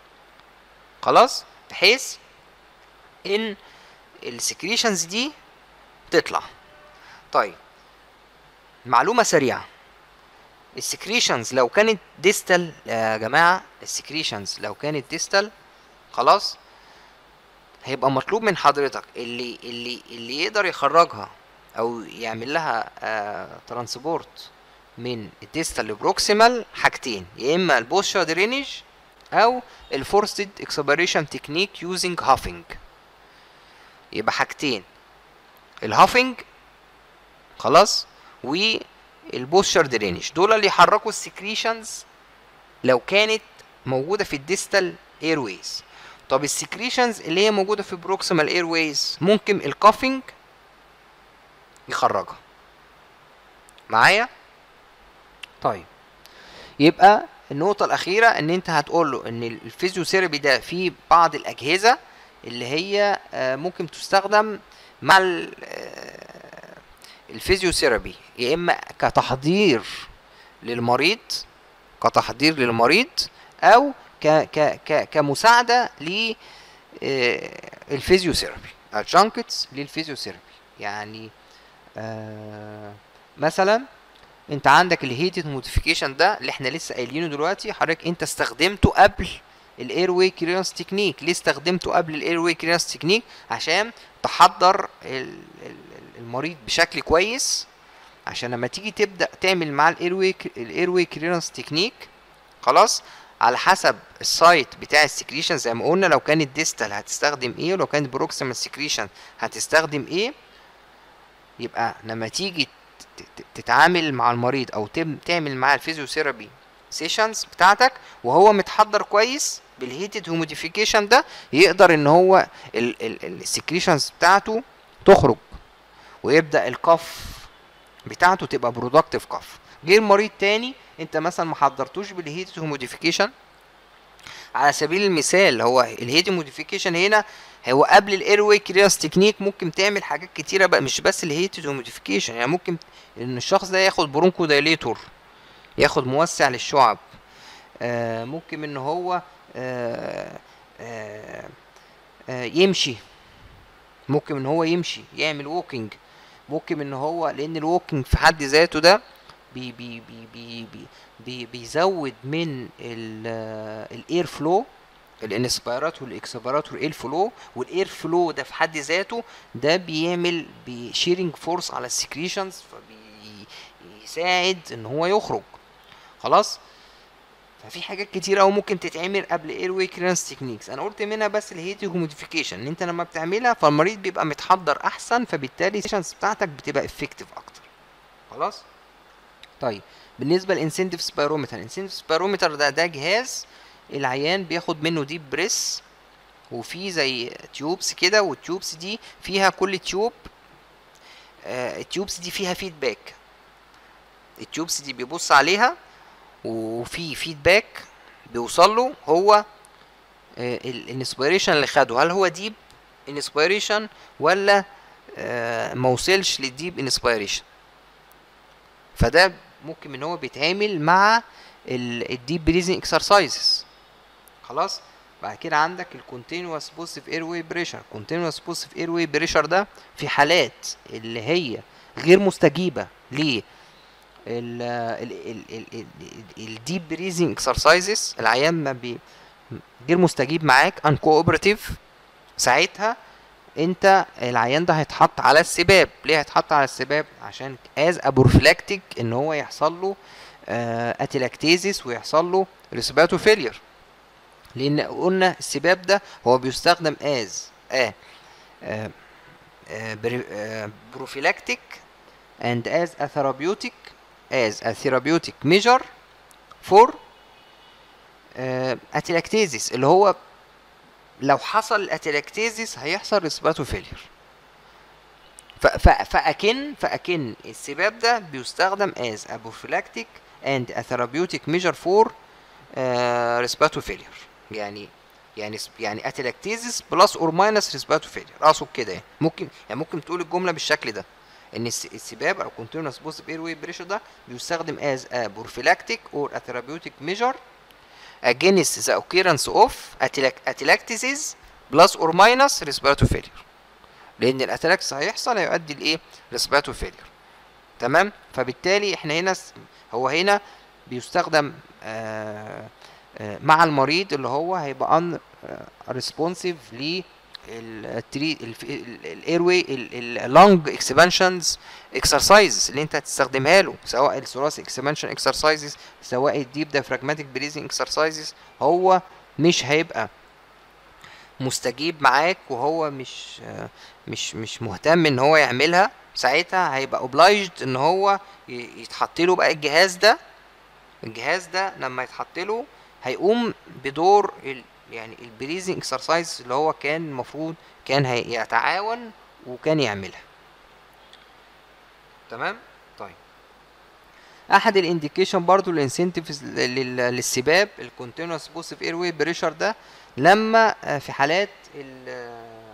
A: خلاص بحيث ان السكريشنز دي تطلع طيب معلومه سريعه السكريشنز لو كانت ديستال يا جماعه السكريشنز لو كانت ديستال خلاص هيبقى مطلوب من حضرتك اللي اللي اللي يقدر يخرجها او يعمل لها آه ترانسبورت من الديستال لبروكسيمال حاجتين يا اما البوشا درينج او الفورستد اكسبريشن تكنيك يوزنج هافينج يبقى حاجتين الهافينج خلاص والبوشر درينج دول اللي يحركوا السكريشنز لو كانت موجوده في الديستال ايرويز طب السكريشنز اللي هي موجوده في بروكسيمال ايرويز ممكن الكافينج يخرجها معايا طيب يبقى النقطة الأخيرة إن أنت هتقول له إن الفيزيوثيرابي ده فيه بعض الأجهزة اللي هي آه، ممكن تستخدم مع ال- آه، الفيزيوثيرابي يا إما كتحضير للمريض كتحضير للمريض أو ك ك ك كمساعدة للفيزيوثيرابي adjuncts للفيزيوثيرابي يعني آه مثلا انت عندك الهيتد موديفيكيشن ده اللي احنا لسه قايلينه دلوقتي حضرتك انت استخدمته قبل الاير واي كليرنس تكنيك ليه استخدمته قبل الاير واي كليرنس تكنيك عشان تحضر ال- ال- المريض بشكل كويس عشان لما تيجي تبدا تعمل معاه الاير واي الاير واي كليرنس تكنيك خلاص على حسب السايت بتاع السكريشن زي ما قلنا لو كانت ديستال هتستخدم ايه ولو كانت بروكسيمال سكريشن هتستخدم ايه يبقى لما تيجي ت- ت- تتعامل مع المريض او تم- تعمل معاه الفيزيوثيرابي سيشنز بتاعتك وهو متحضر كويس بالهيتد هوموديفيكيشن ده يقدر ان هو السكريشنز بتاعته تخرج ويبدا الكف بتاعته تبقى برودكتيف كف غير مريض تاني انت مثلا ما حضرتوش بالهيتد هوموديفيكيشن على سبيل المثال هو الهيتد موديفيكيشن هنا هو قبل الاير واي كليرنس تكنيك ممكن تعمل حاجات كتيره بقى مش بس الهيتد هوموديفيكيشن يعني ممكن ان الشخص ده ياخد برونكو دايليتور ياخد موسع للشعب آه ممكن ان هو آه آه آه يمشي ممكن ان هو يمشي يعمل ووكينج ممكن ان هو لان الووكينج في حد ذاته ده بي بي بي بي بي بي بيزود من الاير فلو الانسبيرات والاكسبيرات والاير فلو والاير فلو ده في حد ذاته ده بيعمل بشيرنج فورس على السكريشنز فبيساعد ان هو يخرج خلاص ففي حاجات كتير قوي ممكن تتعمل قبل اير واي كليرنس تكنيكس انا قلت منها بس الهيتي موديفيكيشن ان انت لما بتعملها فالمريض بيبقى متحضر احسن فبالتالي السيشنز بتاعتك بتبقى افكتيف اكتر خلاص طيب بالنسبه للانسنتيف سبيرومتر الانسنتيف سبيرومتر ده ده جهاز العيان بياخد منه ديب بريس وفي زي تيوبس كده والتيوبس دي فيها كل تيوب آه التيوبس دي فيها فيدباك التيوبس دي بيبص عليها وفي فيدباك بيوصل له هو الانسبيريشن اللي خده هل هو ديب انسبيريشن ولا آه ما وصلش للديب انسبيريشن فده ممكن ان هو بيتعامل مع الديب بريزنج اكسرسايزز خلاص بعد كده عندك الكونتينوس بوزيتيف اير واي بريشر الكونتينوس بوزيتيف اير واي بريشر ده في حالات اللي هي غير مستجيبه ل الديب بريزنج اكسرسايزز العيان ما بي غير مستجيب معاك ان كوبراتيف ساعتها انت العيان ده هيتحط على السباب ليه هيتحط على السباب عشان از ابورفلاكتيك ان هو يحصل له اتلاكتيزيس ويحصل له ريسباتو فيلير لان قلنا السباب ده هو بيستخدم از ا بروفيلاكتيك and as a therapeutic as a therapeutic measure for اتلاكتيزيس اللي هو لو حصل الاتلاكتيزيس هيحصل ريسباتو فيلير فاكن فاكن السباب ده بيستخدم as a prophylactic and a therapeutic measure for ريسباتو فيلير يعني يعني يعني اتلاكتيزيس بلس اور ماينس ريسباتو فيلير اقصد كده يعني ممكن يعني ممكن تقول الجمله بالشكل ده ان السباب او continuous positive airway pressure ده بيستخدم as a prophylactic or a therapeutic measure against the occurrence of atelectasis plus or minus respiratory failure لان الاتلاكس هيحصل هيؤدي لايه respiratory failure تمام فبالتالي احنا هنا هو هنا بيستخدم آآ آآ مع المريض اللي هو هيبقى ان ريسبونسيف ل الايروي اللونج اكسبانشنز اكسرسايزز اللي انت هتستخدمها له سواء الثوراسيك اكسبانشن اكسرسايزز سواء الديب دايفراجماتيك بريزنج اكسرسايزز هو مش هيبقى مستجيب معاك وهو مش مش مش مهتم ان هو يعملها ساعتها هيبقى اوبلايجد ان هو يتحط له بقى الجهاز ده الجهاز ده لما يتحط له هيقوم بدور يعني البريزنج اكسرسايز اللي هو كان المفروض كان يتعاون وكان يعملها تمام طيب احد الانديكيشن برضو الانسنتيفز للسباب الكونتينوس بوسيف اير واي بريشر ده لما في حالات ال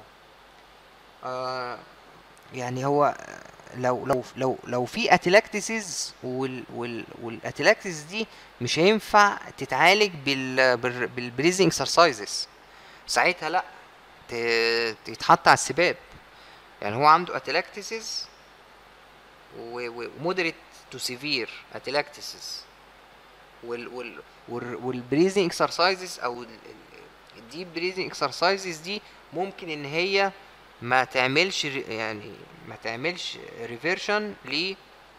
A: يعني هو لو لو لو لو في اتلاكتسز وال وال والاتلاكتس دي مش هينفع تتعالج بال بالبريزنج اكسرسايزز ساعتها لا تتحط على السباب يعني هو عنده اتلاكتسز ومودريت تو سيفير اتلاكتسز وال وال والبريزنج اكسرسايزز او الديب بريزنج اكسرسايزز دي ممكن ان هي ما تعملش يعني ما تعملش ريفيرشن ل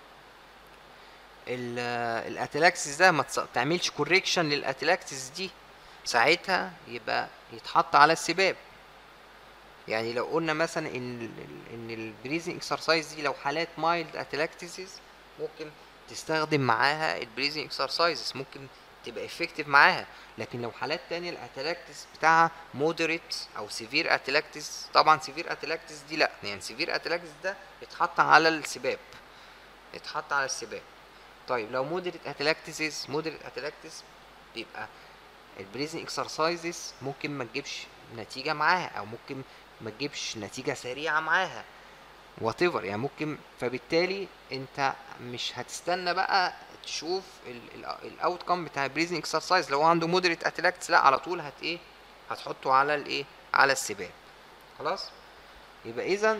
A: الاتلاكسس ده ما تعملش كوريكشن للاتلاكسس دي ساعتها يبقى يتحط على السباب يعني لو قلنا مثلا ان ان البريزنج اكسرسايز دي لو حالات مايلد اتلاكتسز ممكن تستخدم معاها البريزنج اكسرسايزز ممكن تبقى افكتيف معاها لكن لو حالات تانية الاتلاكتس بتاعها مودريت او سيفير اتلاكتس طبعا سيفير اتلاكتس دي لا يعني سيفير اتلاكتس ده يتحط على السباب يتحط على السباب طيب لو مودريت اتلاكتسز مودريت اتلاكتس بيبقى البريزنج اكسرسايزز ممكن ما تجيبش نتيجه معاها او ممكن ما تجيبش نتيجه سريعه معاها وات يعني ممكن فبالتالي انت مش هتستنى بقى تشوف الاوت كام بتاع البريزنج اكسرسايز لو عنده مودريت اتلاكتس لا على طول هت ايه هتحطه على الايه على السباب خلاص يبقى اذا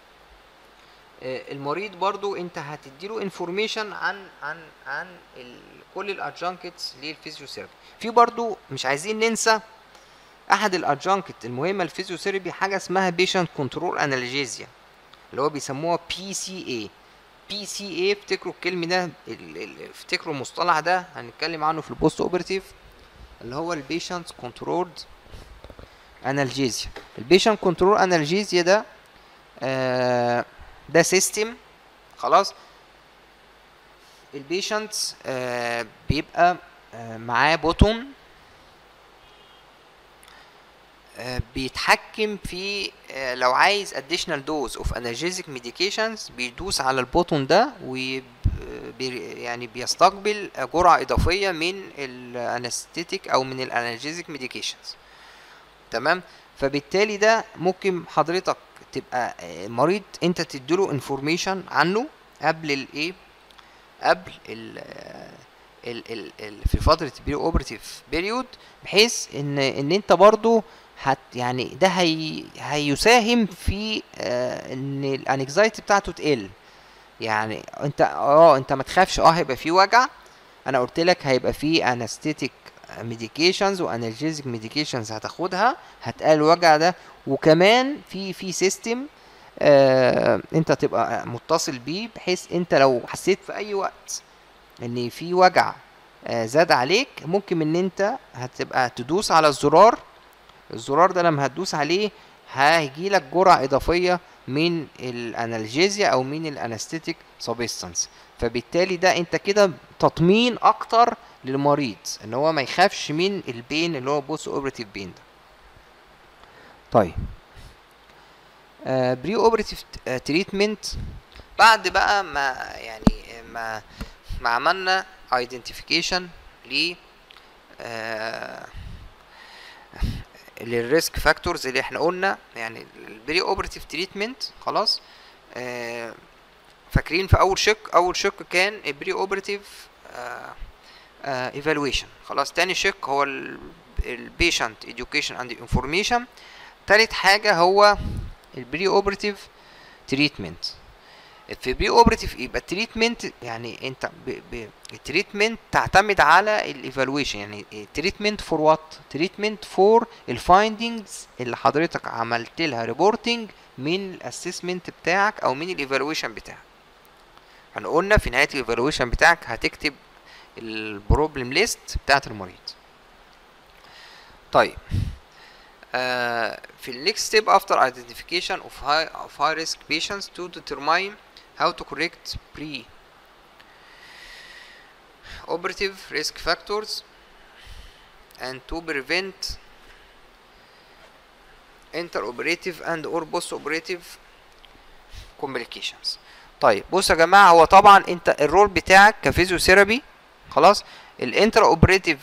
A: المريض برضو انت هتديله انفورميشن عن عن عن ال كل الادجانكتس للفيزيوثيرابي في برضو مش عايزين ننسى احد الادجانكت المهمه للفيزيوثيرابي حاجه اسمها بيشنت كنترول انالجيزيا اللي هو بيسموها بي سي اي بي سي اي افتكروا الكلمه ده افتكروا المصطلح ده هنتكلم عنه في البوست اوبرتيف اللي هو البيشنت كنترولد انالجيزيا البيشنت كنترول انالجيزيا ده آه ده سيستم خلاص البيشنت آه بيبقى آه معاه بوتون آه بيتحكم في آه لو عايز additional dose of analgesic medications بيدوس على البوتون ده وي يعني بيستقبل جرعة إضافية من الانستيتيك أو من الانالجيزيك ميديكيشنز تمام فبالتالي ده ممكن حضرتك تبقى مريض انت تديله انفورميشن عنه قبل الايه قبل ال ال ال ال في فتره البري اوبرتيف بيريود بحيث ان ان انت برضو هت يعني ده هي هيساهم في آه ان الانكزايتي بتاعته تقل يعني انت اه انت ما تخافش اه هيبقى في وجع انا قلت لك هيبقى في انستيتيك ميديكيشنز وانالجيزك ميديكيشنز هتاخدها هتقلل الوجع ده وكمان في في سيستم آه انت تبقى متصل بيه بحيث انت لو حسيت في اي وقت ان في وجع آه زاد عليك ممكن ان انت هتبقى تدوس على الزرار الزرار ده لما هتدوس عليه هيجي لك جرعة إضافية من الأنالجيزيا أو من الأنستيتيك سبستانس فبالتالي ده أنت كده تطمين أكتر للمريض إن هو ما يخافش من البين اللي هو بوست أوبراتيف بين ده طيب بري اوبراتيف تريتمنت بعد بقى ما يعني ما ما عملنا ايدنتيفيكيشن ل آه للريسك فاكتورز اللي احنا قلنا يعني البري اوبراتيف تريتمنت خلاص آه فاكرين في اول شق اول شق كان البري اوبراتيف ايفالويشن خلاص تاني شق هو البيشنت education اند انفورميشن تالت حاجه هو البري اوبراتيف تريتمنت في بري اوبراتيف يبقى التريتمنت يعني انت التريتمنت تعتمد على الايفالويشن يعني تريتمنت فور وات تريتمنت فور الفايندنجز اللي حضرتك عملت لها ريبورتنج من الاسسمنت بتاعك او من الايفالويشن بتاعك احنا قلنا في نهايه الايفالويشن بتاعك هتكتب البروبلم ليست بتاعت المريض طيب آه في النكست ستيب افتر identification of high of high risk patients to determine how to correct pre operative risk factors and to prevent interoperative and or post operative complications طيب بصوا يا جماعه هو طبعا انت الرول بتاعك كفيزيوثيرابي خلاص الانترا اوبريتيف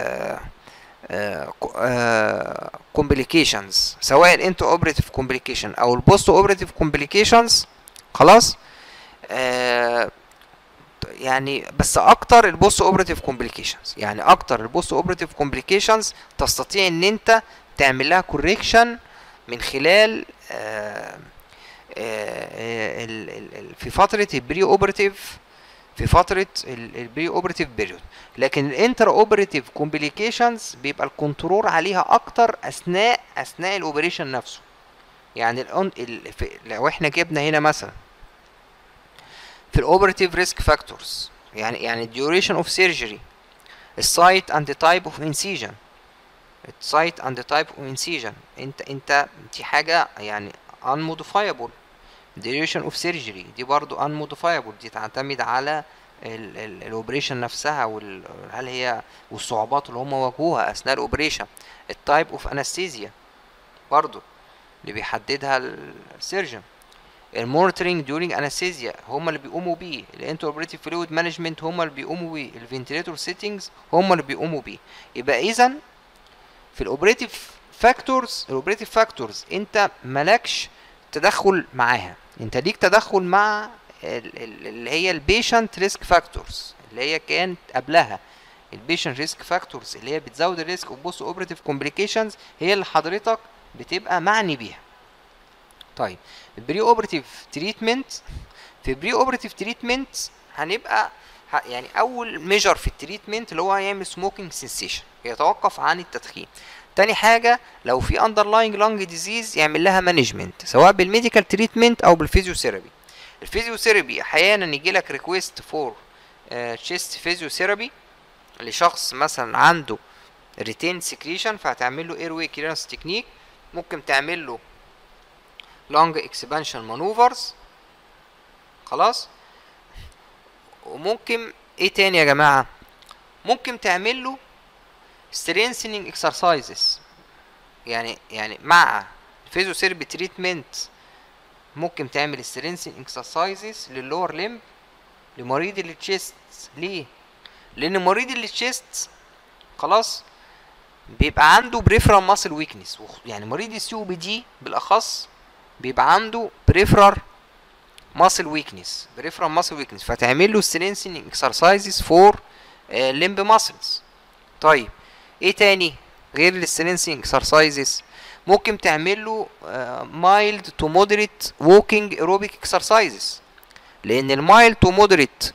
A: كومبليكيشنز سواء الانترا اوبريتيف كومبليكيشن او البوست اوبريتيف كومبليكيشنز خلاص آه يعني بس اكتر البوست اوبريتيف كومبليكيشنز يعني اكتر البوست اوبريتيف كومبليكيشنز تستطيع ان انت تعمل لها كوريكشن من خلال آه آه ال ال في فتره البري اوبريتيف في فتره البري اوبريتيف بيريود لكن الانتر اوبريتيف كومبليكيشنز بيبقى الكنترول عليها اكتر اثناء اثناء الاوبريشن نفسه يعني ال ال لو احنا جبنا هنا مثلا في الاوبريتيف ريسك فاكتورز يعني يعني الديوريشن اوف سيرجري السايت اند تايب اوف انسيجن السايت اند تايب اوف انسيجن انت انت دي حاجه يعني unmodifiable duration of surgery دي برضو unmodifiable دي تعتمد على الاوبريشن نفسها وهل هي والصعوبات اللي هم واجهوها اثناء الاوبريشن التايب اوف انستيزيا برضو اللي بيحددها السيرجن المونيتورنج ديورنج انستيزيا هم اللي بيقوموا بيه الانتر اوبريتيف فلويد مانجمنت هم اللي بيقوموا بيه الفنتليتور سيتنجز هم اللي بيقوموا بيه يبقى اذا في الاوبريتيف فاكتورز الاوبريتيف فاكتورز انت مالكش تدخل معاها انت ليك تدخل مع اللي هي البيشنت ريسك فاكتورز اللي هي كانت قبلها البيشنت ريسك فاكتورز اللي هي بتزود الريسك اوف بوست اوبريتيف كومبليكيشنز هي اللي حضرتك بتبقى معني بيها طيب البري اوبريتيف تريتمنت في البري اوبريتيف تريتمنت هنبقى يعني اول ميجر في التريتمنت اللي هو هيعمل سموكينج سنسيشن يتوقف عن التدخين تاني حاجة لو في underlying lung disease يعمل لها مانجمنت سواء بالميديكال تريتمنت او بالفيزيوثيرابي الفيزيوثيرابي احيانا يجي لك ريكويست فور تشيست فيزيوثيرابي لشخص مثلا عنده ريتين سكريشن فهتعمل له اير واي كليرنس تكنيك ممكن تعمل له لونج اكسبانشن مانوفرز خلاص وممكن ايه تاني يا جماعه ممكن تعمل له strengthening exercises يعني يعني مع الفيزيوثيرابي تريتمنت ممكن تعمل strengthening exercises للور ليمب لمريض التشيست ليه لان مريض التشيست خلاص بيبقى عنده بريفرال ماسل ويكنس يعني مريض السي او بي دي بالاخص بيبقى عنده بريفرال ماسل ويكنس بريفرال ماسل ويكنس فتعمل له strengthening exercises for الليمب ماسلز طيب ايه تاني غير السترينسينج اكسرسايزز ممكن تعمل له مايلد تو مودريت ووكينج ايروبيك اكسرسايزز لان المايلد تو مودريت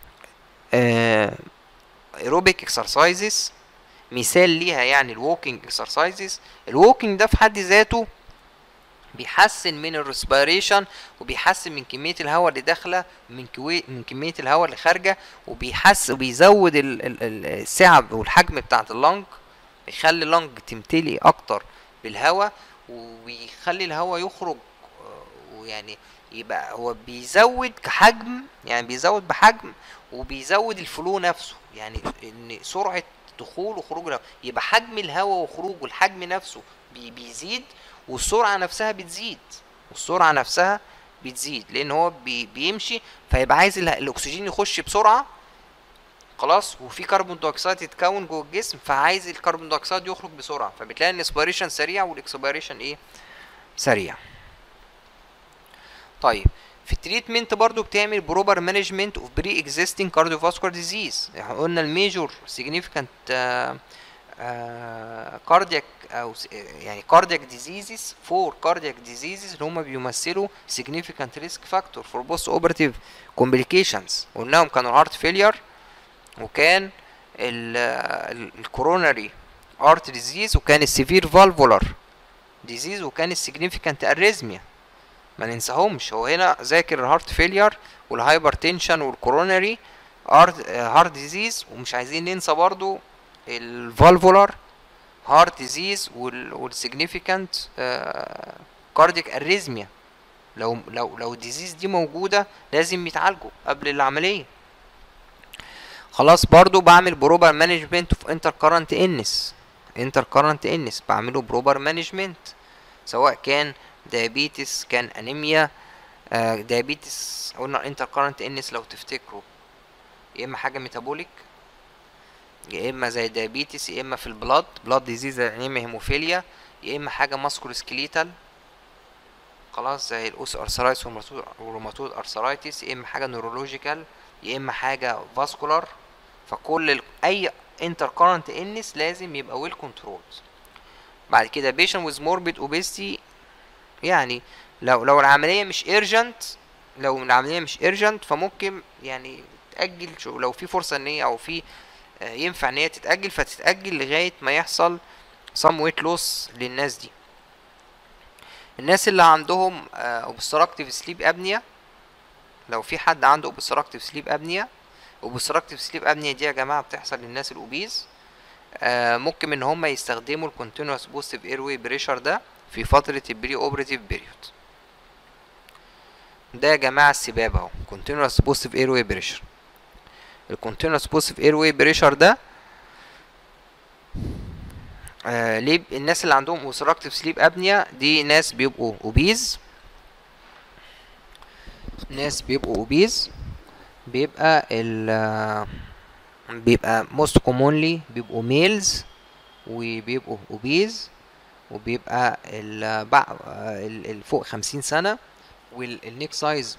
A: ايروبيك اكسرسايزز مثال ليها يعني الووكينج اكسرسايزز الووكينج ده في حد ذاته بيحسن من الريسبيريشن وبيحسن من كميه الهواء اللي داخله من كوي من كميه الهواء اللي خارجه وبيحس وبيزود ال- ال- ال- السعه والحجم بتاعه اللنج بيخلي اللنج تمتلي اكتر بالهواء وبيخلي الهواء يخرج آه، ويعني يبقى هو بيزود كحجم يعني بيزود بحجم وبيزود الفلو نفسه يعني ان سرعه دخول وخروج الهواء يبقى حجم الهواء وخروجه الحجم نفسه بي بيزيد والسرعه نفسها بتزيد والسرعه نفسها بتزيد لان هو بي بيمشي فيبقى عايز ال- الاكسجين يخش بسرعه خلاص وفي كربون دايوكسيد يتكون جوه الجسم فعايز الكربون دايوكسيد يخرج بسرعه فبتلاقي الانسبيريشن سريع والاكسبيريشن ايه سريع طيب في التريتمنت برضو بتعمل بروبر مانجمنت اوف بري اكزيستنج كارديوفاسكولار ديزيز احنا قلنا الميجور سيجنيفيكانت كاردياك او س- يعني كاردياك ديزيزز فور كاردياك ديزيزز اللي هم بيمثلوا significant risk factor for post operative complications قلناهم كانوا الهارت فيلير وكان الكوروناري ارت ديزيز وكان السيفير فالفولار ديزيز وكان السيجنيفيكانت اريزميا ما ننساهمش هو هنا ذاكر الهارت فيلير والهايبر تنشن والكوروناري ارت هارت ديزيز ومش عايزين ننسى برضو الفالفولار هارت ديزيز والسيجنيفيكانت كارديك اريزميا لو لو لو الديزيز دي موجوده لازم يتعالجوا قبل العمليه خلاص برضو بعمل بروبر مانجمنت في انتر كارنت انس انتر كارنت انس بعمله بروبر مانجمنت سواء كان دايابيتس كان انيميا آه دايابيتس قلنا انتر كارنت انس لو تفتكروا يا اما حاجه ميتابوليك يا اما زي دايابيتس يا اما في البلاد بلاد ديزيز انيميا هيموفيليا يا اما حاجه ماسكولو سكليتال خلاص زي الاوس ارثرايتس والروماتويد ارثرايتس يا اما حاجه نيورولوجيكال يا اما حاجه فاسكولار فكل ال... اي انتر كارنت انس لازم يبقى ويل كنترول بعد كده بيشن ويز موربيد اوبيستي يعني لو لو العمليه مش ايرجنت لو العمليه مش ايرجنت فممكن يعني تاجل شو لو في فرصه ان هي او في آه، ينفع ان هي تتاجل فتتاجل لغايه ما يحصل some weight loss للناس دي الناس اللي عندهم obstructive sleep apnea لو في حد عنده obstructive sleep apnea obstructive sleep apnea دي يا جماعه بتحصل للناس الاوبيز آه، ممكن ان هم يستخدموا الكونتينوس بوزيتيف اير واي بريشر ده في فتره البري اوبريتيف بيريود ده يا جماعه السباب اهو كونتينوس بوزيتيف اير واي بريشر الكونتينوس بوزيتيف اير واي بريشر ده آه ليه ب- الناس اللي عندهم اوبستراكتيف سليب ابنيا دي ناس بيبقوا اوبيز ناس بيبقوا اوبيز بيبقى ال آه، بيبقى most commonly بيبقوا ميلز وبيبقوا اوبيز وبيبقى ال بع- آه، ال- ال- فوق خمسين سنة والنيك سايز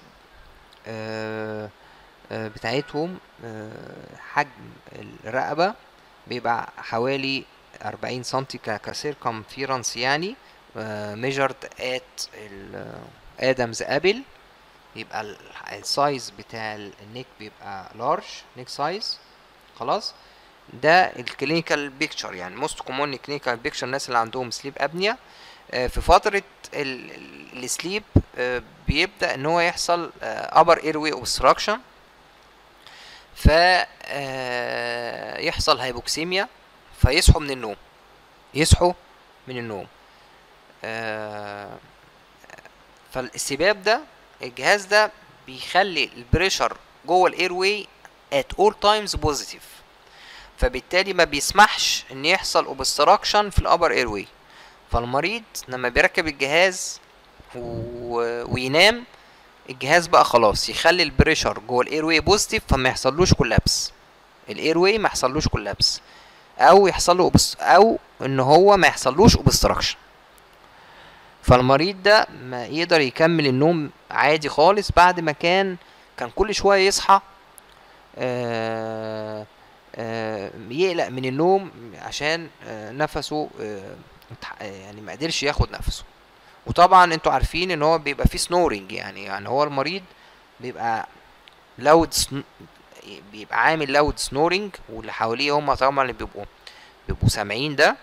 A: بتاعتهم آه، حجم الرقبة بيبقى حوالي أربعين سنتي كسيركمفيرنس يعني ميجرد ات ادمز ابل يبقى ال- السايز بتاع النيك بيبقى لارج نيك سايز خلاص ده الكلينيكال بيكتشر يعني موست كومون كلينيكال بيكتشر الناس اللي عندهم سليب ابنيا في فترة السليب بيبدأ ان هو يحصل upper airway obstruction ف آه، يحصل هايبوكسيميا فيصحوا من النوم يصحوا من النوم آه، فالسباب ده الجهاز ده بيخلي البريشر جوه الاير واي at all times positive فبالتالي ما بيسمحش ان يحصل اوبستراكشن في الابر اير واي فالمريض لما بيركب الجهاز و... وينام الجهاز بقى خلاص يخلي البريشر جوه الاير واي بوزيتيف فما يحصلوش كولابس الاير واي ما يحصلوش كولابس او يحصل له أوبس... او ان هو ما يحصلوش اوبستراكشن فالمريض ده ما يقدر يكمل النوم عادي خالص بعد ما كان كان كل شويه يصحى آه آه، يقلق من النوم عشان آه، نفسه آه، اتح- يعني ما قدرش ياخد نفسه وطبعا انتوا عارفين ان هو بيبقى فيه سنورنج يعني يعني هو المريض بيبقى لاود بيبقى عامل لاود سنورنج واللي حواليه هم طبعا اللي بيبقوا بيبقوا سامعين ده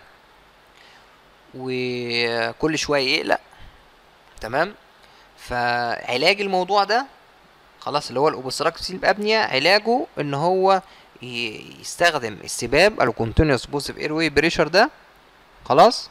A: وكل شويه يقلق تمام فعلاج الموضوع ده خلاص اللي هو الاوبستراكتيف ابنيا علاجه ان هو ي- يستخدم السباب او continuous positive airway pressure ده خلاص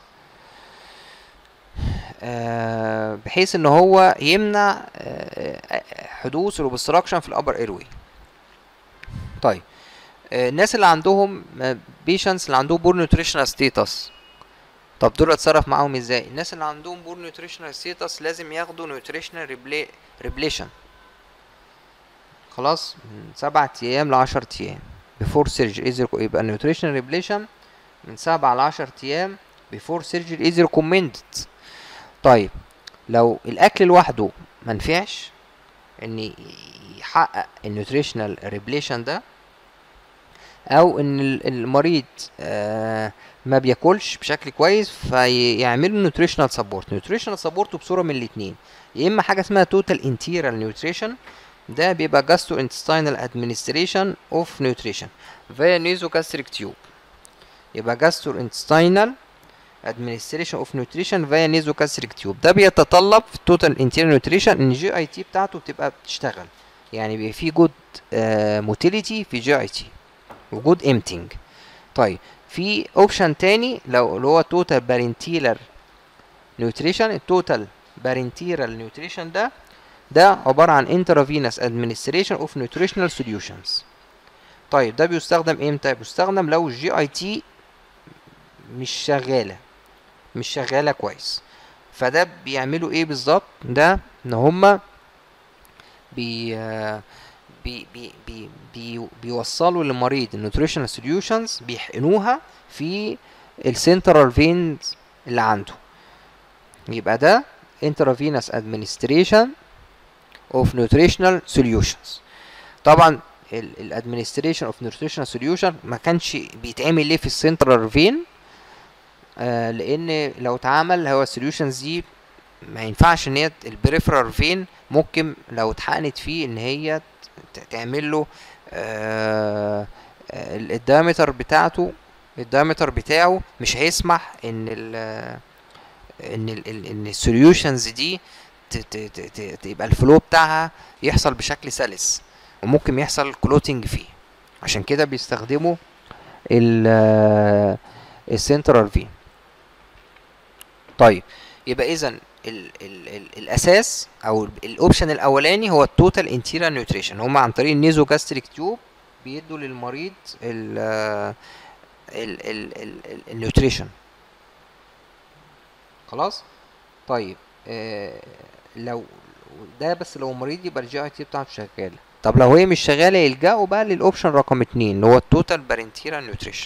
A: آه بحيث ان هو يمنع آه آه، حدوث الاوبستراكشن في الابر ايروي طيب آه الناس اللي عندهم بيشنس اللي عندهم بور نيوتريشنال ستيتس طب دول اتصرف معاهم ازاي الناس اللي عندهم بور نيوتريشنال ستيتس لازم ياخدوا نيوتريشنال ريبليشن خلاص من سبعة ايام لعشر ايام بيفور سيرجري يبقى النيوتريشنال ريبليشن من سبعة لعشر ايام بيفور سيرجري از ريكومندد طيب لو الاكل لوحده منفعش ان يحقق النيوتريشنال ريبليشن ده او ان ال- المريض آه ما بياكلش بشكل كويس فيعملوا نيوتريشنال سبورت نيوتريشنال سبورت بصوره من الاثنين يا اما حاجه اسمها توتال انتيرال نيوتريشن ده بيبقى جاسترو انتستينال ادمنستريشن اوف نيوتريشن فيا نيزوكاستريك تيوب يبقى جاسترو انتستينال administration of nutrition via nasogastric tube ده بيتطلب في التوتال انتيريور نيوتريشن ان الجي اي تي بتاعته بتبقى بتشتغل يعني بيبقى في جود موتيليتي في جي اي تي وجود امتنج طيب في اوبشن تاني لو اللي هو توتال بارنتيلر نيوتريشن التوتال بارنتيرال نيوتريشن ده ده عبارة عن intravenous administration of nutritional solutions طيب ده بيستخدم امتى بيستخدم لو الجي اي تي مش شغالة مش شغالة كويس فده بيعملوا ايه بالظبط ده ان هما بي بي بي بي بي بيوصلوا للمريض النيوتريشنال سوليوشنز بيحقنوها في السنترال فينز اللي عنده يبقى ده intravenous administration of nutritional solutions طبعا الادمنستريشن اوف nutritional solution ما كانش بيتعمل ليه في السنترال فين آه لان لو اتعمل هو السوليوشنز دي ما ينفعش ان هي البريفرال فين ممكن لو اتحقنت فيه ان هي ت- تعمل له آه الدايمتر بتاعته الدايمتر بتاعه مش هيسمح ان ال ان ال ال- ان السوليوشنز دي ت- ت- ت- ت- تبقى الفلو بتاعها يحصل بشكل سلس وممكن يحصل كلوتنج فيه عشان كده بيستخدموا ال السنترال في طيب يبقى اذا ال ال ال الاساس او الاوبشن الاولاني هو التوتال انتيريال نيوتريشن هم عن طريق النيزو جاستريك تيوب بيدوا للمريض ال ال ال ال ال النيوتريشن خلاص طيب آه لو ده بس لو مريض يبقى الجي اي تي بتاعته شغاله طب لو هي مش شغاله يلجأوا بقى للاوبشن رقم اتنين اللي هو التوتال بارنتيرال نيوتريشن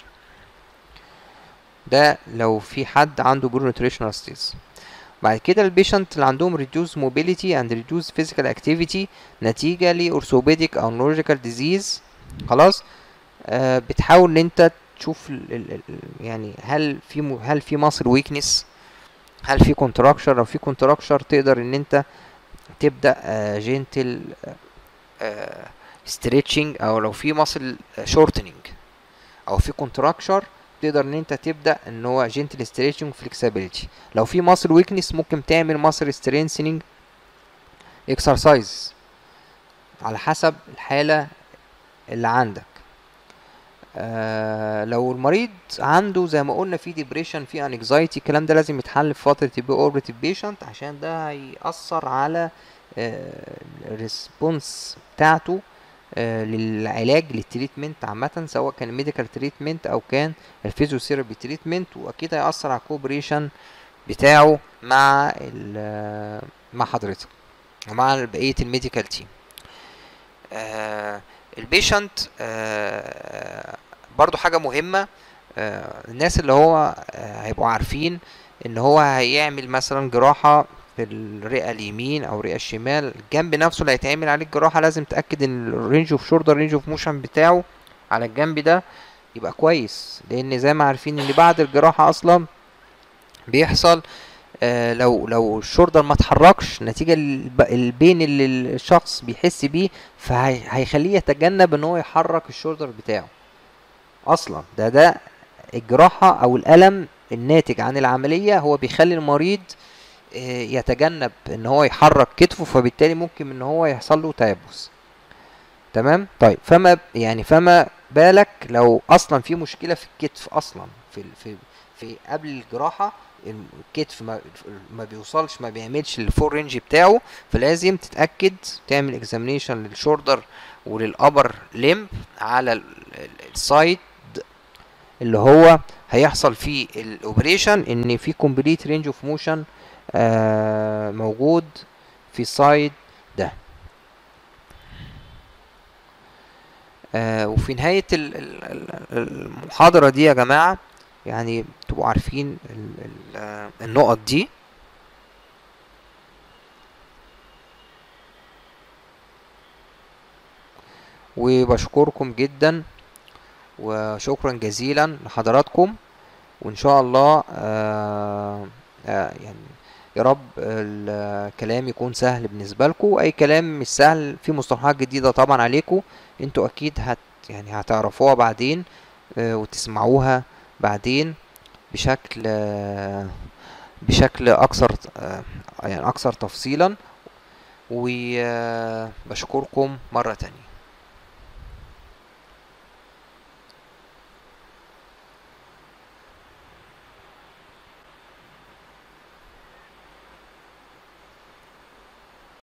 A: ده لو في حد عنده بور نيوتريشنال ستيز بعد كده البيشنت اللي عندهم reduced mobility and reduced physical activity نتيجة لأورثوبيديك أو neurological disease خلاص آه بتحاول ان انت تشوف ال ال ال يعني هل في م- هل في ماسل ويكنس هل في كونتراكشر لو في كونتراكشر تقدر ان انت تبدا جنتل ستريتشنج او لو في ماسل شورتنج او في كونتراكشر تقدر ان انت تبدا ان هو جنتل ستريتشنج فليكسبيليتي لو في ماسل ويكنس ممكن تعمل ماسل سترينسنج اكسرسايز على حسب الحاله اللي عندك آه لو المريض عنده زي ما قلنا في ديبريشن في انكزايتي الكلام ده لازم يتحل في فتره البي اوربت بيشنت عشان ده هيأثر على الريسبونس بتاعته آه للعلاج للتريتمنت عامة سواء كان ميديكال تريتمنت او كان الفيزيوثيرابي تريتمنت واكيد هيأثر على الكوبريشن بتاعه مع ال- مع حضرتك ومع بقية الميديكال تيم آه البيشنت آه برضو حاجة مهمة آه الناس اللي هو آه هيبقوا عارفين ان هو هيعمل مثلا جراحة في الرئة اليمين او الرئة الشمال الجنب نفسه اللي هيتعمل عليه الجراحة لازم تأكد ان الرينج اوف شولدر رينج اوف موشن بتاعه على الجنب ده يبقى كويس لان زي ما عارفين ان بعد الجراحة اصلا بيحصل آه لو لو الشولدر ما اتحركش نتيجة الب- البين اللي الشخص بيحس بيه فهيخليه يتجنب ان هو يحرك الشولدر بتاعه اصلا ده ده الجراحة او الالم الناتج عن العملية هو بيخلي المريض آه، يتجنب ان هو يحرك كتفه فبالتالي ممكن ان هو يحصل له تيبس تمام طيب فما يعني فما بالك لو اصلا في مشكله في الكتف اصلا في ال- في في قبل الجراحه الكتف ما ما بيوصلش ما بيعملش الفول رينج بتاعه فلازم تتاكد تعمل اكزامينيشن للشولدر وللابر ليمب على ال- ال- السايد اللي هو هيحصل فيه الاوبريشن ان في كومبليت رينج اوف موشن موجود في السايد ده آه وفي نهاية ال- ال- ال- المحاضرة دي يا جماعة يعني تبقوا عارفين ال- ال- آه، النقط دي وبشكركم جدا وشكرا جزيلا لحضراتكم وإن شاء الله آه آه يعني يا رب الكلام يكون سهل بالنسبة لكم أي كلام مش سهل في مصطلحات جديدة طبعا عليكم انتوا أكيد هت يعني هتعرفوها بعدين آه، وتسمعوها بعدين بشكل آه، بشكل أكثر آه، يعني أكثر تفصيلا وبشكركم مرة تانية